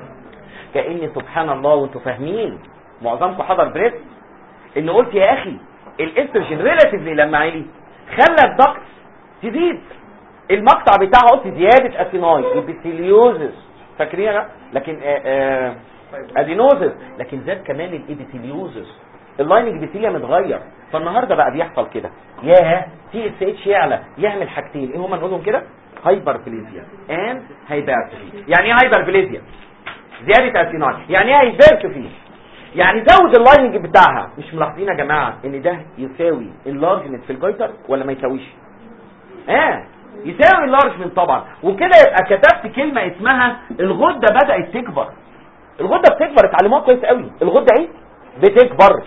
B: كاني سبحان الله وانتوا فاهمين معظمكم حضر بريس ان قلت يا اخي الاستروجين ريلاتيفلي لما عالي خلى الضغط تزيد المقطع بتاعه قلت زياده اسيناي ابيثيليوزس فاكرين يا جماعة؟ لكن آآ آآ ادينوزس لكن زاد كمان الابيثيليوزس اللايننج ابيثيليوم اتغير فالنهارده بقى بيحصل كده ياه تي اس اتش يعلى يعمل حاجتين ايه هما نقولهم كده هايبربليزيا ان هايبرتفي يعني ايه هايبربليزيا زياده اسيناي يعني ايه هايبرتفي يعني زود اللايننج بتاعها مش ملاحظين يا جماعه ان ده يساوي اللارجمنت في الجويتر ولا ما يساويش اه يساوي اللارجمنت طبعا وكده يبقى كتبت كلمه اسمها الغده بدات تكبر الغده بتكبر اتعلموها كويس قوي الغده ايه بتكبر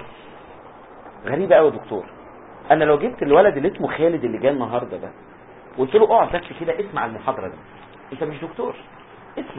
B: غريبه قوي يا دكتور انا لو جبت الولد اللي اسمه خالد اللي جاي النهارده ده قلت له اقعد بس كده اسمع المحاضره دي انت مش دكتور اسمع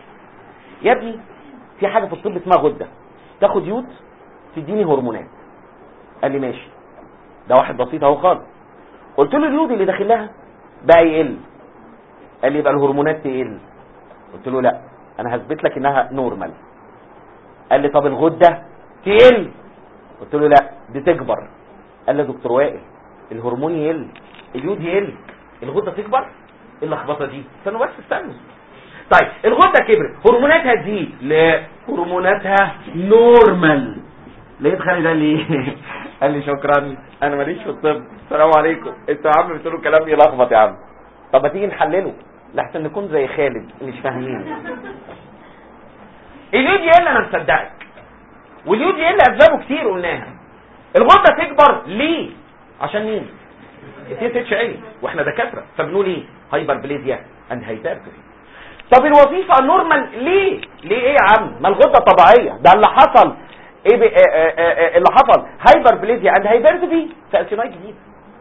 B: يا ابني في حاجه في الطب اسمها غده تاخد يود تديني هرمونات قال لي ماشي ده واحد بسيط اهو خالص قلت له اليود اللي داخل لها بقى يقل قال لي يبقى الهرمونات تقل قلت له لا انا هثبت لك انها نورمال قال لي طب الغده تقل قلت له لا دي تكبر قال لي دكتور وائل الهرمون يقل اليود يقل الغده تكبر ايه اللخبطه دي استنوا بس استنوا طيب الغده كبرت هرموناتها تزيد لا هرموناتها نورمال لقيت خالد قال لي قال لي شكرا انا ماليش في الطب السلام عليكم انتوا يا عم بتقولوا كلام يلخبط يا عم طب ما تيجي نحلله لحسن نكون زي خالد مش فاهمين اليود يقل انا مصدقك واليود يقل اسبابه كتير قلناها الغده تكبر ليه عشان مين التي اتش اي واحنا دكاتره فبنقول ايه هايبر بليزيا اند هايبرتروفي طب الوظيفه نورمال ليه ليه ايه يا عم ما الغده طبيعيه ده اللي حصل ايه بي اه اه اه اللي حصل هايبر بليزيا اند هايبرتروفي تقسيمات جديده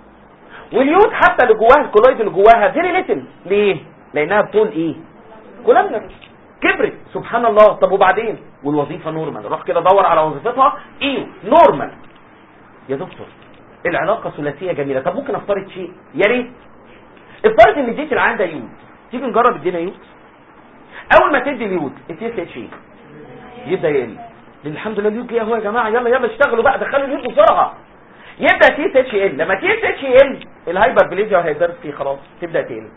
B: واليود حتى اللي جواها الكولويد اللي جواها فيري ليتل ليه لانها بتقول ايه كولامنر كبرت سبحان الله طب وبعدين والوظيفه نورمال روح كده دور على وظيفتها ايه نورمال يا دكتور العلاقه ثلاثيه جميله طب ممكن افترض شيء يا ريت افترض ان اديت العيان ده يود تيجي نجرب ادينا يود اول ما تدي اليود التي اس اتش ايه يبدا يقل لأن الحمد لله اليود جه اهو يا جماعه يلا يلا اشتغلوا بقى دخلوا اليود بسرعه يبدا تي اس اتش ال لما تي اس اتش ال الهايبر بليزيا والهايبرتي خلاص تبدا تقل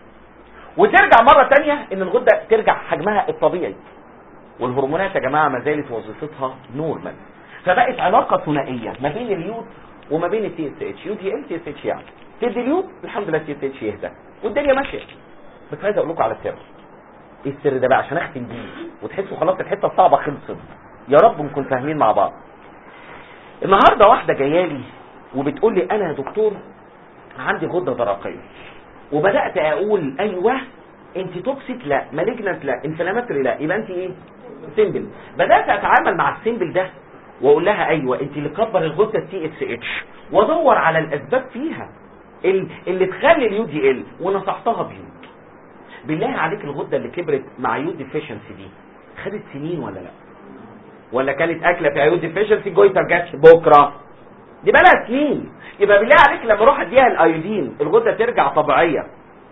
B: وترجع مره تانية ان الغده ترجع حجمها الطبيعي والهرمونات يا جماعه ما زالت وظيفتها نورمال فبقت علاقه ثنائيه ما بين اليود وما بين التي اس اتش يود يقل تي اس اتش يعني تدي اليود الحمد لله تي اس اتش يهدى والدنيا ماشيه بس عايز اقول لكم على السر ايه السر ده بقى عشان اختم بيه وتحسوا خلاص الحته الصعبه خلصت يا رب نكون فاهمين مع بعض النهارده واحده جايه لي وبتقول لي انا يا دكتور عندي غده درقيه وبدات اقول ايوه انت توكسيك لا مالجنت لا انفلاماتوري لا يبقى انت ايه سيمبل بدات اتعامل مع السيمبل ده واقول لها ايوه انت اللي كبر الغده تي اس اتش وادور على الاسباب فيها اللي تخلي اليود يقل ونصحتها بيود بالله عليك الغده اللي كبرت مع يود ديفيشنسي دي خدت سنين ولا لا ولا كانت اكله في يود ديفيشنسي جويتر جاتش بكره دي بقى سنين يبقى بالله عليك لما اروح اديها الايودين الغده ترجع طبيعيه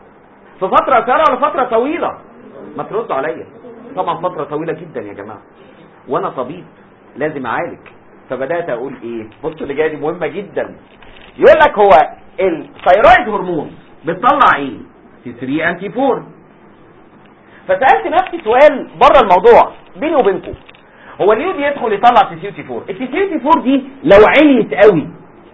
B: في فتره قصيره ولا فتره طويله ما تردوا عليا طبعا فتره طويله جدا يا جماعه وانا طبيب لازم اعالج فبدات اقول ايه بصوا اللي جايه دي مهمه جدا يقول لك هو الثيرويد هرمون بتطلع ايه تي 3 انتي 4 فسالت نفسي سؤال بره الموضوع بيني وبينكم هو اليود يدخل يطلع تي 3 4 التي 3 4 دي لو عليت قوي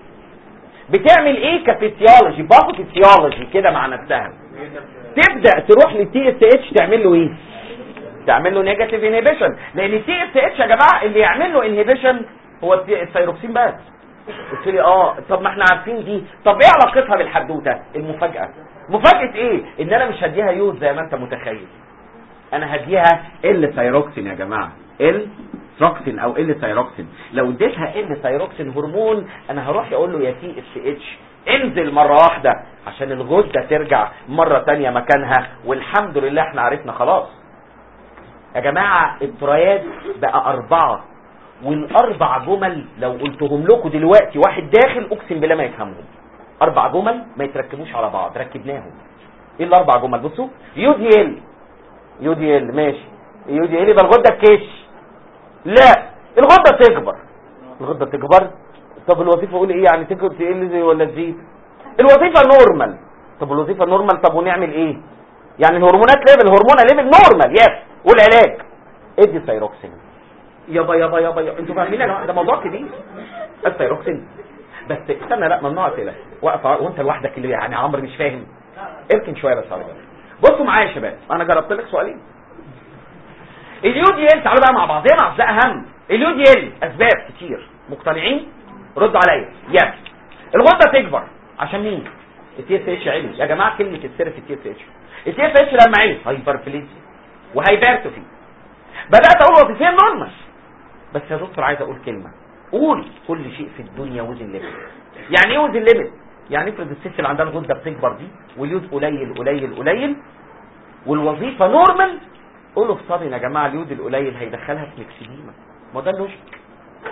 B: بتعمل ايه كفيسيولوجي باثوفيسيولوجي كده مع نفسها تبدا تروح للتي اس اتش تعمل له ايه تعمل له نيجاتيف انهبيشن لان التي اس اتش يا جماعه اللي يعمل له انهبيشن هو الثيروكسين بس قلت لي اه طب ما احنا عارفين دي طب ايه علاقتها بالحدوته المفاجاه مفاجاه ايه ان انا مش هديها يود زي ما انت متخيل انا هديها ال ثيروكسين يا جماعه ال ثيروكسين او ال ثيروكسين لو اديتها ال ثيروكسين هرمون انا هروح اقول له يا تي اس اتش انزل مرة واحدة عشان الغدة ترجع مرة تانية مكانها والحمد لله احنا عرفنا خلاص يا جماعة التريات بقى اربعة والاربع جمل لو قلتهم لكم دلوقتي واحد داخل اقسم بالله ما يفهمهم اربع جمل ما يتركبوش على بعض ركبناهم ايه الاربع جمل بصوا يو دي ال يو دي ال ماشي يو دي ال يبقى الغده تكش لا الغده تكبر الغده تكبر طب الوظيفه اقول ايه يعني تكبر تقل زي ولا تزيد الوظيفه نورمال طب الوظيفه نورمال طب ونعمل ايه يعني الهرمونات ليفل هرمون ليفل نورمال يس والعلاج ادي ثيروكسين يابا يابا يابا يابا انتوا فاهمين يا جماعه ده موضوع كبير الثيروكسين بس استنى لا ممنوع اسئله واقف وانت لوحدك اللي يعني عمرو مش فاهم اركن شويه بس على جنب بصوا معايا يا شباب انا جربت لك سؤالين اليو دي ال تعالوا بقى مع بعضنا ده اهم اليو دي ال اسباب كتير مقتنعين ردوا عليا يس الغده تكبر عشان مين التي اس اتش عالي يا جماعه كلمه السر في التي اس اتش التي اس اتش لما عالي هايبرفليزيا وهايبرتوفي بدات اقول وظيفين نورمال بس يا دكتور عايز اقول كلمه قول كل شيء في الدنيا وزن ليميت يعني ايه وزن ليميت يعني افرض الست اللي عندها الغده بتكبر دي واليود قليل قليل قليل والوظيفه نورمال قولوا افترض يا جماعه اليود القليل هيدخلها في مكسديما ما ده اللوجيك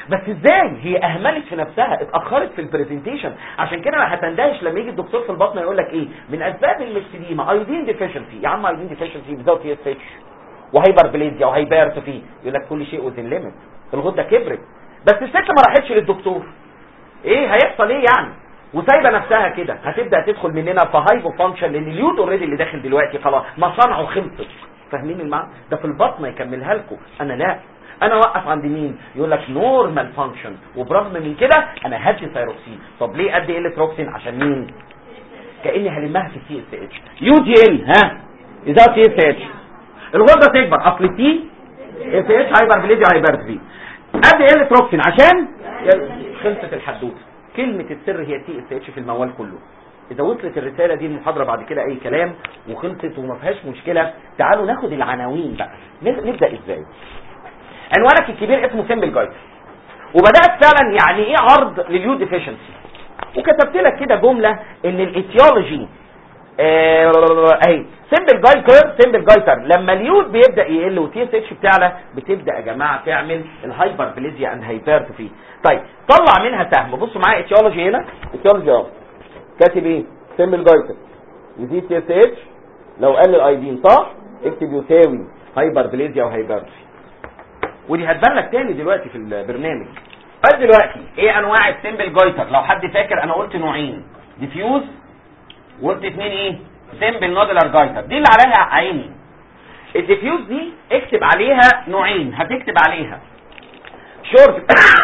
B: بس ازاي هي اهملت في نفسها اتاخرت في البرزنتيشن عشان كده هتندهش لما يجي الدكتور في البطن يقول لك ايه من اسباب المكسديما ايودين ديفيشنسي يا عم ايودين ديفيشنسي بيزود تي اس اتش وهايبر بليزيا وهايبرتوفي يقول لك كل شيء وذين ليميت الغده كبرت بس الست ما راحتش للدكتور ايه هيحصل ايه يعني وسايبه نفسها كده هتبدا تدخل مننا في هايبو فانكشن لان اليود اوريدي اللي داخل دلوقتي خلاص مصانعه خلصت فاهمين المعنى ده في البطن يكملها لكم انا لا انا اوقف عند مين يقول لك نورمال فانكشن وبرغم من كده انا هدي ثيروكسين طب ليه قد ايه روكسين عشان مين كاني هلمها في سي اس اتش يو دي ال ها اذا تي اس اتش الغده تكبر اصل تي اس اتش هايبر بليدي هايبر في قد ايه روكسين عشان خلصت الحدوته كلمه السر هي تي اس اتش في الموال كله اذا وصلت الرساله دي المحاضره بعد كده اي كلام وخلصت وما فيهاش مشكله تعالوا ناخد العناوين بقى نبدا ازاي عنوانك الكبير اسمه سيمبل جايد وبدات فعلا يعني ايه عرض لليو ديفيشنسي وكتبت لك كده جمله ان الايتيولوجي اهي سيمبل جايتر سيمبل جايتر لما اليود بيبدا يقل وتي اس اتش بتعلى بتبدا يا جماعه تعمل الهايبر بليزيا اند هايبرتروفي طيب طلع منها سهم بصوا معايا ايتيولوجي هنا ايتيولوجي اهو كاتب ايه سيمبل جايتر يزيد تي اس اتش لو قل الايدين صح اكتب يساوي هايبر بليزيا وهايبرتروفي ودي هتبان لك تاني دلوقتي في البرنامج بس دلوقتي ايه انواع السيمبل جايتر لو حد فاكر انا قلت نوعين ديفيوز وقلت اتنين ايه سيمبل نودلر جايتر دي اللي عليها عيني الديفيوز دي اكتب عليها نوعين هتكتب عليها شورت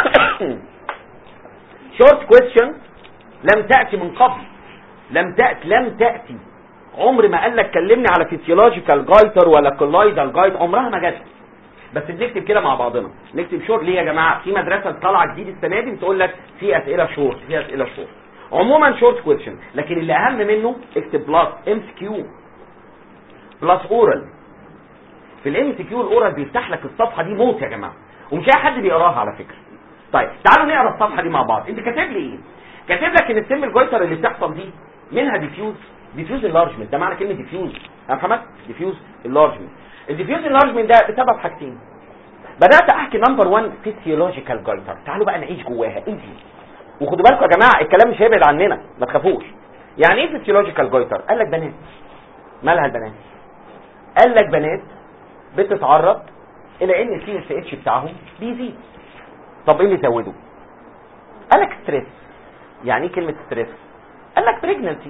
B: شورت كويستشن لم تأتي من قبل لم تأتي لم تأتي عمر ما قال لك كلمني على فيسيولوجيكال جايتر ولا كولايدال جايت عمرها ما جت بس بنكتب كده مع بعضنا نكتب شورت ليه يا جماعه في مدرسه طالعه جديد السنه دي بتقول لك في اسئله شورت في اسئله شورت عموما شورت كويشن لكن اللي اهم منه اكتب بلس ام سي كيو بلس اورال في الام سي كيو الاورال بيفتح لك الصفحه دي موت يا جماعه ومش اي حد بيقراها على فكره طيب تعالوا نقرا الصفحه دي مع بعض انت كاتب لي ايه كاتب لك ان السم الجويتر اللي بتحصل دي منها ديفيوز ديفيوز انلارجمنت ده معنى كلمه ديفيوز يا محمد ديفيوز انلارجمنت الديفيوز انلارجمنت ده بسبب حاجتين بدات احكي نمبر 1 فيسيولوجيكال جايتر تعالوا بقى نعيش جواها ايه دي وخدوا بالكم يا جماعه الكلام مش هيبعد عننا ما تخافوش يعني ايه فيسيولوجيكال جايتر قال لك بنات مالها البنات قال لك بنات بتتعرض الى ان السي اس اتش بتاعهم بيزيد طب ايه اللي يزوده قال لك ستريس يعني ايه كلمه ستريس قال لك بريجننسي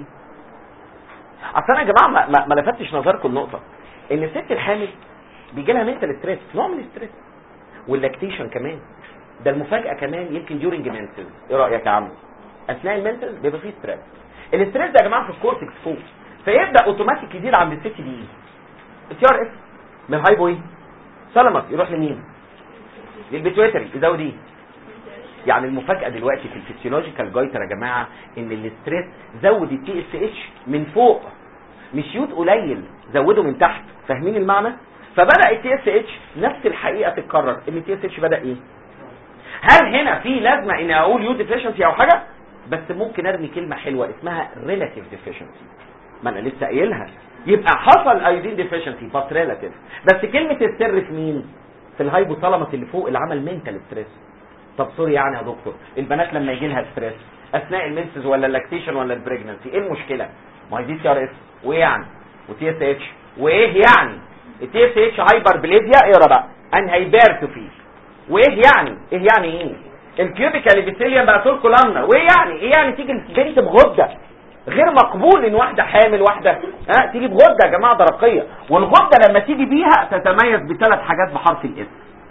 B: اصل انا يا جماعه ما, ما, ما لفتش نظركم النقطه ان الست الحامل بيجي لها منتال ستريس نوع من الستريس واللاكتيشن كمان ده المفاجاه كمان يمكن ديورنج منتل ايه رايك يا عم اثناء المنتل بيبقى فيه ستريس الستريس ده يا جماعه في الكورتكس فوق فيبدا اوتوماتيك يزيد عند الست دي ايه التي ار اس من الهايبو ايه سلمك يروح لمين للبيتويتري يزود ايه يعني المفاجاه دلوقتي في الفسيولوجيكال جايتر يا جماعه ان الاستريس زود التي اس اتش من فوق مش يود قليل زوده من تحت فاهمين المعنى فبدا التي اس اتش نفس الحقيقه تتكرر ان التي اس اتش بدا ايه هل هنا في لازمه اني اقول يود ديفيشنسي او حاجه بس ممكن ارمي كلمه حلوه اسمها ريلاتيف ديفيشنسي ما انا لسه قايلها يبقى حصل ايودين ديفيشنسي بس ريلاتيف بس كلمه السر في مين في الهايبوثالاموس اللي فوق اللي عمل منتال ستريس طب سوري يعني يا دكتور البنات لما يجي لها ستريس اثناء المنسز ولا اللاكتيشن ولا البريجننسي ايه المشكله ما هي دي سي ار اس وايه يعني وتي اس اتش وايه يعني التي اس اتش هايبر بليزيا اقرا بقى ان هايبرتوفي وايه يعني ايه يعني ايه الكيوبيكال ابيثيليوم بقى طول كولامنا وايه يعني ايه يعني تيجي البنت بغده غير مقبول ان واحده حامل واحده ها تيجي بغده يا جماعه درقيه والغده لما تيجي بيها تتميز بثلاث حاجات بحرف الاس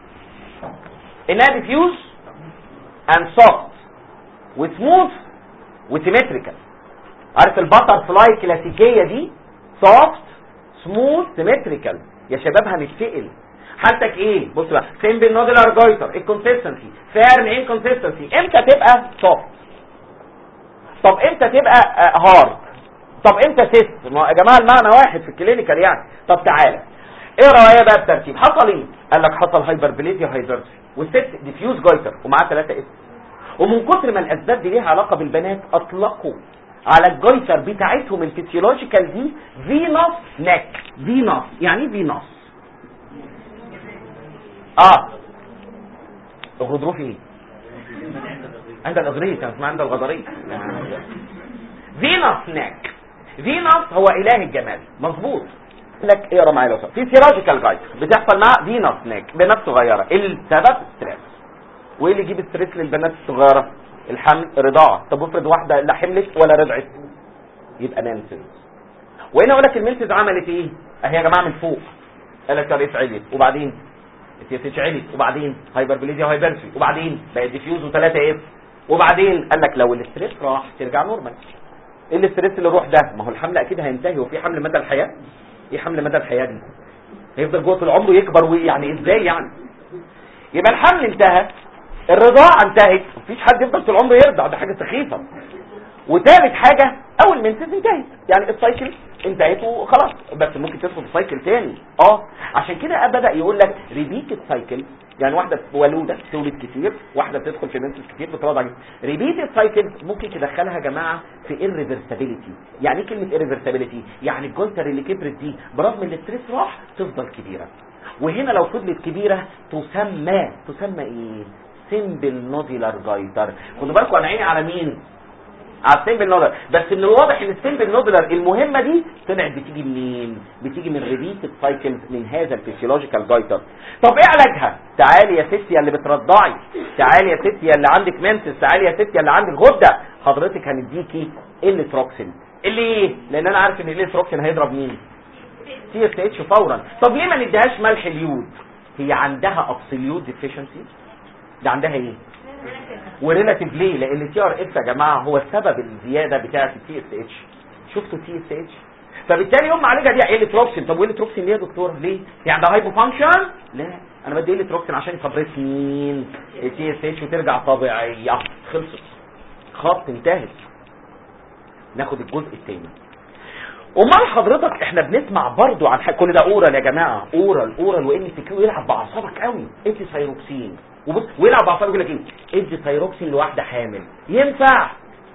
B: انها ديفيوز اند سوفت وسموث وسيمتريكال عارف البتر فلاي كلاسيكيه دي سوفت سموث سيمتريكال يا شباب هنتفقل حالتك ايه بص بقى سيمبل نودلار جايتر الكونسيستنسي فيرن انكونسيستنسي امتى تبقى سوفت طب امتى تبقى هارد طب امتى سيست ما يا جماعه المعنى واحد في الكلينيكال يعني طب تعالى ايه رايك بقى بترتيب حصل ايه قال لك حصل هايبربليزيا وهايبرتي والست ديفيوز جايتر ومعاه ثلاثه اس ومن كتر ما الاسباب دي ليها علاقه بالبنات اطلقوا على الجايتر بتاعتهم الفسيولوجيكال دي فينوس نك فينوس يعني ايه فينوس اه الغضروف ايه عند الاغريق كان اسمها عند الغضرية فينوس ناك فينوس هو اله الجمال مظبوط لك اقرا معايا لو سمحت فيسيولوجيكال جايد بتحصل مع فينوس ناك بنات صغيره السبب ستريس وايه اللي يجيب ستريس للبنات الصغيره الحمل رضاعه طب افرض واحده لا حملت ولا رضعت يبقى مانسز وهنا اقول لك المنسز عملت ايه اهي يا جماعه من فوق قال لك الريس عليت وبعدين التي عليت وبعدين هايبربليزيا وهايبرسي وبعدين بقت ديفيوز وثلاثه اف وبعدين قال لك لو الاستريس راح ترجع نورمال ايه الاستريس اللي روح ده ما هو الحمل اكيد هينتهي وفي حمل مدى الحياه ايه حمل مدى الحياه دي هيفضل جوه طول عمره يكبر ويعني ازاي يعني يبقى الحمل انتهى الرضاعه انتهت مفيش حد يفضل طول عمره يرضع ده حاجه سخيفه وثالث حاجه اول منسز انتهت يعني السايكل انتهت وخلاص بس ممكن تدخل في سايكل تاني اه عشان كده بدا يقول لك ريبيتد سايكل يعني واحده ولوده تولد كتير واحده بتدخل في منسز كتير بترضع كتير ريبيتد سايكل ممكن تدخلها يا جماعه في irreversibility يعني ايه كلمه irreversibility يعني الجولتر اللي كبرت دي برغم ان الستريس راح تفضل كبيره وهنا لو فضلت كبيره تسمى تسمى ايه سيمبل نوديلار جايتر خدوا بالكم انا عيني على مين على السيمبل نودلر بس من الواضح ان السيمبل نودلر المهمه دي طلعت بتيجي منين بتيجي من ريبيتد سايكلز من هذا الفسيولوجيكال جايتر طب ايه علاجها تعالي يا ستي يا اللي بترضعي تعالي يا ستي يا اللي عندك منسس تعالي يا ستي يا اللي عندك غده حضرتك هنديكي التروكسين اللي ايه لان انا عارف ان التروكسين هيضرب مين تي اس اتش فورا طب ليه ما نديهاش ملح اليود هي عندها ابسوليوت ديفيشنسي ده عندها ايه وريلاتيف ليه لان التي ار اس يا جماعه هو السبب الزياده بتاعه التي اس اتش شفتوا التي اس اتش فبالتالي يوم ما عالجها دي ايه التروكسين طب وايه التروكسين ليه يا دكتور ليه هي عندها هايبو فانكشن لا انا بدي التروكسين عشان يسبريس مين التي اس اتش وترجع طبيعيه خلصت خط انتهت ناخد الجزء الثاني امال حضرتك احنا بنسمع برضو عن حاجة كل ده اورال يا جماعه اورال اورال وان تكيو يلعب باعصابك قوي ادي سايروكسين وبص ويلعب باعصابك يقول لك ايه ادي سايروكسين لواحده حامل ينفع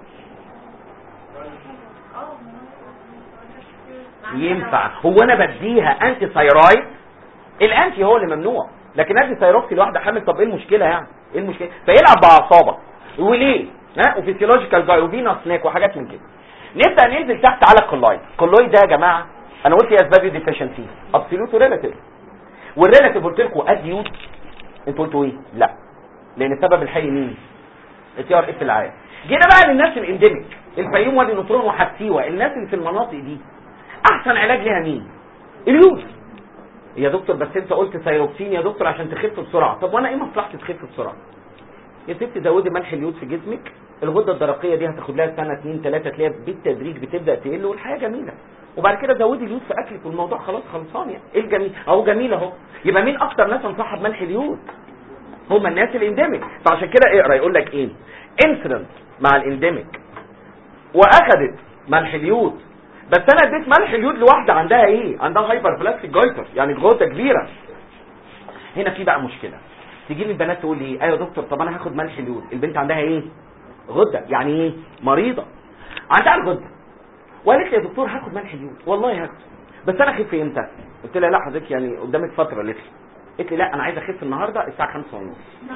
B: ينفع هو انا بديها انتي ثايرويد الانتي هو اللي ممنوع لكن ادي ثايروكسين لواحده حامل طب ايه المشكله يعني ايه المشكله فيلعب باعصابك وليه ها وفيسيولوجيكال جاي وفينوس سناك وحاجات من كده نبدا ننزل تحت على الكولاي الكولاي ده يا جماعه انا قلت يا اسباب ديفيشنسي ابسولوت وريلاتيف والريلاتيف قلت لكم اديوت انتوا قلتوا ايه لا لان السبب الحقيقي مين التي ار اف العام جينا بقى للناس الانديميك الفيوم وادي نطرون وحسيوه الناس اللي في المناطق دي احسن علاج ليها مين اليود يا دكتور بس انت قلت ثايروكسين يا دكتور عشان تخف بسرعه طب وانا ايه مصلحتي تخف بسرعه يا ست زودي ملح اليود في جسمك الغده الدرقيه دي هتاخد لها سنه اتنين تلاته تلاقيها بالتدريج بتبدا تقل والحياه جميله وبعد كده زودي اليود في اكلك والموضوع خلاص خلصان يعني ايه الجميل اهو جميل اهو يبقى مين اكتر ناس انصحها بملح اليود هم الناس الانديميك فعشان كده اقرا يقول لك ايه انسيدنت مع الانديميك واخدت ملح اليود بس انا اديت ملح اليود لواحده عندها ايه عندها هايبر بلاستيك جايتر يعني الغده كبيره هنا في بقى مشكله تيجي لي البنات تقول لي ايوه يا دكتور طب انا هاخد ملح اليود البنت عندها ايه غده يعني ايه مريضه عندها الغده وقالت لي يا دكتور هاخد ملح اليود والله هاخد بس انا اخف امتى قلت لها لا حضرتك يعني قدامك فتره قالت لي قالت لي لا انا عايز اخف النهارده الساعه 5 ونص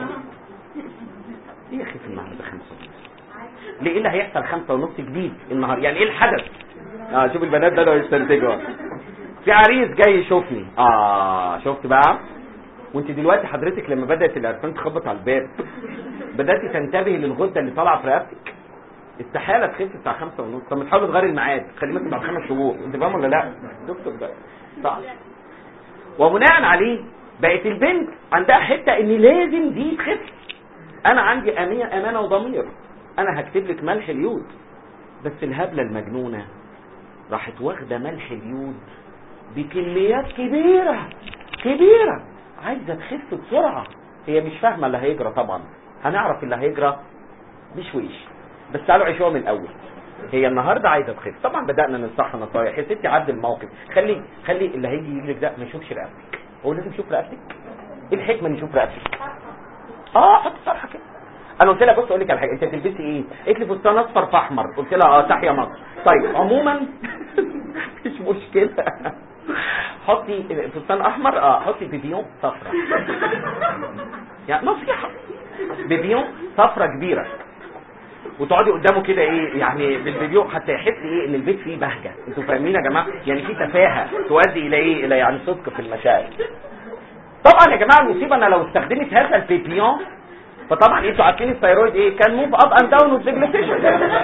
B: ايه اخف النهارده 5 ونص ليه ايه اللي هيحصل 5 ونص جديد النهار يعني ايه الحدث اه شوف البنات بدأوا يستنتجوا في عريس جاي يشوفني اه شفت بقى وانت دلوقتي حضرتك لما بدات الاركان تخبط على الباب بداتي تنتبهي للغده اللي طالعه في رقبتك استحاله تخف الساعه 5 ونص طب ما تحاولي تغيري الميعاد خليه مثلا بعد خمس شهور انت فاهم ولا لا دكتور ده صح وبناء عليه بقت البنت عندها حته ان لازم دي تخف انا عندي امانه امانه وضمير انا هكتب لك ملح اليود بس الهبله المجنونه راحت واخده ملح اليود بكميات كبيره كبيره عايزه تخف بسرعه هي مش فاهمه اللي هيجرى طبعا هنعرف اللي هيجرى بشويش بس تعالوا عيشوها من الاول هي النهارده عايزه تخف طبعا بدانا ننصحها نصايح يا ستي عدي الموقف خلي خلي اللي هيجي يجي لك ده ما يشوفش رقبتك هو لازم يشوف رقبتك ايه الحكمه ان يشوف رقبتك اه حط طرحه كده انا قلت لها بص اقول لك على حاجه انت تلبسي ايه قالت لي فستان اصفر في احمر قلت لها اه تحيا مصر طيب عموما مش مشكله حطي فستان احمر اه حطي بيبيون صفرة يعني نصيحه بيبيون صفرة كبيره وتقعدي قدامه كده ايه يعني بالفيديو حتى يحس ايه ان البيت فيه بهجه انتوا فاهمين يا جماعه يعني في تفاهه تؤدي الى ايه الى يعني صدق في المشاعر طبعا يا جماعه المصيبه انا لو استخدمت هذا البيبيون فطبعا انتوا عارفين الثيرويد ايه كان موف اب اند داون وسيجليتيشن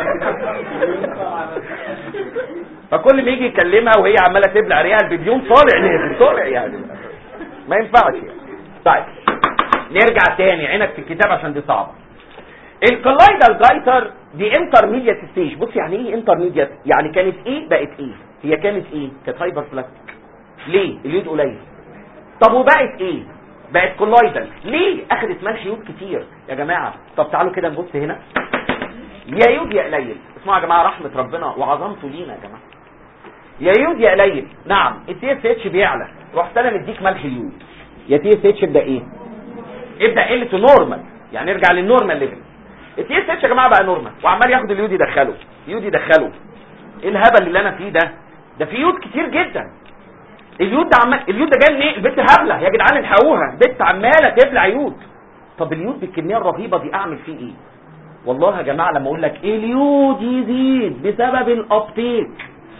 B: فكل ما يجي يكلمها وهي عماله تبلع ريها البيبيون طالع نازل طالع يعني ما ينفعش يعني طيب نرجع تاني عينك في الكتاب عشان دي صعبه الكلايدال جايتر دي انترميديت ستيج بص يعني ايه انترميديت يعني كانت ايه بقت ايه هي كانت ايه كانت هايبر بلاستيك ليه اليود قليل طب وبقت ايه بقت كولايدال ليه اخدت ملح يود كتير يا جماعه طب تعالوا كده نبص هنا يا يود يا قليل اسمعوا يا جماعه رحمه ربنا وعظمته لينا يا جماعه يا يود يا قليل نعم التي اس اتش بيعلى رحت انا مديك ملح يود يا تي اس اتش ابدا ايه ابدا قله نورمال يعني ارجع للنورمال ليفل التي اس اتش يا جماعه بقى نورمال وعمال ياخد اليود يدخله اليود يدخله ايه الهبل اللي انا فيه ده ده في يود كتير جدا اليود ده عمال اليود ده جاي منين البت هبله يا جدعان الحقوها بنت عماله تبلع يود طب اليود بالكميه الرهيبه دي اعمل فيه ايه والله يا جماعه لما اقول لك اليود يزيد بسبب الابتيك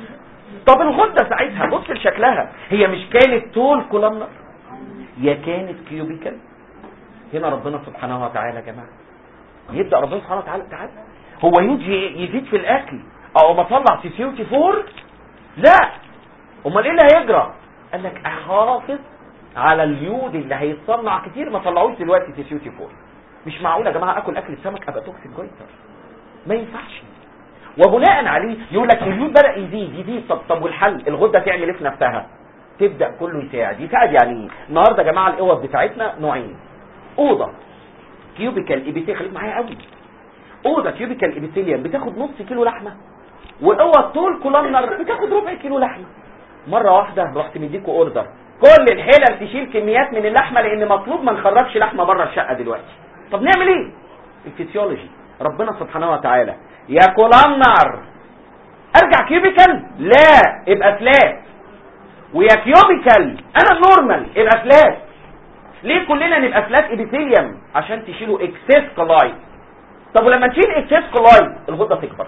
B: طب الغده ساعتها بص لشكلها هي مش كانت طول كولامنر يا كانت كيوبيكال هنا ربنا سبحانه وتعالى يا جماعه يبدا ربنا سبحانه وتعالى تعالى هو يجي يزيد في الاكل او ما طلع سي سي 4 لا امال ايه اللي هيجرى قال لك احافظ على اليود اللي هيتصنع كتير ما طلعوش دلوقتي سي سي 4 مش معقول يا جماعه اكل اكل السمك ابقى توكسيك جويتر ما ينفعش وبناء عليه يقول لك اليود بدا يزيد يزيد طب طب والحل الغده تعمل ايه في نفسها تبدا كله يساعد يساعد يعني ايه النهارده يا جماعه الاوض بتاعتنا نوعين اوضه كيوبيكال ايبيثيل خليك معايا قوي اوضه كيوبيكال ايبيثيليوم بتاخد نص كيلو لحمه واوض طول كولامنر بتاخد ربع كيلو لحمه مره واحده رحت مديكوا اوردر كل الحلل تشيل كميات من اللحمه لان مطلوب ما نخرجش لحمه بره الشقه دلوقتي طب نعمل ايه الفسيولوجي ربنا سبحانه وتعالى يا كولامنر ارجع كيوبيكال لا ابقى فلات ويا كيوبيكال انا النورمال ابقى فلات ليه كلنا نبقى فلات ابيثيليوم عشان تشيلوا اكسس كلاي طب ولما تشيل اكسس كلاي الغده تكبر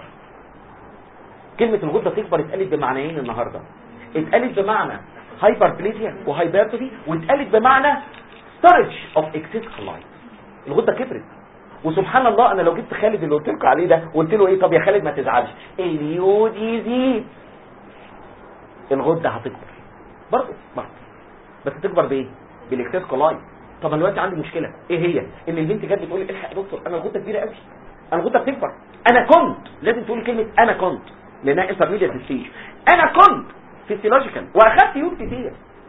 B: كلمه الغده تكبر اتقالت بمعنيين النهارده اتقالت بمعنى هايبربليزيا وهايبرتروفي واتقالت بمعنى ستورج اوف اكسس كلاي الغده كبرت وسبحان الله انا لو جبت خالد اللي قلت لكم عليه ده قلت له ايه طب يا خالد ما تزعلش اليود يزيد الغده هتكبر برضه برضه بس تكبر بايه بالاكسس كولاي طب انا دلوقتي عندي مشكله ايه هي ان البنت جت بتقول لي الحق يا دكتور انا الغده كبيره قوي انا الغده بتكبر انا كنت لازم تقول كلمه انا كنت لانها انترميديت ستيج انا كنت فيسيولوجيكال واخدت يود كتير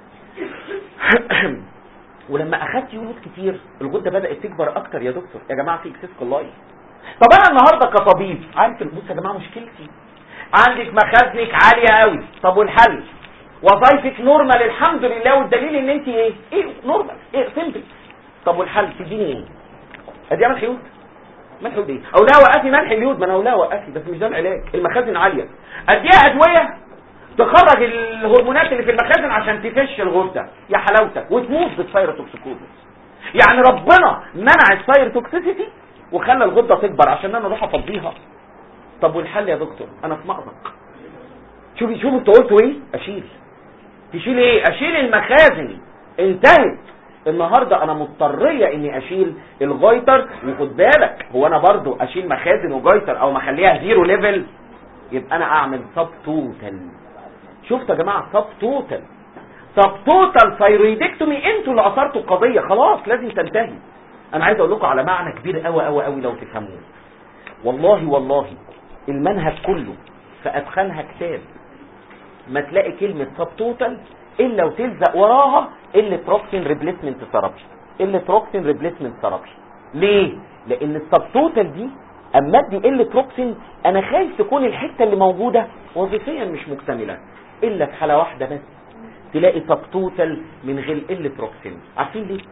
B: ولما اخدت يود كتير الغده بدات تكبر اكتر يا دكتور يا جماعه في اكسس كولاي طب انا النهارده كطبيب عارف بص يا جماعه مشكلتي عندك مخازنك عاليه قوي طب والحل وظايفك نورمال الحمد لله والدليل ان انت ايه ايه نورمال ايه سيمبل طب والحل تديني ايه ادي ملح يود ملح يود ايه او لا وقفي ملح اليود ما انا لا وقفي بس مش ده العلاج المخازن عاليه اديها ادويه تخرج الهرمونات اللي في المخازن عشان تفش الغده يا حلاوتك وتموت بالثايروتوكسيكوزس يعني ربنا منع الثايروتوكسيسيتي وخلى الغده تكبر عشان انا اروح افضيها طب والحل يا دكتور انا في مأزق شوفي شوفوا انتوا قلتوا ايه اشيل تشيل ايه اشيل المخازن انتهت النهاردة انا مضطرية اني اشيل الجايتر وخد بالك هو انا برضو اشيل مخازن وجايتر او مخليها زيرو ليفل يبقى انا اعمل سب توتال شفتوا يا جماعة سب توتال سب توتال ثايرويدكتومي انتوا اللي اثرتوا القضية خلاص لازم تنتهي انا عايز اقول لكم على معنى كبير قوي قوي قوي لو تفهموه والله والله المنهج كله في ادخانها كتاب ما تلاقي كلمة سب توتال الا وتلزق وراها اللي تروكسين ريبليسمنت ثيرابي اللي تروكسين ريبليسمنت ثيرابي ليه لان السب توتال دي اما ادي قله تروكسين انا خايف تكون الحته اللي موجوده وظيفيا مش مكتمله الا في حاله واحده بس تلاقي سب توتال من غير قله تروكسين عارفين ليه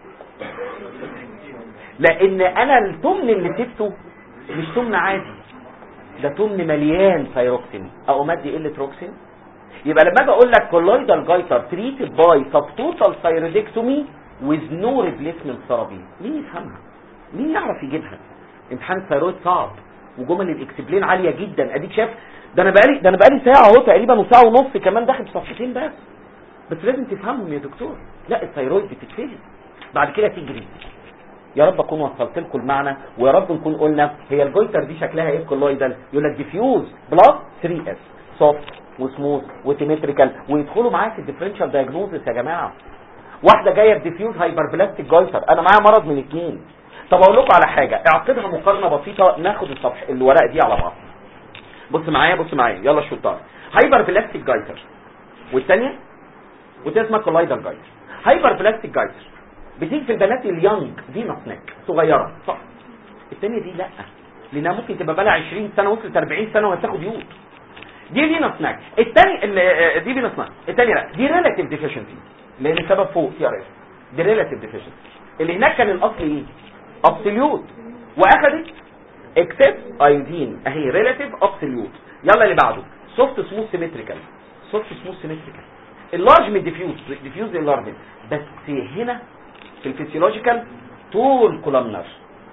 B: لان انا التمن اللي سبته مش تمن عادي ده تمن مليان ثايروكسين او مادي قله تروكسين يبقى لما اجي اقول لك كولويدال جايتر تريتد باي سبتوتال ثايرودكتومي ويز نو ريبليسمنت ثيرابي مين يفهمها مين يعرف يجيبها امتحان الثيرويد صعب وجمل الاكسبلين عاليه جدا اديك شايف ده انا بقالي ده انا بقالي ساعه اهو تقريبا وساعه ونص كمان داخل في صفحتين بس بس لازم تفهمهم يا دكتور لا الثيرويد بتتفهم بعد كده تجري يا رب اكون وصلت لكم المعنى ويا رب نكون قلنا هي الجويتر دي شكلها ايه كولويدال يقول لك ديفيوز بلس 3 اس سوفت وسموث وسيمتريكال ويدخلوا معايا في الديفرنشال دايجنوزس يا جماعه واحده جايه بديفيوز هايبربلاستيك جويتر انا معايا مرض من اثنين طب اقول لكم على حاجه اعقدها مقارنه بسيطه ناخد الصفح الورقه دي على بعض بص معايا بص معايا يلا الشطار هايبر بلاستيك جايتر والثانيه وده اسمها كولايدال جايتر هايبر بلاستيك جايتر بتيجي في البنات اليونج فينوس نيك صغيره صح الثانيه دي لا لانها ممكن تبقى بقى 20 سنه وصلت 40 سنه وهتاخد يود دي فينوس نيك الثاني دي فينوس نيك الثانيه لا دي ريلاتيف ديفيشنسي لان السبب فوق سي ار اس دي ريلاتيف ديفيشنسي اللي هناك كان الاصل ايه ابسوليوت واخدت اكسس ايودين اهي ريلاتيف ابسوليوت يلا اللي بعده سوفت سموث سيمتريكال سوفت سموث سيمتريكال اللارج من ديفيوز ديفيوز اللارج بس هنا في الفسيولوجيكال طول كولامنر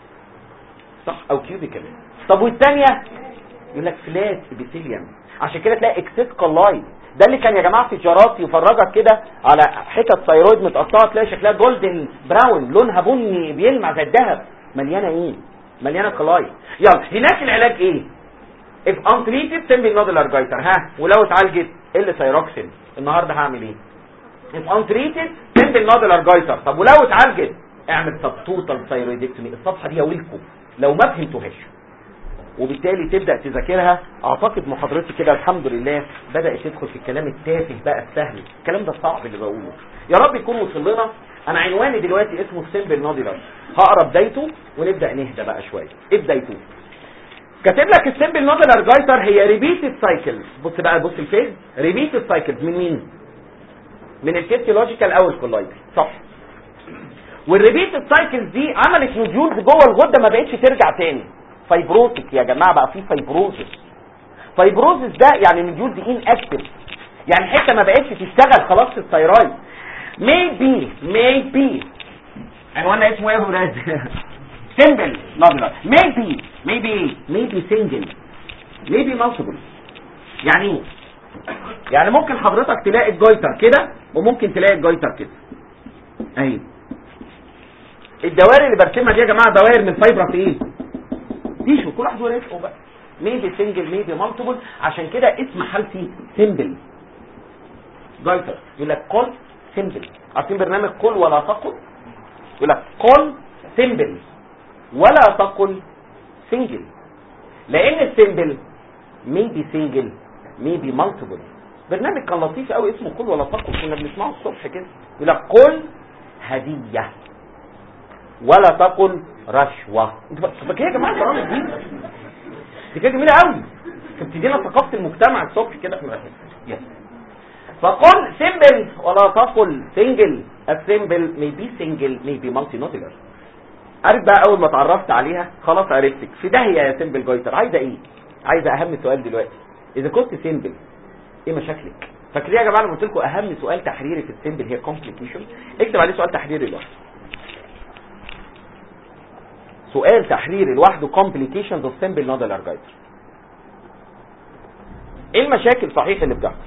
B: صح او كيوبيكال طب والثانيه يقول لك فلات ابيثيليوم عشان كده تلاقي اكسس كولايد ده اللي كان يا جماعه في جارات يفرجك كده على حتت ثيرويد متقطعه تلاقي شكلها جولدن براون لونها بني بيلمع زي الذهب مليانه ايه مليانه كلايد يلا هناك العلاج ايه if untreated simple nodular goiter ها ولو اتعالجت اللي ثيروكسين النهارده هعمل ايه if untreated simple nodular goiter طب ولو اتعالجت اعمل سبتوتال ثيرويدكتومي الصفحه دي يا ويلكم لو ما فهمتوهاش وبالتالي تبدا تذاكرها اعتقد محاضرتي كده الحمد لله بدات تدخل في الكلام التافه بقى السهل الكلام ده الصعب اللي بقوله يا رب يكون وصل لنا انا عنواني دلوقتي اسمه سيمبل نوديلر هقرا بدايته ونبدا نهدى بقى شويه ايه بدايته كاتب لك السيمبل نوديلر جايتر هي ريبيتد سايكل بص بقى بص الفيز ريبيتد سايكلز من مين من الفيسيولوجيكال او الكولايدر صح والريبيتد سايكلز دي عملت نوديولز جوه الغده ما بقتش ترجع تاني فايبروتك يا جماعه بقى في فايبروزس فايبروزس ده يعني نوديولز ان اكتف يعني حته ما بقتش تشتغل خلاص في الثيرويد maybe maybe عنواننا اسمه ايه يا ولاد سيمبل نودولار maybe maybe maybe single maybe multiple يعني ايه يعني ممكن حضرتك تلاقي الجويتر كده وممكن تلاقي الجويتر كده اهي الدوائر اللي برسمها دي يا جماعه دوائر من فايبر في ايه تيشو كل واحد ورقه بقى ميبي سنجل ميبي مالتيبل عشان كده اسم حالتي سيمبل جايتر يقول لك كول سيمبل عارفين برنامج قل ولا تقل يقول لك قل سيمبل ولا تقل سنجل لان السيمبل ميبي سنجل ميبي مالتيبل برنامج كان لطيف قوي اسمه قل ولا تقل كنا بنسمعه الصبح كده يقول لك قل هديه ولا تقل رشوه انتوا فاكرين يا جماعه البرامج دي دي كانت جميله قوي كانت بتدينا ثقافه المجتمع الصبح كده في المدرسه يس فقل سيمبل ولا تقل سنجل السيمبل ميبي سنجل ميبي مالتي نوتيلر عارف بقى اول ما اتعرفت عليها خلاص عرفتك في داهيه يا سيمبل جويتر عايزه ايه عايزه اهم سؤال دلوقتي اذا كنت سيمبل ايه مشاكلك فاكرين يا جماعه انا قلت لكم اهم سؤال تحريري في السيمبل هي كومبليكيشن اكتب عليه سؤال تحريري لوحده سؤال تحريري لوحده complications of simple nodular goiter ايه المشاكل صحيح اللي بتحصل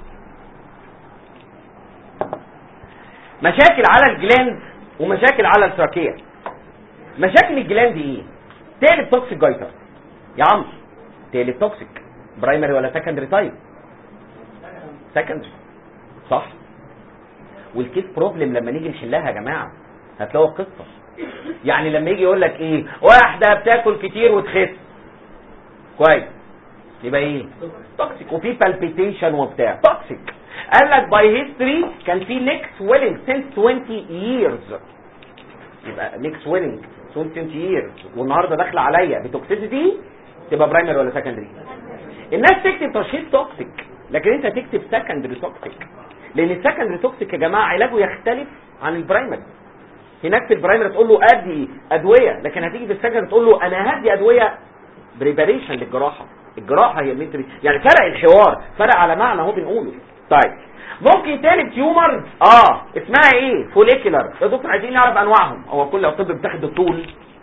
B: مشاكل على الجلاند ومشاكل على التراكيه مشاكل الجلاند ايه تقلب توكسيك جايتر يا عم تقلب توكسيك برايمري ولا سكندري تايب سكندري صح والكيس بروبلم لما نيجي نحلها يا جماعه هتلاقوا قصه يعني لما يجي يقول لك ايه واحده بتاكل كتير وتخس كويس يبقى ايه توكسيك وفي بالبيتيشن وبتاع توكسيك قال لك باي هيستوري كان في نيك سويلنج سينس 20 years يبقى نيك سويلنج 20 years والنهارده داخله عليا بتوكسيسيتي تبقى برايمري ولا سكندري الناس تكتب تشخيص توكسيك لكن انت تكتب سكندري توكسيك لان السكندري توكسيك يا جماعه علاجه يختلف عن البرايمري هناك في البرايمري تقول له ادي ادويه لكن هتيجي في السكندري تقول له انا هدي ادويه بريباريشن للجراحه الجراحه هي اللي انت يعني فرق الحوار فرق على معنى اهو بنقوله طيب ممكن تاني تيومر اه اسمها ايه فوليكولار يا دكتور عايزين نعرف انواعهم هو كل الطب بتاخد الطول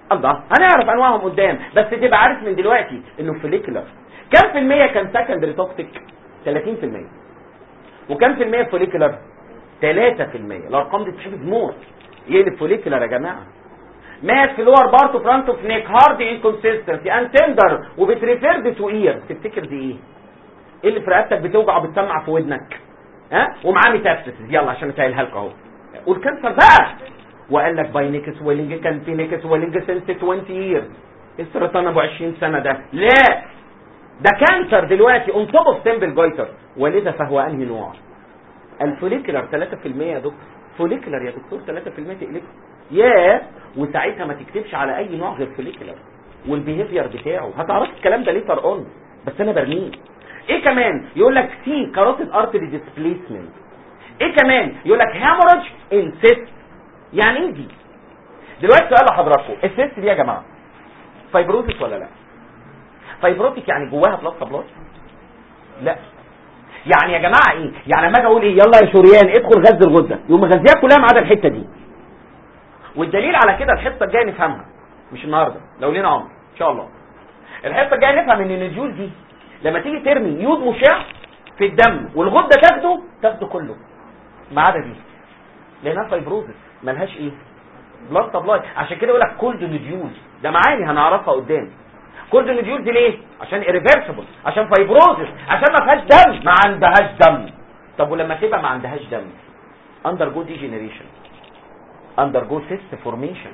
B: الله هنعرف انواعهم قدام بس تبقى عارف من دلوقتي انه فوليكولر كم في المية كان سكندري توكسيك 30% وكم في المية فوليكولر 3% الارقام دي تحب موت يقلب فوليكولر يا جماعه مات في لور بارت فرونت اوف نيك هارد انكونسيستنسي ان تندر وبتريفيرد تو اير تفتكر دي ايه؟ ايه اللي في رقبتك بتوجع وبتسمع في ودنك؟ ها؟ ومعاه ميتاستاسيس يلا عشان اسهلها لكم اهو قول كانسر بقى وقال لك باي نيك سويلنج كان في نيك سويلنج سنس 20 يير السرطان ابو 20 سنه ده لا ده كانسر دلوقتي اون توب اوف سمبل جويتر ولذا فهو انهي نوع؟ الفوليكولر 3% يا دكتور فوليكولر يا دكتور 3% تقلبه يا وساعتها ما تكتبش على اي نوع غير فوليكولر والبيهيفير بتاعه هتعرف الكلام ده ليتر اون بس انا برميه ايه كمان يقول لك سي كاروتيد ارتري ديسبليسمنت ايه كمان يقول لك هامورج انسيست يعني ايه دي دلوقتي سؤال لحضراتكم السيست دي يا جماعه فايبروتيك ولا لا فايبروتيك يعني جواها بلاد سبلاي لا يعني يا جماعه ايه يعني لما اجي اقول ايه يلا يا شريان ادخل غز الغده يقوم مغذيها كلها ما عدا الحته دي والدليل على كده الحصه الجايه نفهمها مش النهارده لو لينا عمر ان شاء الله الحصه الجايه نفهم ان النجول دي لما تيجي ترمي يود مشع في الدم والغده تاخده تاخده كله ما عدا دي لانها فايبروزس ملهاش ايه بلاد سبلاي عشان كده يقول لك كولد نوديول ده معاني هنعرفها قدام كولد نوديول دي ليه عشان irreversible عشان فايبروزس عشان ما فيهاش دم ما عندهاش دم طب ولما تبقى ما عندهاش دم اندر جو ديجنريشن اندر جو سيست فورميشن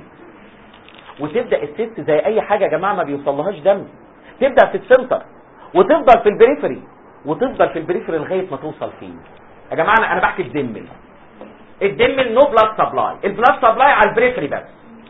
B: وتبدا السيست زي اي حاجه يا جماعه ما بيوصلهاش دم تبدا في السنتر وتفضل في البريفري وتفضل في البريفري لغايه ما توصل فين يا جماعه انا انا بحكي الدمل الدمل نو بلاد سبلاي البلاد سبلاي على البريفري بس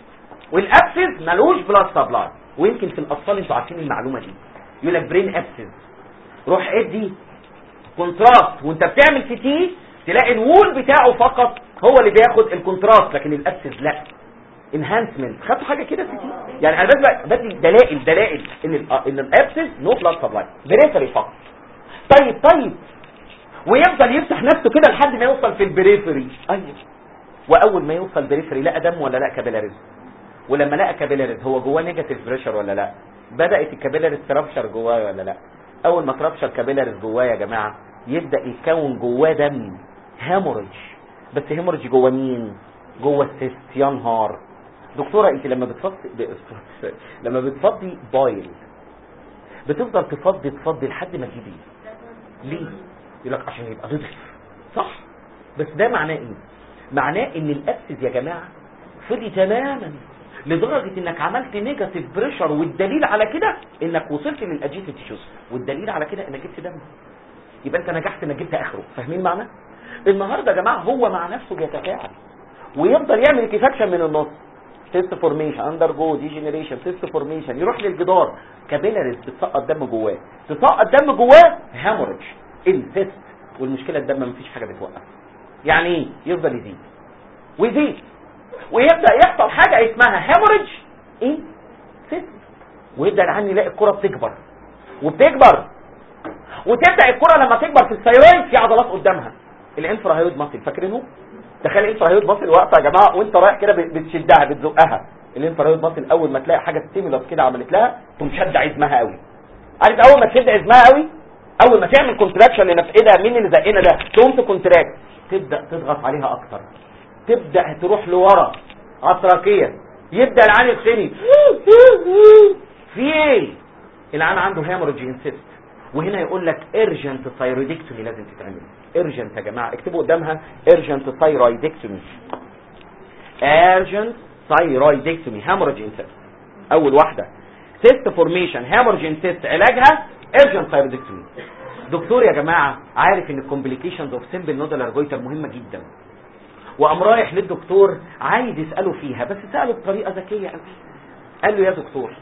B: والابسس ملوش بلاد سبلاي ويمكن في الاطفال انتوا عارفين المعلومه دي يقول لك برين ابسس روح ادي كونتراست وانت بتعمل سي تي تلاقي الوول بتاعه فقط هو اللي بياخد الكونتراست لكن الابسس لا انهانسمنت خدتوا حاجه كده في دي يعني انا بس بدي دلائل دلائل ان ال ان الابسس نو بلاد سبلاي بريفري فقط طيب طيب ويفضل يفتح نفسه كده لحد ما يوصل في البريفري ايوه واول ما يوصل بريفري لقى دم ولا لا كابيلاريز ولما لقى كابيلاريز هو جواه نيجاتيف بريشر ولا لا بدات الكابيلاريز ترابشر جواه ولا لا اول ما ترابشر كابيلاريز جواه يا جماعه يبدا يتكون جواه دم هيموريج بس هيموريج جوه مين جوه السيست يا نهار دكتوره انت لما بتفضي ب... لما بتفضي بايل بتفضل تفضي تفضي لحد ما تجيبي ليه يقول لك عشان يبقى نضف صح بس ده معناه ايه معناه ان الابسس يا جماعه فضي تماما لدرجة انك عملت نيجاتيف بريشر والدليل على كده انك وصلت للاجيتي تيشوز والدليل على كده انك جبت دم يبقى انت نجحت انك جبت اخره فاهمين معنى النهارده يا جماعه هو مع نفسه بيتفاعل ويفضل يعمل اكتفاكشن من النص سيست فورميشن اندر جو ديجنريشن سيست فورميشن يروح للجدار كابيلاريز بتسقط دم جواه تسقط دم جواه هاموريج انسيست والمشكله الدم مفيش حاجه بتوقف يعني ايه يفضل يزيد ويزيد ويبدا يحصل حاجه اسمها هاموريج ايه سيست ويبدا العين يلاقي الكره بتكبر وبتكبر وتبدا الكره لما تكبر في الثيرويد في عضلات قدامها الانفرا هيود ماسل فاكرينه تخيل الانفرا هيود ماسل واقفه يا جماعه وانت رايح كده بتشدها بتزقها الانفرا هيود ماسل اول ما تلاقي حاجه ستيمولس كده عملت لها تقوم شد عزمها قوي عارف اول ما تشد عزمها قوي اول ما تعمل كونتراكشن لنفسها مين اللي زقنا ده تقوم تكونتراكت تبدا تضغط عليها اكتر تبدا تروح لورا عصراكيه يبدا العين يغسني في ايه العين عنده هيموريج انسيست وهنا يقول لك ارجنت ثايرويدكتومي لازم تتعمل ارجنت يا جماعه اكتبوا قدامها ارجنت ثايرويدكتومي ارجنت ثايرويدكتومي هيموريج انسيست اول واحده سيست فورميشن هيموريج انسيست علاجها ارجنت ثايرويدكتومي دكتور يا جماعه عارف ان الكومبليكيشنز اوف سمبل نودولار جويتر مهمه جدا وقام رايح للدكتور عايز يساله فيها بس ساله بطريقه ذكيه قوي قال له يا دكتور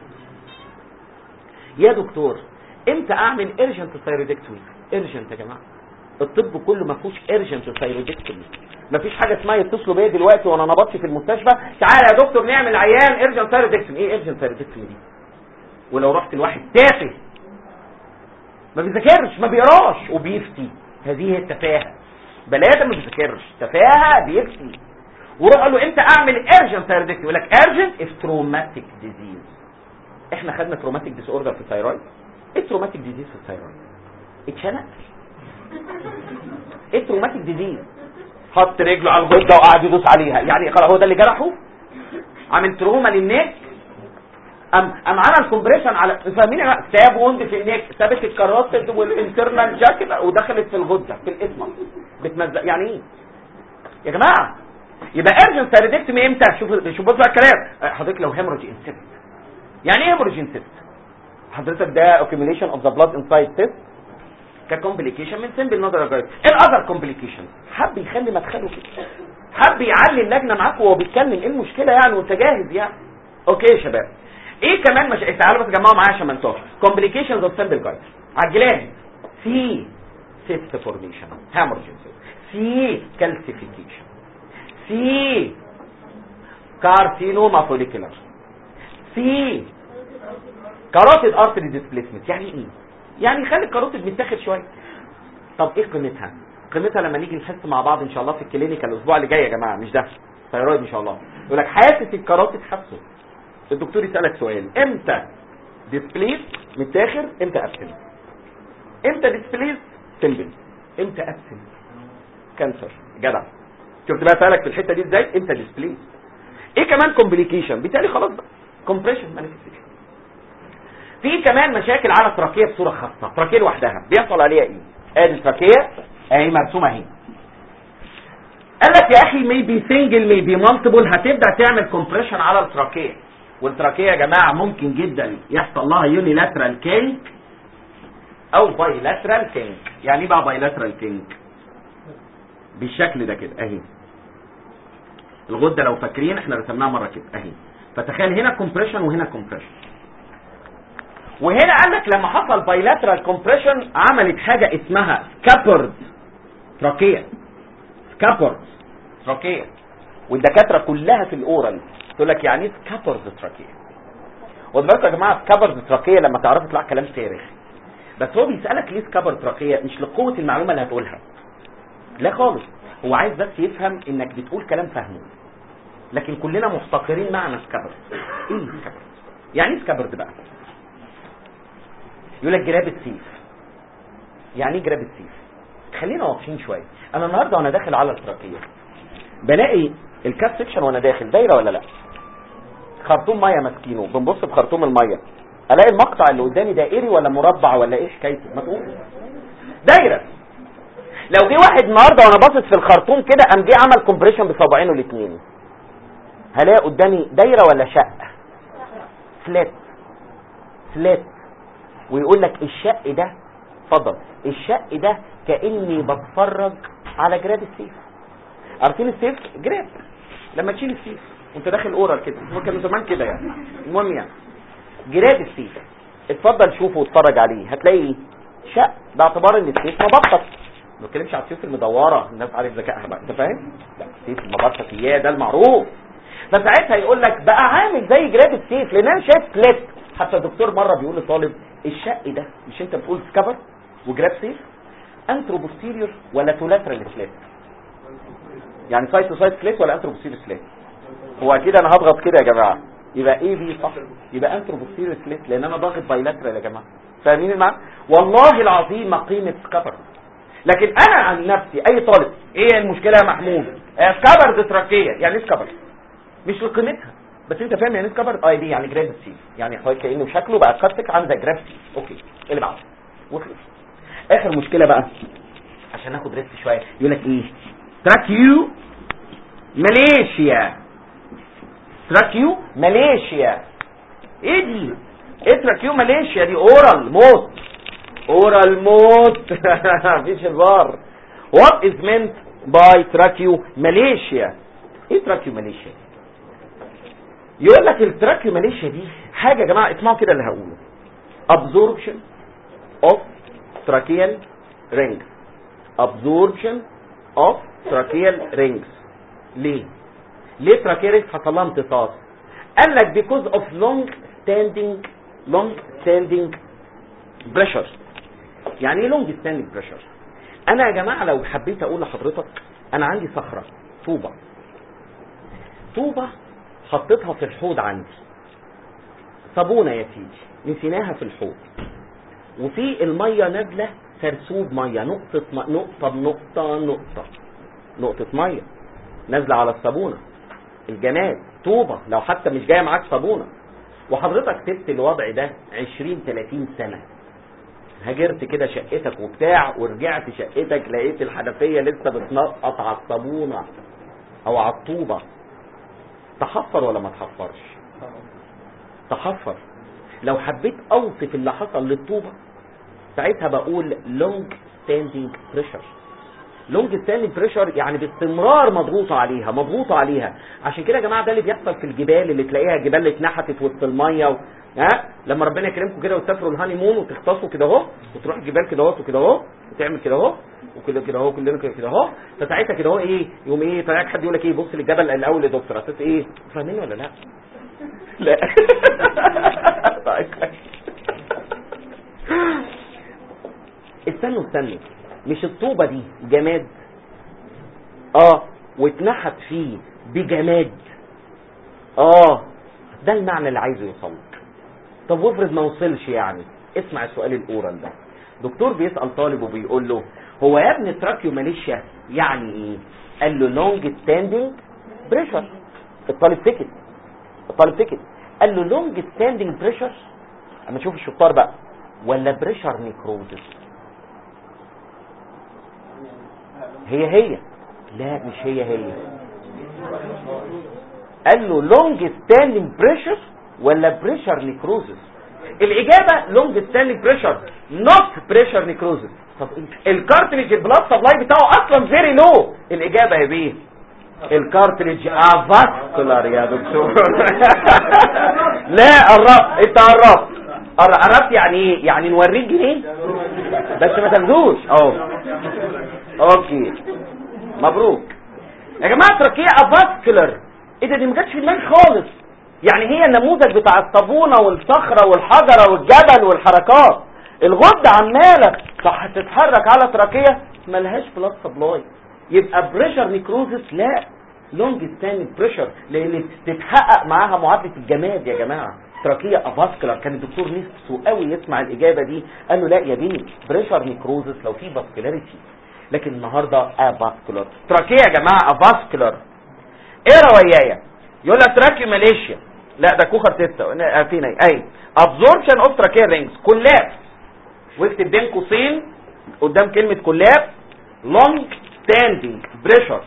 B: يا دكتور امتى اعمل ارجنت ثايرويدكتومي ارجنت يا جماعه الطب كله ما فيهوش ارجنت ثايرويدكتومي ما فيش حاجه اسمها يتصلوا بيا دلوقتي وانا نبطش في المستشفى تعالى يا دكتور نعمل عيان ارجنت ثايرويدكتومي ايه ارجنت ثايرويدكتومي دي ولو رحت لواحد تافه ما بيذاكرش ما بيقراش وبيفتي هذه هي التفاهه بني ادم ما بيذاكرش تفاهه بيفتي وروح قال له امتى اعمل ارجنت ثايرويدكتومي يقول لك ارجنت اف تروماتيك ديزيز احنا خدنا تروماتيك ديس اوردر في الثايرويد ايه تروماتيك ديزيز في الثايرويد اتشنق ايه تروماتيك ديزيز حط رجله على الغده وقعد يدوس عليها يعني خلاص هو ده اللي جرحه عامل تروما للنك ام ام عمل كومبريشن على فاهمين يا ساب وند في النك سابت الكاروتيد والانترنال جاكيت ودخلت في الغده في الاسم بتمزق يعني ايه يا جماعه يبقى ارجن ثايرويدكتومي امتى شوف شوف بص على الكلام حضرتك لو هيموريج انسيست يعني ايه هيموريج انسيست حضرتك ده accumulation اوف ذا بلاد انسايد سيست ككومبليكيشن من سمبل نظر جايد الاذر كومبليكيشن حب يخلي مدخله كده حب يعلي اللجنه معاك وهو بيتكلم ايه المشكله يعني وانت جاهز يعني اوكي يا شباب ايه كمان مش تعالوا بس جمعوا معايا عشان ما انساش كومبليكيشنز اوف سمبل جايد عجلان سي سيست فورميشن هامورجنز سي كالسيفيكيشن سي كارسينوما فوليكولار سي كاروتيد ارتري ديسبليسمنت يعني ايه يعني خلي الكاروتيد متاخد شويه طب ايه قيمتها قيمتها لما نيجي نحس مع بعض ان شاء الله في الكلينيكال الاسبوع اللي جاي يا جماعه مش ده ثايرويد ان شاء الله يقول لك حاسس الكاروتيد حاسه الدكتور يسالك سؤال امتى ديسبليس متاخر امتى ابسنت امتى ديسبليس سمبل امتى ابسنت كانسر جدع شفت بقى سالك في الحته دي ازاي امتى ديسبليس ايه كمان كومبليكيشن بالتالي خلاص بقى كومبريشن مانيفستيشن في كمان مشاكل على التراكيه بصوره خاصه تراكيه لوحدها بيحصل عليها ايه ادي التراكيه اهي مرسومه اهي قال لك يا اخي ميبي سنجل ميبي مالتيبل هتبدا تعمل كومبريشن على التراكيه والتراكيه يا جماعه ممكن جدا يحصل لها يونيلاترال كينك او بايلاترال كينك يعني ايه بقى بايلاترال كينك بالشكل ده كده اهي الغده لو فاكرين احنا رسمناها مره كده اهي فتخيل هنا كومبريشن وهنا كومبريشن وهنا قال لك لما حصل بايلاترال كومبريشن عملت حاجه اسمها سكابرد تراكيه سكابرد تراكيه والدكاتره كلها في الاورال تقول لك يعني ايه سكابرد تراكيه خد بالكم يا جماعه سكابرد تراكيه لما تعرفوا يطلع كلام فارغ بس هو بيسالك ليه سكابرد تراكيه مش لقوه المعلومه اللي هتقولها لا خالص هو عايز بس يفهم انك بتقول كلام فاهمه لكن كلنا محتقرين معنى سكابرد ايه سكابرد يعني ايه سكابرد بقى يقول لك جراب السيف يعني ايه جراب السيف خلينا واضحين شويه انا النهارده وانا داخل على التراكيه بلاقي الكاب سكشن وانا داخل دايره ولا لا خرطوم ميه ماسكينه بنبص بخرطوم الميه الاقي المقطع اللي قدامي دائري ولا مربع ولا ايه حكايته ما تقول دايره لو جه واحد النهارده وانا باصص في الخرطوم كده قام جه عمل كومبريشن بصابعينه الاثنين هلاقي قدامي دايره ولا شق فلات فلات ويقول لك الشق ده اتفضل الشق ده كاني بتفرج على جراب السيف عارفين السيف جراب لما تشيل السيف وانت داخل اورال كده هو كان زمان كده يعني المهم يعني جراب السيف اتفضل شوفه واتفرج عليه هتلاقي ايه شق باعتبار ان السيف مبطط ما بتكلمش على السيوف المدوره الناس عارف ذكائها بقى انت فاهم لا السيف المبطط اياه ده المعروف فساعتها يقول لك بقى عامل زي جراب السيف لان انا شايف فليت حتى الدكتور مره بيقول لطالب الشق ده مش انت بتقول سكابر وجراب سيف انترو بوستيريور ولا تولاترال سليت يعني سايد تو سايد سليت ولا انترو بوستيريور سليت هو اكيد انا هضغط كده يا جماعه يبقى ايه بي صح يبقى انترو بوستيريور سليت لان انا ضاغط بايلاترال يا جماعه فاهمين المعنى والله العظيم ما قيمه سكابر لكن انا عن نفسي اي طالب ايه المشكله يا محمود سكابر تراكيه يعني ايه سكابر مش لقيمتها بس انت فاهم يعني ايه سكابر اي دي يعني جراب سي يعني حضرتك كانه شكله بقى كاتك عامل زي جراب سي اوكي اللي بعده وخلص اخر مشكله بقى عشان ناخد ريست شويه يقول لك ايه تراكيو ماليشيا تراكيو ماليشيا ايه دي ايه تراكيو ماليشيا دي اورال موت اورال موت مفيش هزار وات از meant باي تراكيو ماليشيا ايه تراكيو ماليشيا يقول لك التراكيو ماليشيا دي حاجه يا جماعه اسمعوا كده اللي هقوله absorption of tracheal rings absorption of tracheal rings ليه ليه tracheal rings حصل لها امتصاص قال لك because of long standing long standing pressure يعني ايه long standing pressure انا يا جماعه لو حبيت اقول لحضرتك انا عندي صخره طوبه طوبة حطيتها في الحوض عندي صابونة يا سيدي نسيناها في الحوض وفي المية نازلة سرسوب مية نقطة م... نقطة بنقطة نقطة نقطة مية نازلة على الصابونة الجماد طوبة لو حتى مش جاية معاك صابونة وحضرتك سبت الوضع ده 20 30 سنة هاجرت كده شقتك وبتاع ورجعت شقتك لقيت الحنفية لسه بتنقط على الصابونة او على الطوبة تحفر ولا ما تحفرش تحفر لو حبيت اوصف اللي حصل للطوبة ساعتها بقول long standing pressure لونج ستاندنج بريشر يعني باستمرار مضغوطه عليها مضغوطه عليها عشان كده يا جماعه ده اللي بيحصل في الجبال اللي تلاقيها جبال اللي اتنحتت وسط الميه و... ها لما ربنا يكرمكم كده وتسافروا الهاني مون وتغطسوا كده اهو وتروح الجبال كده اهو وكده اهو وتعمل كده اهو وكده كده اهو كلنا كده كده اهو فساعتها كده اهو ايه يوم ايه طلع حد يقول لك ايه بص للجبل الاول يا دكتور اساس ايه فاهمين ولا لا؟ لا طيب استنوا استنوا مش الطوبة دي جماد اه واتنحت فيه بجماد اه ده المعنى اللي عايزه يوصلك طب وافرض ما وصلش يعني اسمع السؤال الاورال ده دكتور بيسأل طالب وبيقول له هو يا ابني تراكيو ماليشيا يعني ايه قال له لونج ستاندنج بريشر الطالب سكت الطالب سكت قال له لونج ستاندنج بريشر اما نشوف الشطار بقى ولا بريشر نيكروزس هي هي لا مش هي هي قال له لونج ستاندنج بريشر ولا بريشر نيكروزس الاجابه لونج ستاندنج بريشر نوت بريشر نيكروزس طب الكارتريج البلاد سبلاي بتاعه اصلا فيري لو الاجابه يا بيه الكارتريج افاسكولار يا دكتور لا قربت انت قربت قربت يعني ايه يعني نوريك جنيه بس ما تاخدوش اهو اوكي مبروك يا جماعه تركيا افاسكولار ايه ده دي ما جاتش في دماغي خالص يعني هي النموذج بتاع الصابونه والصخره والحجره والجبل والحركات الغده عماله صح تتحرك على تراكيه ملهاش بلاد سبلاي يبقى بريشر نيكروزس لا لونج ستاندنج بريشر لان تتحقق معاها معادله الجماد يا جماعه تراكيه افاسكولار كان الدكتور نفسه قوي يسمع الاجابه دي قال له لا يا بيه بريشر نيكروزس لو في فاسكولاريتي لكن النهارده افاسكولار تراكيه يا جماعه افاسكولار ايه ويايا يقول لك تراكي ماليشيا لا ده كوخر تستا فين اي ابزوربشن اوف تراكيه رينجز كولابس واكتب بين قوسين قدام كلمه كولابس لونج ستاندنج بريشر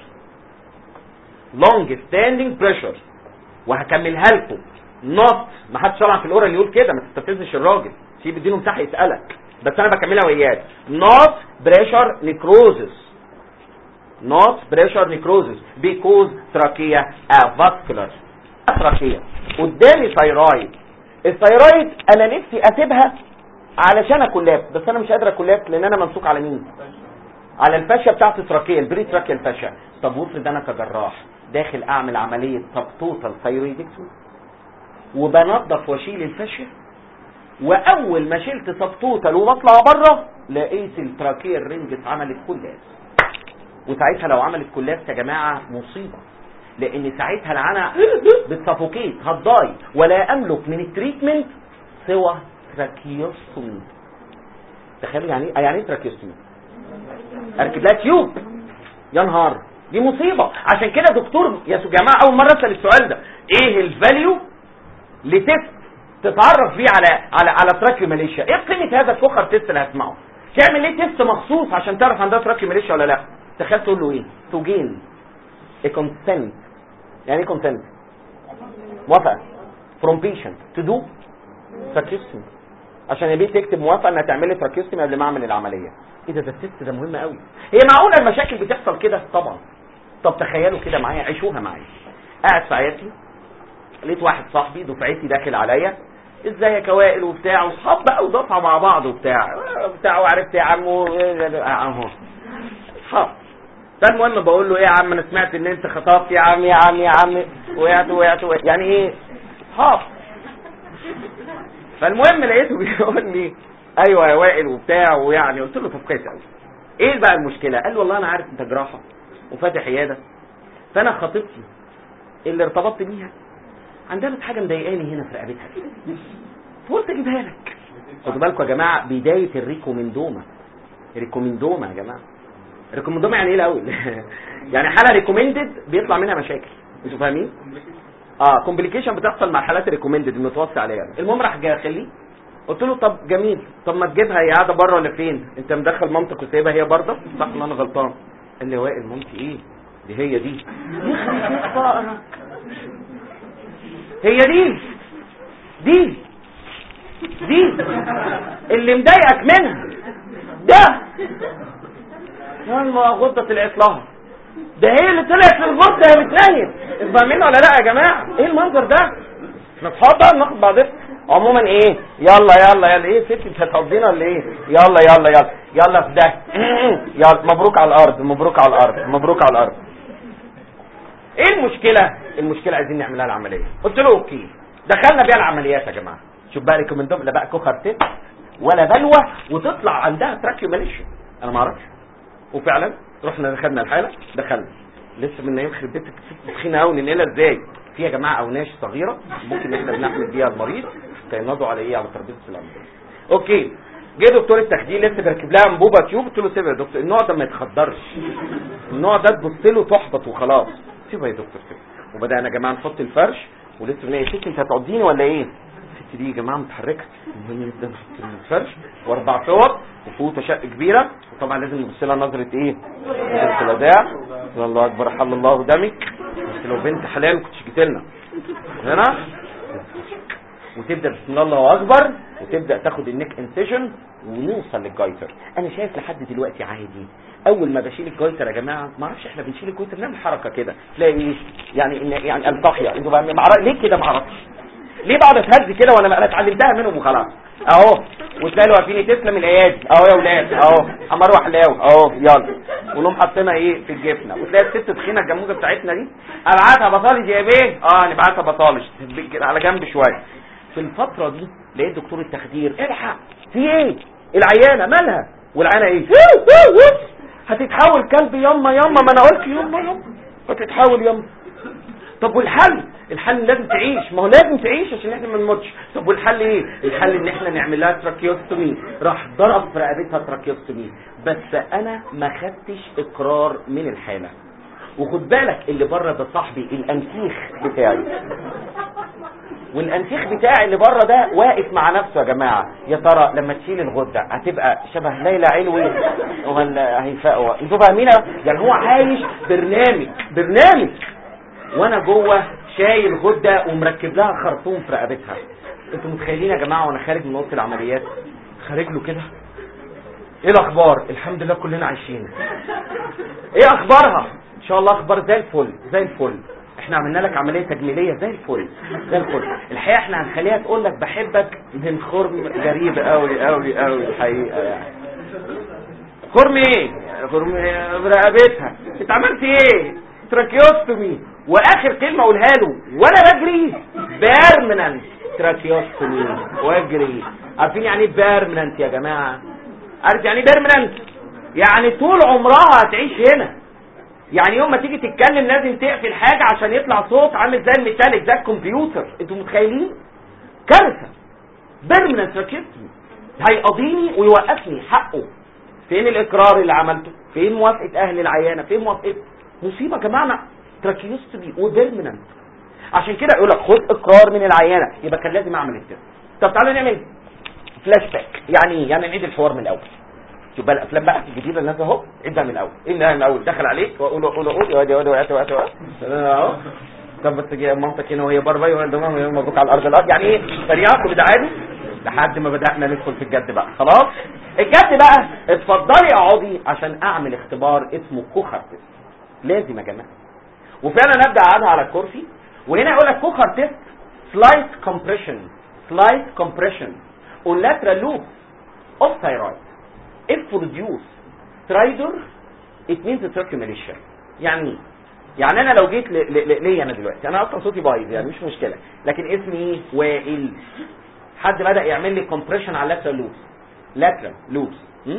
B: لونج ستاندنج بريشر وهكملها لكم نوت ما حدش طبعا في الاورال يقول كده ما تستفزش الراجل سيب اديله مساحه يسالك بس انا بكملها وياك نوت بريشر نيكروزس not pressure necrosis because trachea avascular trachea قدامي ثايرويد الثايرويد انا نفسي اسيبها علشان اكلاب بس انا مش قادر اكلاب لان انا ممسوك على مين على الفاشيه بتاعت التراكيه البري تراكيا الفاشيه طب وافرض انا كجراح داخل اعمل عمليه سب توتال ثايرويدكتومي وبنظف واشيل الفاشيه واول ما شلت سب توتال وبطلع بره لقيت التراكيه الرنج اتعملت كلاب وساعتها لو عملت كولابس يا جماعه مصيبه لان ساعتها العنق بتسفوكيت هتضاي ولا املك من التريتمنت سوى تراكيوستومي تخيلوا يعني ايه يعني ايه تراكيوستومي اركب لها تيوب يا نهار دي مصيبه عشان كده دكتور يا جماعه اول مره اسال السؤال ده ايه الفاليو لتست تتعرف بيه على على على تراكيو ماليشيا ايه قيمه هذا الكوخر تيست اللي هتسمعه تعمل ايه تيست مخصوص عشان تعرف عندها تراكيو ماليشيا ولا لا تخيل تقول له ايه تو جين a consent يعني ايه consent موافقه from patient to do tracheostomy عشان يبي تكتب موافقه انها تعمل لي tracheostomy قبل ما اعمل العمليه ايه ده ده التست ده مهم قوي هي معقوله المشاكل بتحصل كده طبعا طب تخيلوا كده معايا عيشوها معايا قاعد في عيادتي لقيت واحد صاحبي دفعتي داخل عليا ازيك يا وائل وبتاع واصحاب بقى ودفعه مع بعض وبتاع بتاع وعرفت يا عمو اهو اصحاب فالمهم بقول له ايه يا عم انا سمعت ان انت خطبت يا عم يا عم يا عم وقعت وقعت وقعت يعني ايه اصحاب فالمهم لقيته بيقول لي ايوه يا وائل وبتاع ويعني قلت له طب كويس قوي ايه بقى المشكله قال لي والله انا عارف انت جراحه وفاتح عياده فانا خطيبتي اللي ارتبطت بيها عندها بس حاجه مضايقاني هنا في رقبتها كده فقلت اجيبها لك خدوا بالكم يا جماعه بدايه الريكومندوما ريكومندوما يا جماعه ريكومندوما يعني ايه الاول يعني حاله ريكومندد بيطلع منها مشاكل انتوا فاهمين اه كومبليكيشن بتحصل مع الحالات الريكومندد المتوصي عليها يعني. المهم راح جاي خليه قلت له طب جميل طب ما تجيبها هي قاعده بره ولا فين انت مدخل مامتك وسايبها هي برضه صح ان انا غلطان قال لي وائل مامتي ايه دي هي دي يخرب بيت فقرك هي دي دي دي اللي مضايقك منها ده يلا غدة طلعت لها ده هي اللي طلعت في الغدة يا متنيل فاهمين ولا لا يا جماعة ايه المنظر ده احنا اصحاب بقى ناخد بعضنا عموما ايه يلا يلا يلا ايه ست انت هتقضينا ولا ايه يلا يلا يلا يلا في ده يلا مبروك على الارض مبروك على الارض مبروك على الارض ايه المشكلة المشكلة عايزين نعملها العملية قلت له اوكي دخلنا بيها العمليات يا جماعة شوف بقى ريكومندوم لا بقى كوخر تيب ولا بلوى وتطلع عندها تراكيوماليشن انا ما اعرفش وفعلا رحنا دخلنا الحالة دخلنا لسه من يخرب بيتك تخينه قوي ننقلها ازاي في يا جماعه اوناش صغيره ممكن احنا بنحمل بيها المريض كينضوا على ايه على ترابيزه العمليه اوكي جه دكتور التخدير لسه بركب لها انبوبه تيوب قلت له سيبها يا دكتور النوع ده ما يتخدرش النوع ده تبص له تحبط وخلاص سيبها يا دكتور سيبها وبدانا يا جماعه نحط الفرش ولسه بنلاقي يا ست انت هتقضيني ولا ايه الست دي يا جماعه متحركه المهم نبدا نحط الفرش واربع صور وفوطه شق كبيره وطبعا لازم نبص لها نظره ايه نظره الوداع الله اكبر حل الله دمك بس لو بنت حلال ما كنتش جيت لنا هنا وتبدا بسم الله الله اكبر وتبدا تاخد النيك انسيشن ونوصل للجايتر انا شايف لحد دلوقتي عادي اول ما بشيل الجايتر يا جماعه ما اعرفش احنا بنشيل الجايتر بنعمل حركه كده تلاقي ايه يعني إن- يعني التقيا انتوا بقى معرف... ليه كده ما اعرفش ليه بقعد اتهز كده وانا انا اتعلمتها منهم وخلاص اهو وتلاقي له واقفين تسلم الايادي اهو يا ولاد اهو حمار وحلاوه اهو يلا ونقوم حاطينها ايه في الجفنه وتلاقي الست تخينه الجاموسه بتاعتنا دي ابعتها بطالج يا بيه اه نبعتها بطالج كده على جنب شويه في الفتره دي لقيت دكتور التخدير الحق في ايه العيانه مالها والعيانه ايه هتتحول كلب يما يما ما انا قلت يما يما هتتحول يما طب والحل الحل لازم تعيش ما هو لازم تعيش عشان احنا ما نموتش طب والحل ايه الحل ان احنا نعمل لها تراكيوستومي راح ضرب في رقبتها تراكيوستومي بس انا ما خدتش اقرار من الحاله وخد بالك اللي بره ده صاحبي الانسيخ بتاعي والانسيخ بتاعي اللي بره ده واقف مع نفسه يا جماعه يا ترى لما تشيل الغده هتبقى شبه ليلى علوي ولا هيفاء انتوا فاهمين يعني هو عايش برنامج برنامج وانا جوه شايل غده ومركب لها خرطوم في رقبتها انتوا متخيلين يا جماعه وانا خارج من اوضه العمليات خارج له كده ايه الاخبار الحمد لله كلنا عايشين ايه اخبارها ان شاء الله اخبار زي الفل زي الفل احنا عملنا لك عمليه تجميليه زي الفل زي الفل الحقيقه احنا هنخليها تقول لك بحبك من خرم غريب قوي قوي قوي الحقيقه يعني خرم ايه خرم برقبتها انت عملت ايه تراكيوستومي واخر كلمه اقولها له وانا بجري بيرمننت تراكيوستومي واجري عارفين يعني ايه بيرمننت يا جماعه عارف يعني ايه بيرمننت يعني طول عمرها هتعيش هنا يعني يوم ما تيجي تتكلم لازم تقفل حاجه عشان يطلع صوت عامل زي الميتاليك زي الكمبيوتر انتوا متخيلين كارثه بيرمننت تراكيوستومي هيقضيني ويوقفني حقه فين الاقرار اللي عملته فين موافقه اهل العيانه فين موافقه مصيبه يا جماعه تراكيوستومي وبيرمننت عشان كده يقول لك خد اقرار من العيانه يبقى كان لازم اعمل التست طب تعالوا نعمل فلاش باك يعني ايه يعني نعيد الحوار من الاول شوف بقى الافلام بقى الجديده اللي نازله اهو عيدها من الاول ايه من الاول دخل عليك واقول قول قول يا واد يا واد يا واد يا واد يا واد اهو طب بس جه مامتك هنا وهي بره وهي قدامها مبروك على الارض الارض يعني ايه سريعه كل ده عادي لحد ما بدانا ندخل في الجد بقى خلاص الجد بقى اتفضلي اقعدي عشان اعمل اختبار اسمه كوخر تيست لازم يا جماعه وفعلا ابدا اقعدها على الكرسي وهنا يقول لك كوخر تيست سلايت كومبريشن سلايت كومبريشن on lateral loop of thyroid if produce stridor it means circumambulation يعني ايه؟ يعني انا لو جيت ل- ل- ل- ليا انا دلوقتي انا اصلا صوتي بايظ يعني مش مشكله لكن اسمي ايه وائل حد بدا يعمل لي كومبريشن على lateral loops lateral loops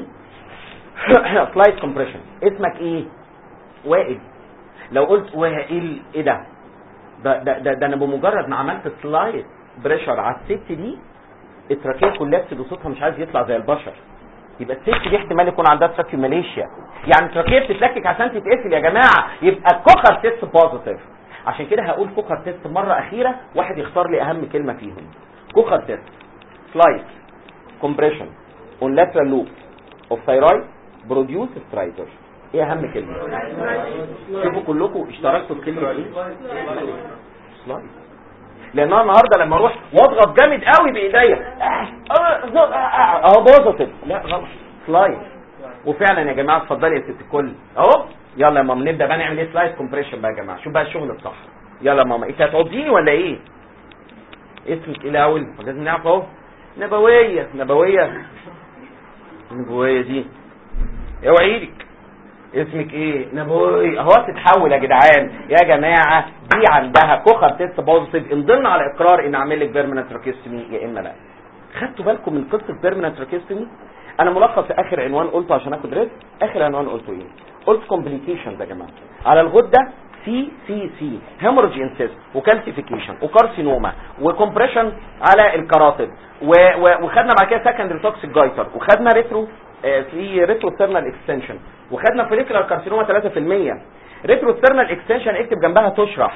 B: سلايد كومبريشن اسمك ايه وائل لو قلت وائل ايه ده ده ده ده, ده انا بمجرد ما عملت سلايد بريشر على الست دي التراكيه كولابس وصوتها مش عايز يطلع زي البشر يبقى الست دي احتمال يكون عندها تراكيو ماليشيا يعني التراكيه بتتلكك عشان تتقفل يا جماعه يبقى الكوكر تيست بوزيتيف عشان كده هقول كوكر تيست مره اخيره واحد يختار لي اهم كلمه فيهم كوكر تيست سلايد compression on lateral loop of thyroid produce stridor ايه اهم كلمه شوفوا كلكم اشتركتوا في كلمه ايه سلايد لان انا النهارده لما اروح واضغط جامد قوي بايديا اهو بوزيتيف لا غلط سلايد وفعلا يا جماعه اتفضلي يا ست الكل اهو يلا يا ماما نبدا بقى نعمل ايه سلايد كومبريشن بقى يا جماعه شوف بقى الشغل الصح يلا يا ماما انت هتعضيني ولا ايه اسمك ايه الاول لازم نعرف اهو نبويه نبويه النبويه دي اوعي لك اسمك ايه نبوي اهو تتحول يا جدعان يا جماعه دي عندها كوخر تيست بوزيتيف ان ضمن على اقرار ان اعمل لك بيرمننت تراكيستومي يا اما لا خدتوا بالكم من قصه بيرمننت تراكيستومي انا ملخص اخر عنوان قلته عشان اخد ريسك اخر عنوان قلته ايه قلت كومبليكيشنز يا جماعه على الغده سي سي سي هيموريج انسيست وكالسيفيكيشن وكارسينوما وكمبريشن على الكراتب وخدنا بعد كده سكندري توكسيك جايتر وخدنا ريترو آه في ريترو ثيرمال اكستنشن وخدنا فوليكولار كارسينوما 3% ريترو ثيرمال اكستنشن اكتب جنبها تشرح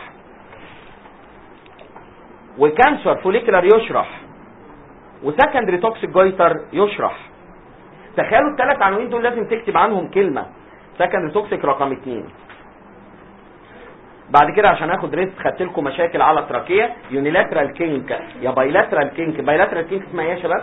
B: وكانسر فوليكولار يشرح وسكندري توكسيك جايتر يشرح تخيلوا الثلاث عناوين دول لازم تكتب عنهم كلمه سكندري توكسيك رقم اثنين بعد كده عشان اخد ريست خدت لكم مشاكل على التراكيه يونيلاترال كينك يا بايلاترال كينك بايلاترال كينك اسمها ايه يا شباب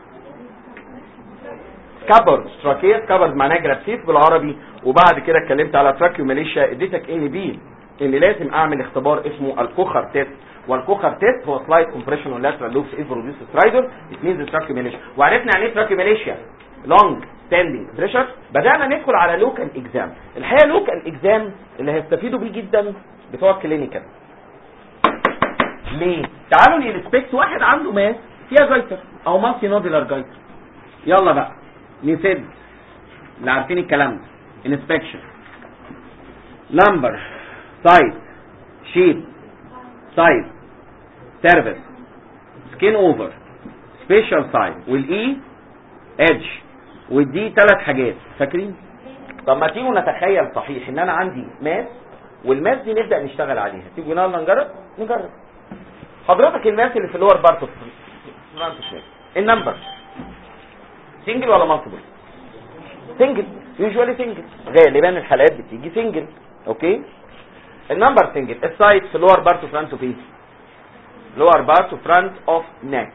B: سكابرد تراكيه سكابرد معناها جرابسيس بالعربي وبعد كده اتكلمت على تراكيو ماليشيا اديتك ان بي ان لازم اعمل اختبار اسمه الكوخر تيست والكوخر تيست هو سلايد كومبريشن واللاترال لوبس از بروديوس سترايدر ات مينز تراكيو ماليشيا وعرفنا يعني ايه تراكيو ماليشيا لونج ستاندينج بريشر بدانا ندخل على لوكال اكزام الحقيقه لوكال اكزام اللي هيستفيدوا بيه جدا بتوع الكلينيكال ليه تعالوا نريسبكت واحد عنده ماس فيها جايتر او مالتي نودولار جايتر يلا بقى نسد اللي عارفين الكلام ده انسبكشن نمبر سايز شيب سايز سيرفيس سكين اوفر سبيشال سايز والاي ايدج ودي ثلاث حاجات فاكرين طب ما تيجوا نتخيل صحيح ان انا عندي ماس والماس دي نبدا نشتغل عليها تيجوا يلا نجرب نجرب حضرتك الماس اللي في اللور بارت اوف النمبر سنجل ولا مالتيبل سنجل يوجوالي سنجل غالبا الحالات بتيجي سنجل اوكي النمبر سنجل السايد في اللور بارت فرونت اوف ايه لور بارت فرونت اوف نيك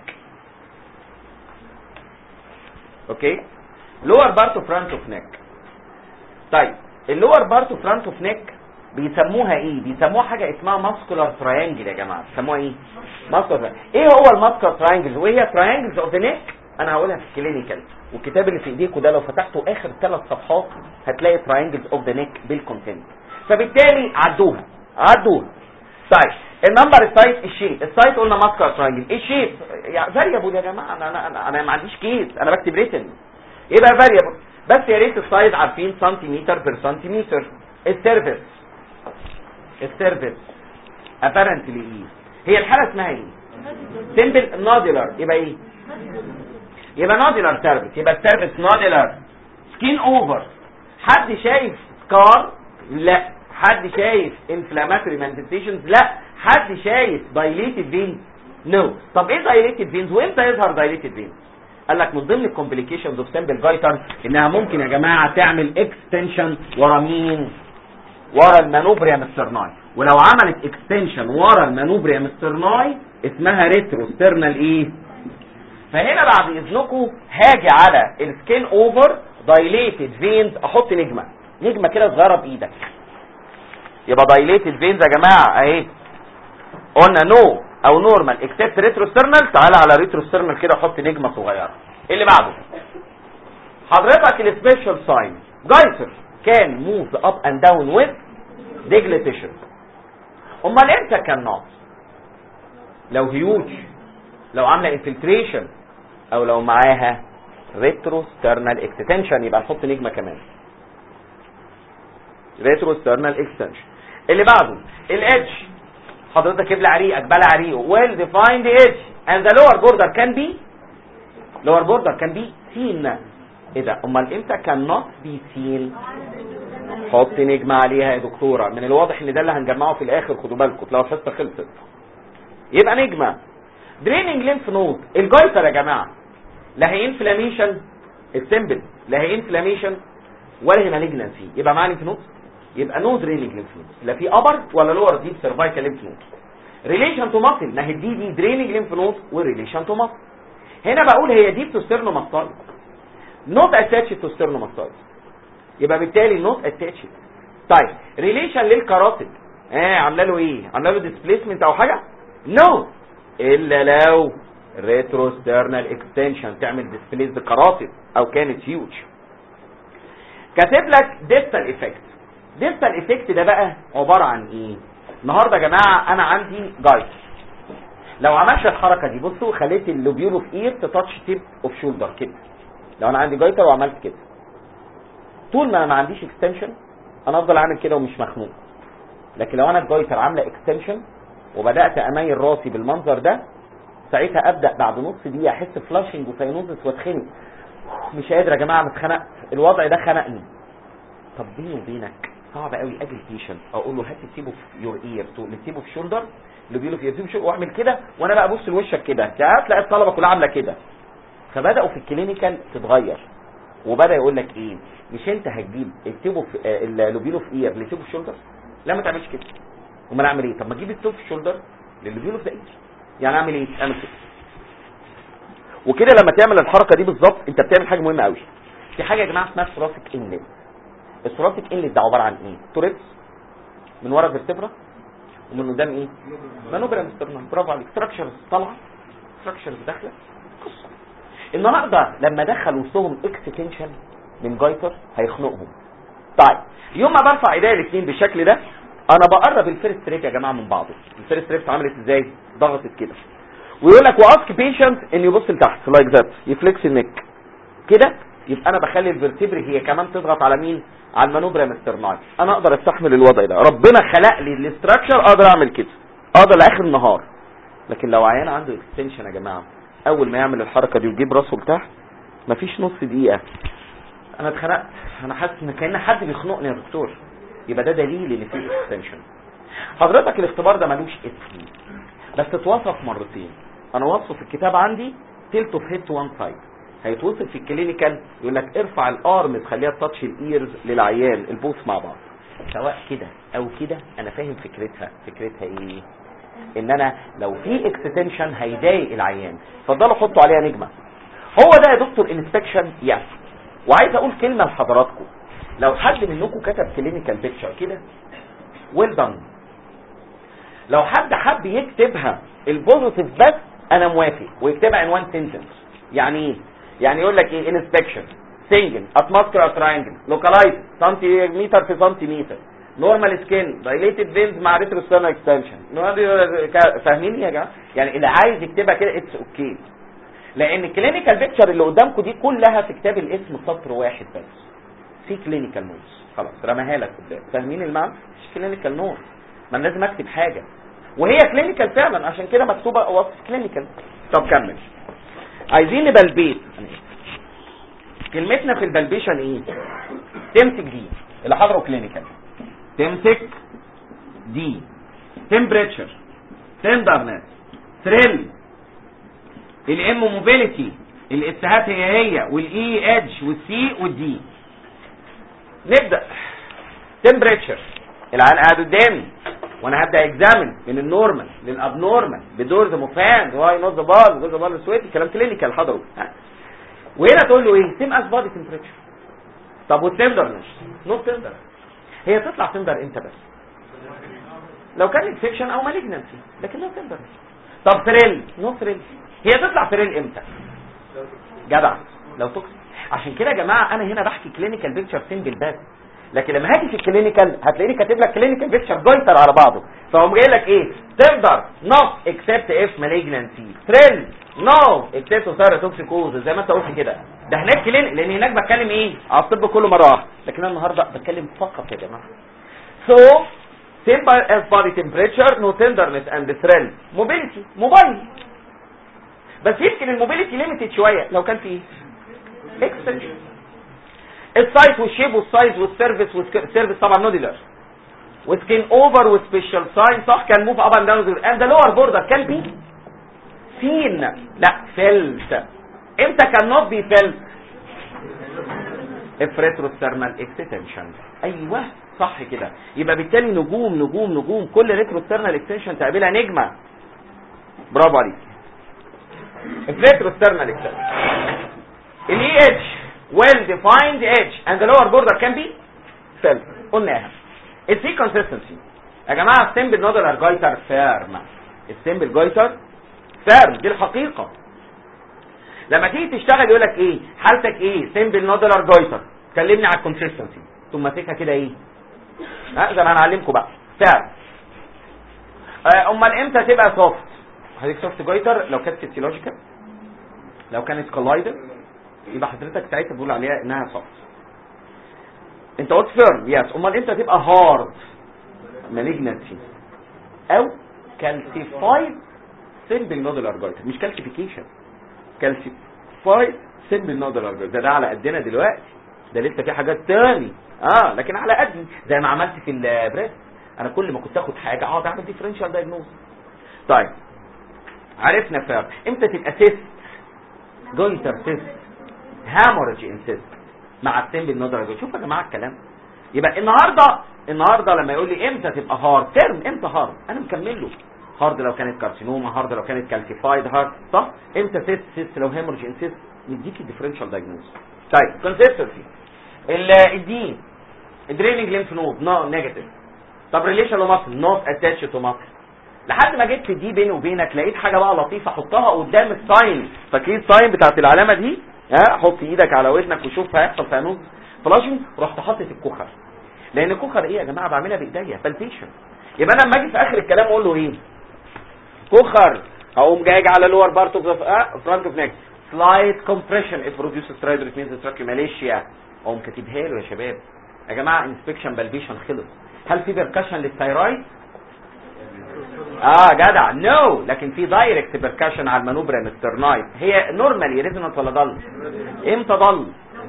B: اوكي لور بارت فرونت اوف نيك طيب اللور بارت فرونت اوف نيك بيسموها ايه بيسموها حاجه اسمها ماسكولار تراينجل يا جماعه بيسموها ايه ماسكولار ايه هو الماسكولار تراينجل وهي تراينجلز اوف ذا نيك انا هقولها في الكلينيكال والكتاب اللي في ايديكم ده لو فتحته اخر ثلاث صفحات هتلاقي تراينجلز اوف ذا نيك بالكونتنت فبالتالي عدوها عدوها طيب النمبر السايت الشيب السايت قلنا ماسكولار تراينجل ايه الشيب يعني فاريبل يا جماعه انا انا انا, أنا ما عنديش كيس انا بكتب ريتن يبقى فاريبل بس يا ريت السايز عارفين سنتيمتر بير سنتيمتر السيرفيس السيرفيس ابارنتلي ايه هي الحاله اسمها ايه سمبل نودولار يبقى ايه يبقى نودولار سيرفيس يبقى السيرفيس نودولار سكين اوفر حد شايف سكار لا حد شايف انفلاماتوري مانيفستيشنز لا حد شايف دايليتد فينز نو طب ايه دايليتد فينز وامتى يظهر دايليتد فينز قال لك من ضمن الكومبليكيشنز اوف سمبل جايتر انها ممكن يا جماعه تعمل اكستنشن ورا مين ورا المانوبريم سترناي ولو عملت اكستنشن ورا المانوبريم سترناي اسمها ريترو سترنال ايه فهنا بعد اذنكم هاجي على السكين اوفر دايليتد فينز احط نجمه نجمه كده صغيره بايدك يبقى دايليتد فينز يا جماعه اهي قلنا نو او نورمال اكسبت ريترو سترنال تعالى على ريترو سترنال كده احط نجمه صغيره اللي بعده حضرتك السبيشال ساين جايتر كان موف اب اند داون ويز ديجليتيشن امال امتى كان ناقص لو هيوج لو عامله انفلتريشن او لو معاها ريترو سترنال اكستنشن يبقى نحط نجمه كمان ريترو سترنال اكستنشن اللي بعده الادج حضرتك ابلع ريقك بلع ريقه well defined edge and the lower border can be lower border can be seen ايه ده امال امتى كان not be seen حط نجمة عليها يا دكتورة من الواضح ان ده اللي هنجمعه في الاخر خدوا بالكم لو الحصة خلصت يبقى نجمة دريننج لينف نود الجايتر يا جماعة لا هي انفلاميشن السمبل لا هي انفلاميشن ولا هي مالجنسي يبقى معاه لينف نود يبقى نو دريننج لينف نود لا في ابر ولا لور ديب سيرفايكال لينف نود ريليشن تو ماسل ما هي دي دي دريننج لينف نود وريليشن تو ماسل هنا بقول هي ديب تو ستيرنوماستايد نوت اتاتش تو ستيرنوماستايد يبقى بالتالي نوت اتاتش طيب ريليشن للكاراتيد اه عامله له ايه عامله له ديسبيسمنت او حاجه نو no. الا لو ريترو ستيرنال اكستنشن تعمل ديسبليس كاراتيد او كانت هيوج كاتب لك ديستال ايفكت ديستال ايفكت ده بقى عباره عن ايه النهارده يا جماعه انا عندي جايد لو عملت الحركه دي بصوا خليت اللوبيول اوف اير تاتش تيب اوف شولدر كده لو انا عندي جايتر وعملت كده طول ما انا ما عنديش اكستنشن انا افضل اعمل كده ومش مخنوق لكن لو انا الجايتر عامله اكستنشن وبدات اميل راسي بالمنظر ده ساعتها ابدا بعد نص دقيقه احس فلاشنج وساينوزس واتخنق مش قادر يا جماعه انا اتخنقت الوضع ده خنقني طب بيني وبينك صعب قوي اجي البيشنت اقول له هات تسيبه في يور اير تسيبه في شولدر اللي بيقولوا في يسيبه واعمل كده وانا بقى ابص لوشك كده هتلاقي الطلبه كلها عامله كده فبداوا في الكلينيكال تتغير وبدا يقول لك ايه مش انت هتجيب التيبو في آه اللوبيلو في اير لتيبو في شولدر لا ما تعملش كده امال اعمل ايه طب ما اجيب التوب في شولدر للوبيلو في اير يعني اعمل ايه اعمل كده وكده لما تعمل الحركه دي بالظبط انت بتعمل حاجه مهمه قوي في حاجه يا جماعه اسمها ثوراسيك انلت الثوراسيك انلت ده عباره عن ايه توريتس من ورا الفرتبرا ومن قدام ايه مانوبرا مسترنال برافو عليك ستراكشرز طالعه ستراكشرز داخله قصه النهارده لما دخل وسطهم اكستنشن من جايتر هيخنقهم طيب يوم ما برفع ايديا الاثنين بالشكل ده انا بقرب الفيرست ريب يا جماعه من بعضه الفيرست ريب عملت ازاي ضغطت كده ويقول لك واسك بيشنت ان يبص لتحت لايك ذات يفليكس النك كده يبقى انا بخلي الفرتبري هي كمان تضغط على مين على المانوبرا مسترناي انا اقدر استحمل الوضع ده ربنا خلق لي الاستراكشر اقدر اعمل كده اقدر لاخر النهار لكن لو عيان عنده اكستنشن يا جماعه اول ما يعمل الحركه دي ويجيب راسه لتحت مفيش نص دقيقه انا اتخنقت انا حاسس ان كان حد بيخنقني يا دكتور يبقى ده دليل ان في اكستنشن حضرتك الاختبار ده ملوش اسم بس اتوصف مرتين انا وصفه في الكتاب عندي تلته في هيد وان سايد هيتوصف في الكلينيكال يقول لك ارفع الارم تخليها تاتش الايرز للعيان البوث مع بعض سواء كده او كده انا فاهم فكرتها فكرتها ايه ان انا لو في اكستنشن هيضايق العيان اتفضلوا حطوا عليها نجمه هو ده يا دكتور انسبكشن يس وعايز اقول كلمه لحضراتكم لو حد منكم كتب كلينيكال بيكتشر كده ويل دان لو حد حب يكتبها البوزيتيف بس انا موافق ويكتبها عنوان سنتنس يعني ايه يعني يقول لك ايه انسبكشن سنجل اتماسكولار تراينجل لوكالايز سنتيمتر في سنتيمتر نورمال سكين دايليتد فينز مع ريتروسترنال اكستنشن فاهمين يا جماعه يعني اللي عايز يكتبها كده اتس اوكي لان الكلينيكال بيكتشر اللي قدامكم دي كلها في كتاب الاسم سطر واحد بس في كلينيكال نوتس خلاص رماها لك قدام فاهمين المعنى مش كلينيكال نوت ما أنا لازم اكتب حاجه وهي كلينيكال فعلا عشان كده مكتوبه وصف كلينيكال طب كمل عايزين نبلبيت كلمتنا في البلبيشن ايه تمسك دي اللي حضره كلينيكال تمسك دي تمبريتشر تندرنس ثريل الام موبيليتي الاتهات هي هي والاي ادج والسي والدي نبدا تمبريتشر العيان قاعد قدامي وانا هبدا اكزامن من النورمال للابنورمال بدورز موفان واي نوت ذا بال جوز بال سويت كلام كلينيكال حضره وهنا تقول له ايه سيم اس بادي تمبريتشر طب والتندرنس نوت تندر هي تطلع تندر امتى بس لو كان انفكشن او مالجنسي لكن نو تندر طب ثريل نو ثريل هي تطلع ثريل امتى جدع لو توكسيك عشان كده يا جماعه انا هنا بحكي كلينيكال بيكتشر سنجل بس لكن لما هاجي في الكلينيكال هتلاقيني كاتب لك كلينيكال بيكتشر جويتر على بعضه فهم جاي لك ايه تقدر نوت اكسبت اف مالجنسي ثريل نو اكسبت سيروتوكسيكوز زي ما انت قلت كده ده هناك كلينيك لان هناك بتكلم ايه على الطب كله مره واحده لكن انا النهارده بتكلم فقط يا جماعه سو simple as body temperature no tenderness and thrill mobility موبايل بس يمكن الموبيليتي ليميتد شويه لو كان في اكستنشن السايز والشيب والسايز والسيرفيس والسيرفيس طبعا نوديلر وسكين اوفر وسبيشال ساين صح كان موف اب اند داون اند ذا لور بوردر كان بي سين لا فيلت امتى كان نوت بي فيلت اف ريتروثيرمال اكستنشن ايوه صح كده يبقى بالتالي نجوم نجوم نجوم كل ريتروثيرمال اكستنشن تقابلها نجمه برافو عليك ريتروثيرمال اكستنشن الاي اتش well defined edge and the lower border can be felt قلناها السي consistency يا جماعه السمبل نودولار جايتر فيرم السمبل جايتر فيرم دي الحقيقه لما تيجي تشتغل يقول لك ايه حالتك ايه سمبل نودولار جايتر كلمني على الكونسيستنسي ثم ماسكها كده ايه ها زي ما هنعلمكم بقى فيرم آه، امال امتى تبقى سوفت هديك سوفت جايتر لو كانت فيسيولوجيكال لو كانت كولايدر يبقى حضرتك ساعتها بتقول عليها انها سوفت انت قلت فيرم يس امال امتى تبقى هارد مالجنسي او كالسيفايد سيمبل نودولار جايتر مش كالسيفيكيشن كالسيفايد سيمبل نودولار جايتر ده ده على قدنا دلوقتي ده لسه في حاجات تاني اه لكن على قدي زي ما عملت في البريس انا كل ما كنت اخد حاجه اقعد اعمل ديفرنشال دايجنوز طيب عرفنا فيرم امتى تبقى سيست جويتر سيست هامورج انسيست مع السمبل نودولار جايتر شوف يا جماعه الكلام يبقى النهارده النهارده لما يقول لي امتى تبقى هارد ترم امتى هارد انا مكمل له هارد لو كانت كارسينوما هارد لو كانت كالسيفايد هارد صح امتى سيست سيست لو هيمورج انسيست نديكي ديفرنشال دايجنوز طيب كونسيستنسي الدي الدريننج لينف نود نو نيجاتيف طب ريليشن لمصر نوت اتاتش تو مصر لحد ما جيت في دي بيني وبينك لقيت حاجه بقى لطيفه حطها قدام الساين فاكرين الساين بتاعت العلامه دي ها حط ايدك على ودنك وشوف هيحصل فيها نوز فلاشنج رحت حاطط الكوخر لان الكوخر ايه يا جماعه بعملها بايديا بالبيشن يبقى انا لما اجي في اخر الكلام اقول له ايه كوخر اقوم جاي على لور بارت اوف ذا فرونت اوف نيك سلايد كومبريشن اف بروديوس سترايدر ات مينز تراكي ماليشيا اقوم كاتبها له يا شباب يا جماعه انسبكشن بالبيشن خلص هل في بيركشن للثايرويد اه جدع نو no. لكن في دايركت بيركشن على المانوبرا السترنايت هي نورمالي ريزونانس ولا ضل امتى ضل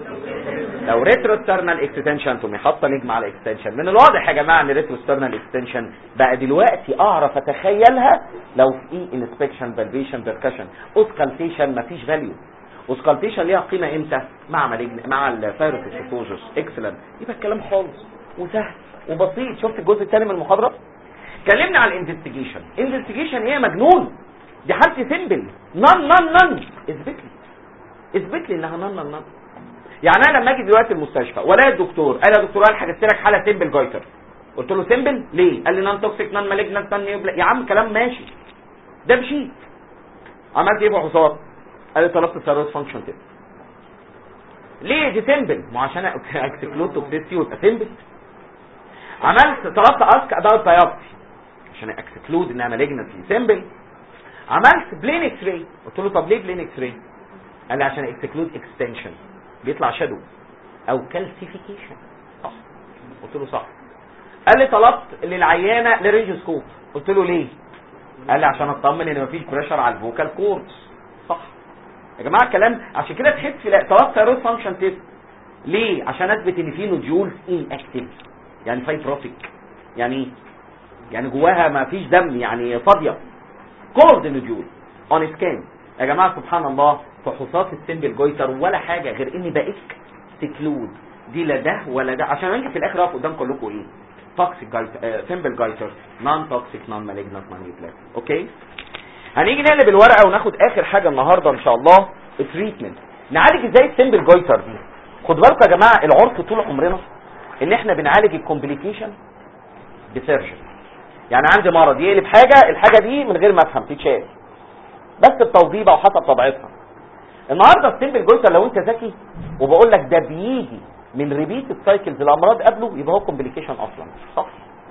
B: لو ريترو سترنال اكستنشن تقومي حاطه نجمه على اكستنشن من الواضح يا جماعه ان ريترو سترنال اكستنشن بقى دلوقتي اعرف اتخيلها لو في انسبكشن بالبيشن بيركشن اوسكالتيشن مفيش فاليو اوسكالتيشن ليها قيمه امتى مع مالجن مع الثايروفيسيتوزس اكسلنت يبقى الكلام خالص وسهل وبسيط شفت الجزء الثاني من المحاضره اتكلمنا على الانفستيجيشن انفستيجيشن ايه مجنون دي حالتي سيمبل نن نن نن اثبت لي اثبت لي انها نن نن نن يعني انا لما اجي دلوقتي المستشفى ولا الدكتور قال يا دكتور انا حجزت لك حاله سيمبل جايتر قلت له سيمبل ليه قال لي نان توكسيك نان مالجنت نان يبلع يا عم كلام ماشي ده مشيت عملت ايه فحوصات قال لي طلبت الثيرويد فانكشن تيست ليه دي سيمبل ما عشان اكسكلود توكسيسي ويبقى سيمبل عملت طلبت اسك اباوت بايوبسي عشان اكسكلود انها مالجنسي سيمبل عملت بلين اكس راي قلت له طب ليه بلين اكس راي قال لي عشان اكسكلود اكستنشن بيطلع شادو او كالسيفيكيشن صح قلت له صح قال لي طلبت للعيانه لرينجوسكوب قلت له ليه قال لي عشان اطمن ان مفيش بريشر على الفوكال كوردز صح يا جماعه الكلام عشان كده تحس لا طلبت ثيرويد فانكشن تيست ليه عشان اثبت ان في نوديول ان اكتيف يعني فايبروتيك يعني ايه يعني جواها ما فيش دم يعني فاضيه كورد نوديول اون سكان يا جماعه سبحان الله فحوصات السمبل جويتر ولا حاجه غير اني باك تكلود دي لا ده ولا ده عشان انت في الاخر اقف قدام كلكم ايه توكسيك جايتر سمبل جايتر نون توكسيك نون مالجنت مانيبيولات اوكي هنيجي نقلب الورقه وناخد اخر حاجه النهارده ان شاء الله التريتمنت نعالج ازاي السمبل جويتر دي خدوا بالكم يا جماعه العرف طول عمرنا ان احنا بنعالج الكومبليكيشن بسيرجن يعني عندي مرض يقلب حاجه الحاجه دي من غير ما افهم تتشال بس بتوضيبه وحسب طبيعتها النهارده السمبل جويتر لو انت ذكي وبقول لك ده بيجي من ريبيت السايكلز الامراض قبله يبقى هو كومبليكيشن اصلا صح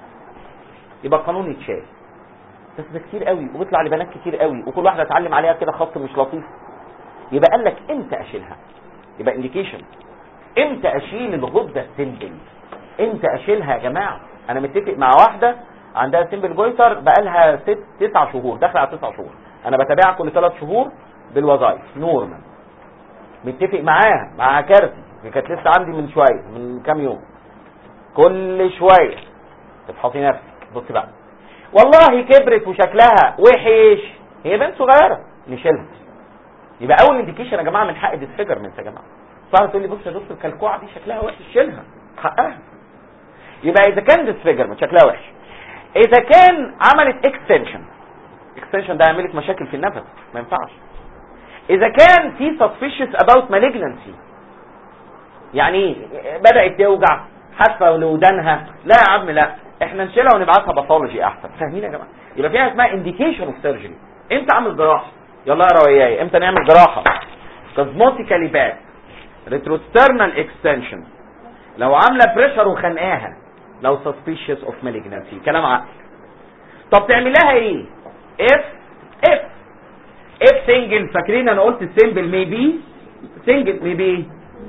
B: يبقى القانون يتشال بس ده كتير قوي وبيطلع لبنات كتير قوي وكل واحده اتعلم عليها كده خط مش لطيف يبقى قال لك امتى اشيلها يبقى انديكيشن امتى اشيل الغده السمبل امتى اشيلها يا جماعه انا متفق مع واحده عندها سيمبل جويتر بقالها ست تسع شهور داخله على تسع شهور انا بتابعها كل ثلاث شهور بالوظائف نورمال متفق معاها مع كارثي كانت لسه عندي من شويه من كام يوم كل شويه تفحصي نفسك بصي بقى والله كبرت وشكلها وحش هي بنت صغيره نشيلها يبقى اول انديكيشن يا جماعه من حق ديسفيجرمنت يا جماعه صار تقول لي بص يا دكتور الكلكوعه دي شكلها وحش شيلها حقها يبقى اذا كان ديسفيجرمنت شكلها وحش اذا كان عملت اكستنشن اكستنشن ده يعمل لك مشاكل في النفس ما ينفعش اذا كان في suspicious about malignancy يعني ايه بدات توجع حاسه لودانها لا يا عم لا احنا نشيلها ونبعتها باثولوجي احسن فاهمين يا جماعه يبقى في حاجه اسمها انديكيشن اوف سيرجري امتى اعمل جراحه يلا اقرا وياي امتى نعمل جراحه كوزموتيكالي باك ريتروسترنال اكستنشن لو عامله بريشر وخانقاها لو suspicious of malignancy كلام عقل طب تعمل لها ايه اف اف اف سنجل فاكرين انا قلت السيمبل ميبي سنجل ميبي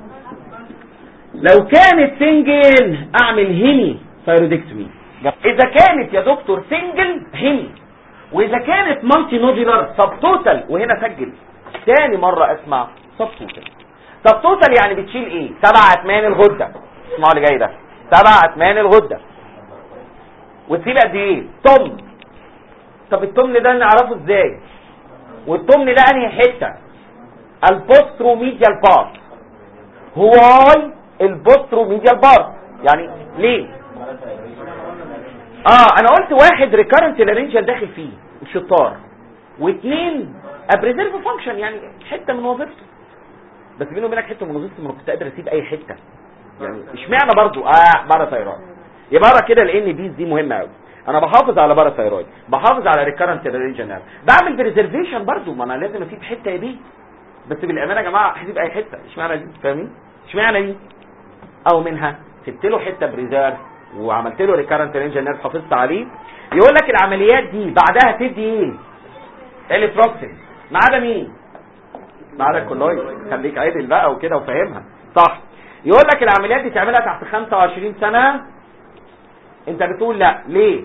B: لو كانت سنجل اعمل هيمي ثايرودكتومي اذا كانت يا دكتور سنجل هيمي واذا كانت مالتي نودولار سب توتال وهنا سجل تاني مره اسمع سب توتال سب توتال يعني بتشيل ايه سبع اتمان الغده اسمعوا اللي جاي ده سبع اتمان الغده وتسيب قد ايه طم طب التمن ده نعرفه ازاي والتمن ده انهي حته البوستروميديال بارت هواي البوستروميديال بارت يعني ليه اه انا قلت واحد ريكارنت لارنجال داخل فيه الشطار واثنين ابريزيرف فانكشن يعني حته من وظيفته بس بيني وبينك حته من وظيفتي ما كنت قادر اسيب اي حته يعني اشمعنى برضو اه بارا ثايرويد يبقى ارى كده لان بيز دي مهمه قوي انا بحافظ على بارا ثايرويد بحافظ على ريكارنت لارنجال بعمل بريزرفيشن برضو ما انا لازم اسيب حته دي بس بالامانه يا جماعه هسيب اي حته اشمعنى دي فاهمين اشمعنى دي او منها سبت له حته بريزيرف وعملت له ريكارنت رينج نيرف حافظت عليه يقول لك العمليات دي بعدها تدي ايه التروكسين ما عدا مين ما عدا الكولويد خليك عدل بقى وكده وفاهمها صح يقول لك العمليات دي تعملها تحت 25 سنه انت بتقول لا ليه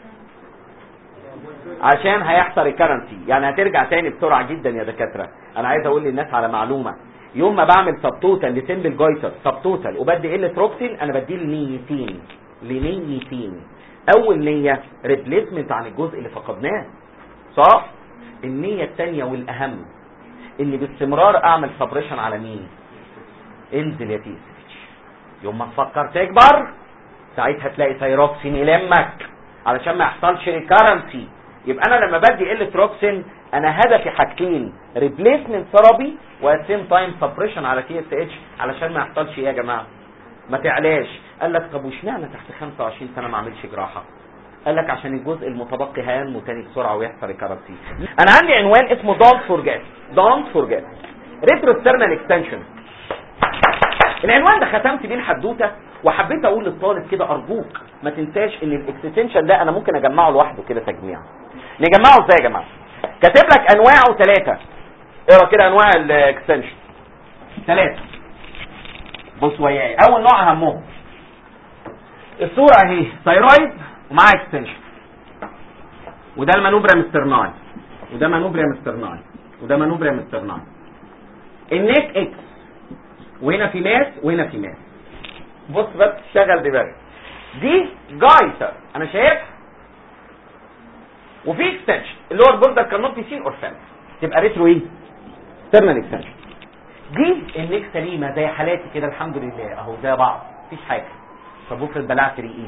B: عشان هيحصل ريكارنسي يعني هترجع تاني بسرعه جدا يا دكاتره انا عايز اقول للناس على معلومه يوم ما بعمل سبتوتال لسمبل جويتر سبتوتال وبدي ال تروكسين انا بديه لنيتين لنيتين اول نيه ريبليسمنت عن الجزء اللي فقدناه صح النيه الثانيه والاهم ان باستمرار اعمل سبريشن على مين انزل يا تي يوم ما تفكر تكبر ساعتها تلاقي ثايروكسين يلمك علشان ما يحصلش ريكارنسي يبقى انا لما بدي ال تروكسين انا هدفي حاجتين ريبليسمنت ثيرابي وات سيم تايم سبريشن على تي اس اتش علشان ما يحصلش ايه يا جماعه ما تعلاش قال لك طب واشمعنى تحت 25 سنه ما اعملش جراحه قال لك عشان الجزء المتبقي هينمو تاني بسرعه ويحصل ريكارنسي انا عندي عنوان اسمه دونت فورجيت دونت فورجيت ريتروسترنال اكستنشن العنوان ده ختمت بيه الحدوته وحبيت اقول للطالب كده ارجوك ما تنساش ان الاكستنشن ده انا ممكن اجمعه لوحده كده تجميع نجمعه ازاي يا جماعه كاتب لك انواعه ثلاثه اقرا كده انواع الاكستنشن ثلاثه بص وياي اول نوع اهمهم الصوره اهي ثايرويد ومعاه اكستنشن وده المانوبرا مسترناي وده مانوبرا مسترناي وده مانوبرا مسترناي النيك اكس وهنا في ماس وهنا في ماس بص بس شغل دماغك دي جايتر انا شايفها وفي اكستنشن اللي هو البوردر كان نوت سين اور فان تبقى ريترو ايه تيرمال اكستنشن دي النيك سليمه زي حالاتي كده الحمد لله اهو زي بعض مفيش حاجه طب افرض بلعت ريقي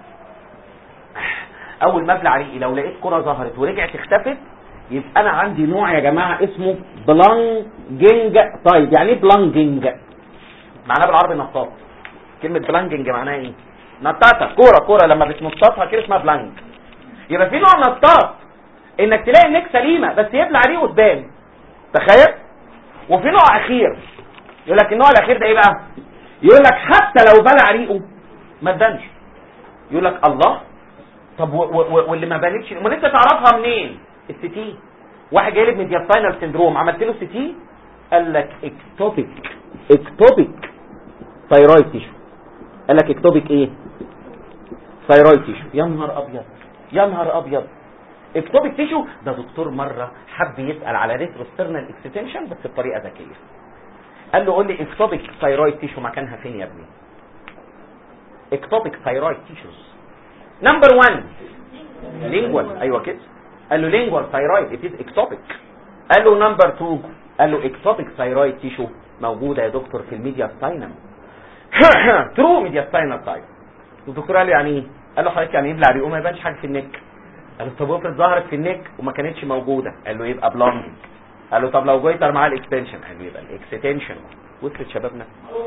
B: اول ما ابلع ريقي لو لقيت كره ظهرت ورجعت اختفت يبقى انا عندي نوع يا جماعه اسمه بلانجنج طيب يعني ايه بلانجنج معناه بالعربي نطاط كلمه بلانجنج معناها ايه نطاطه كوره كوره لما بتنططها كده اسمها بلانج يبقى في نوع نطاط انك تلاقي النك سليمه بس يبلع ريقه قدام تخيل وفي نوع اخير يقول لك النوع الاخير ده ايه بقى يقول لك حتى لو بلع ريقه ما تبانش يقول لك الله طب و و واللي ما بانتش امال انت تعرفها منين السي تي واحد جاي لي بميدياستاينال سندروم عملت له سي تي قال لك اكتوبيك اكتوبيك ثايرويد تيشو قال لك اكتوبيك ايه ثايرويد تيشو يا نهار ابيض يا نهار ابيض اكتوبيك تيشو ده دكتور مره حب يسال على ريتروسترنال اكستنشن بس بطريقه ذكيه قال له قول لي اكتوبيك ثايرويد تيشو مكانها فين يا ابني اكتوبيك ثايرويد تيشوز نمبر 1 لينجوال ايوه كده قال له لينجوال ثايرويد ات از اكتوبيك قال له نمبر 2 قال له اكتوبيك ثايرويد تيشو موجوده يا دكتور في الميديا ستاينم ترو ميديا ستاينم تايب الدكتور قال له يعني ايه قال له حضرتك يعني يبلع ريقه ما يبانش حاجه في النك قال له طب افرض ظهرت في النك وما كانتش موجوده قال له يبقى بلونجنج قال له طب لو جويتر معاه الاكستنشن قال له يبقى الاكستنشن وصلت شبابنا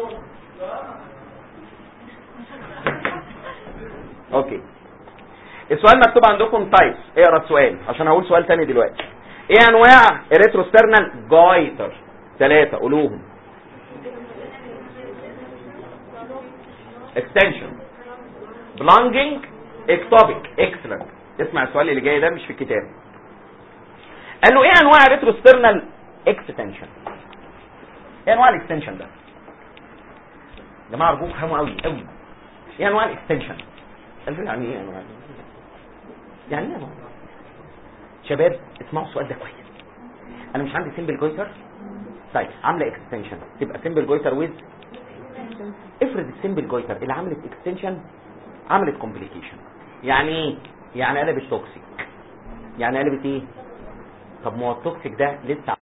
B: اوكي السؤال مكتوب عندكم تايبس اقرا السؤال عشان هقول سؤال تاني دلوقتي ايه انواع الريتروسترنال جايتر ثلاثه قولوهم اكستنشن بلونجنج اكتوبيك اكسلنت اسمع السؤال اللي جاي ده مش في الكتاب قال له ايه انواع الريتروسترنال اكستنشن ايه انواع الاكستنشن ده يا جماعه ارجوك فهموا قوي قوي ايه انواع الاكستنشن قال له يعني ايه انواع يعني ايه انواع شباب اسمعوا السؤال ده كويس انا مش عندي سيمبل جويتر طيب عامله اكستنشن تبقى سيمبل جويتر ويز افرض السيمبل جويتر اللي عملت اكستنشن عملت كومبليكيشن يعني ايه يعني قلبت توكسيك يعني قلبت ايه طب ما هو التوكسيك ده لسه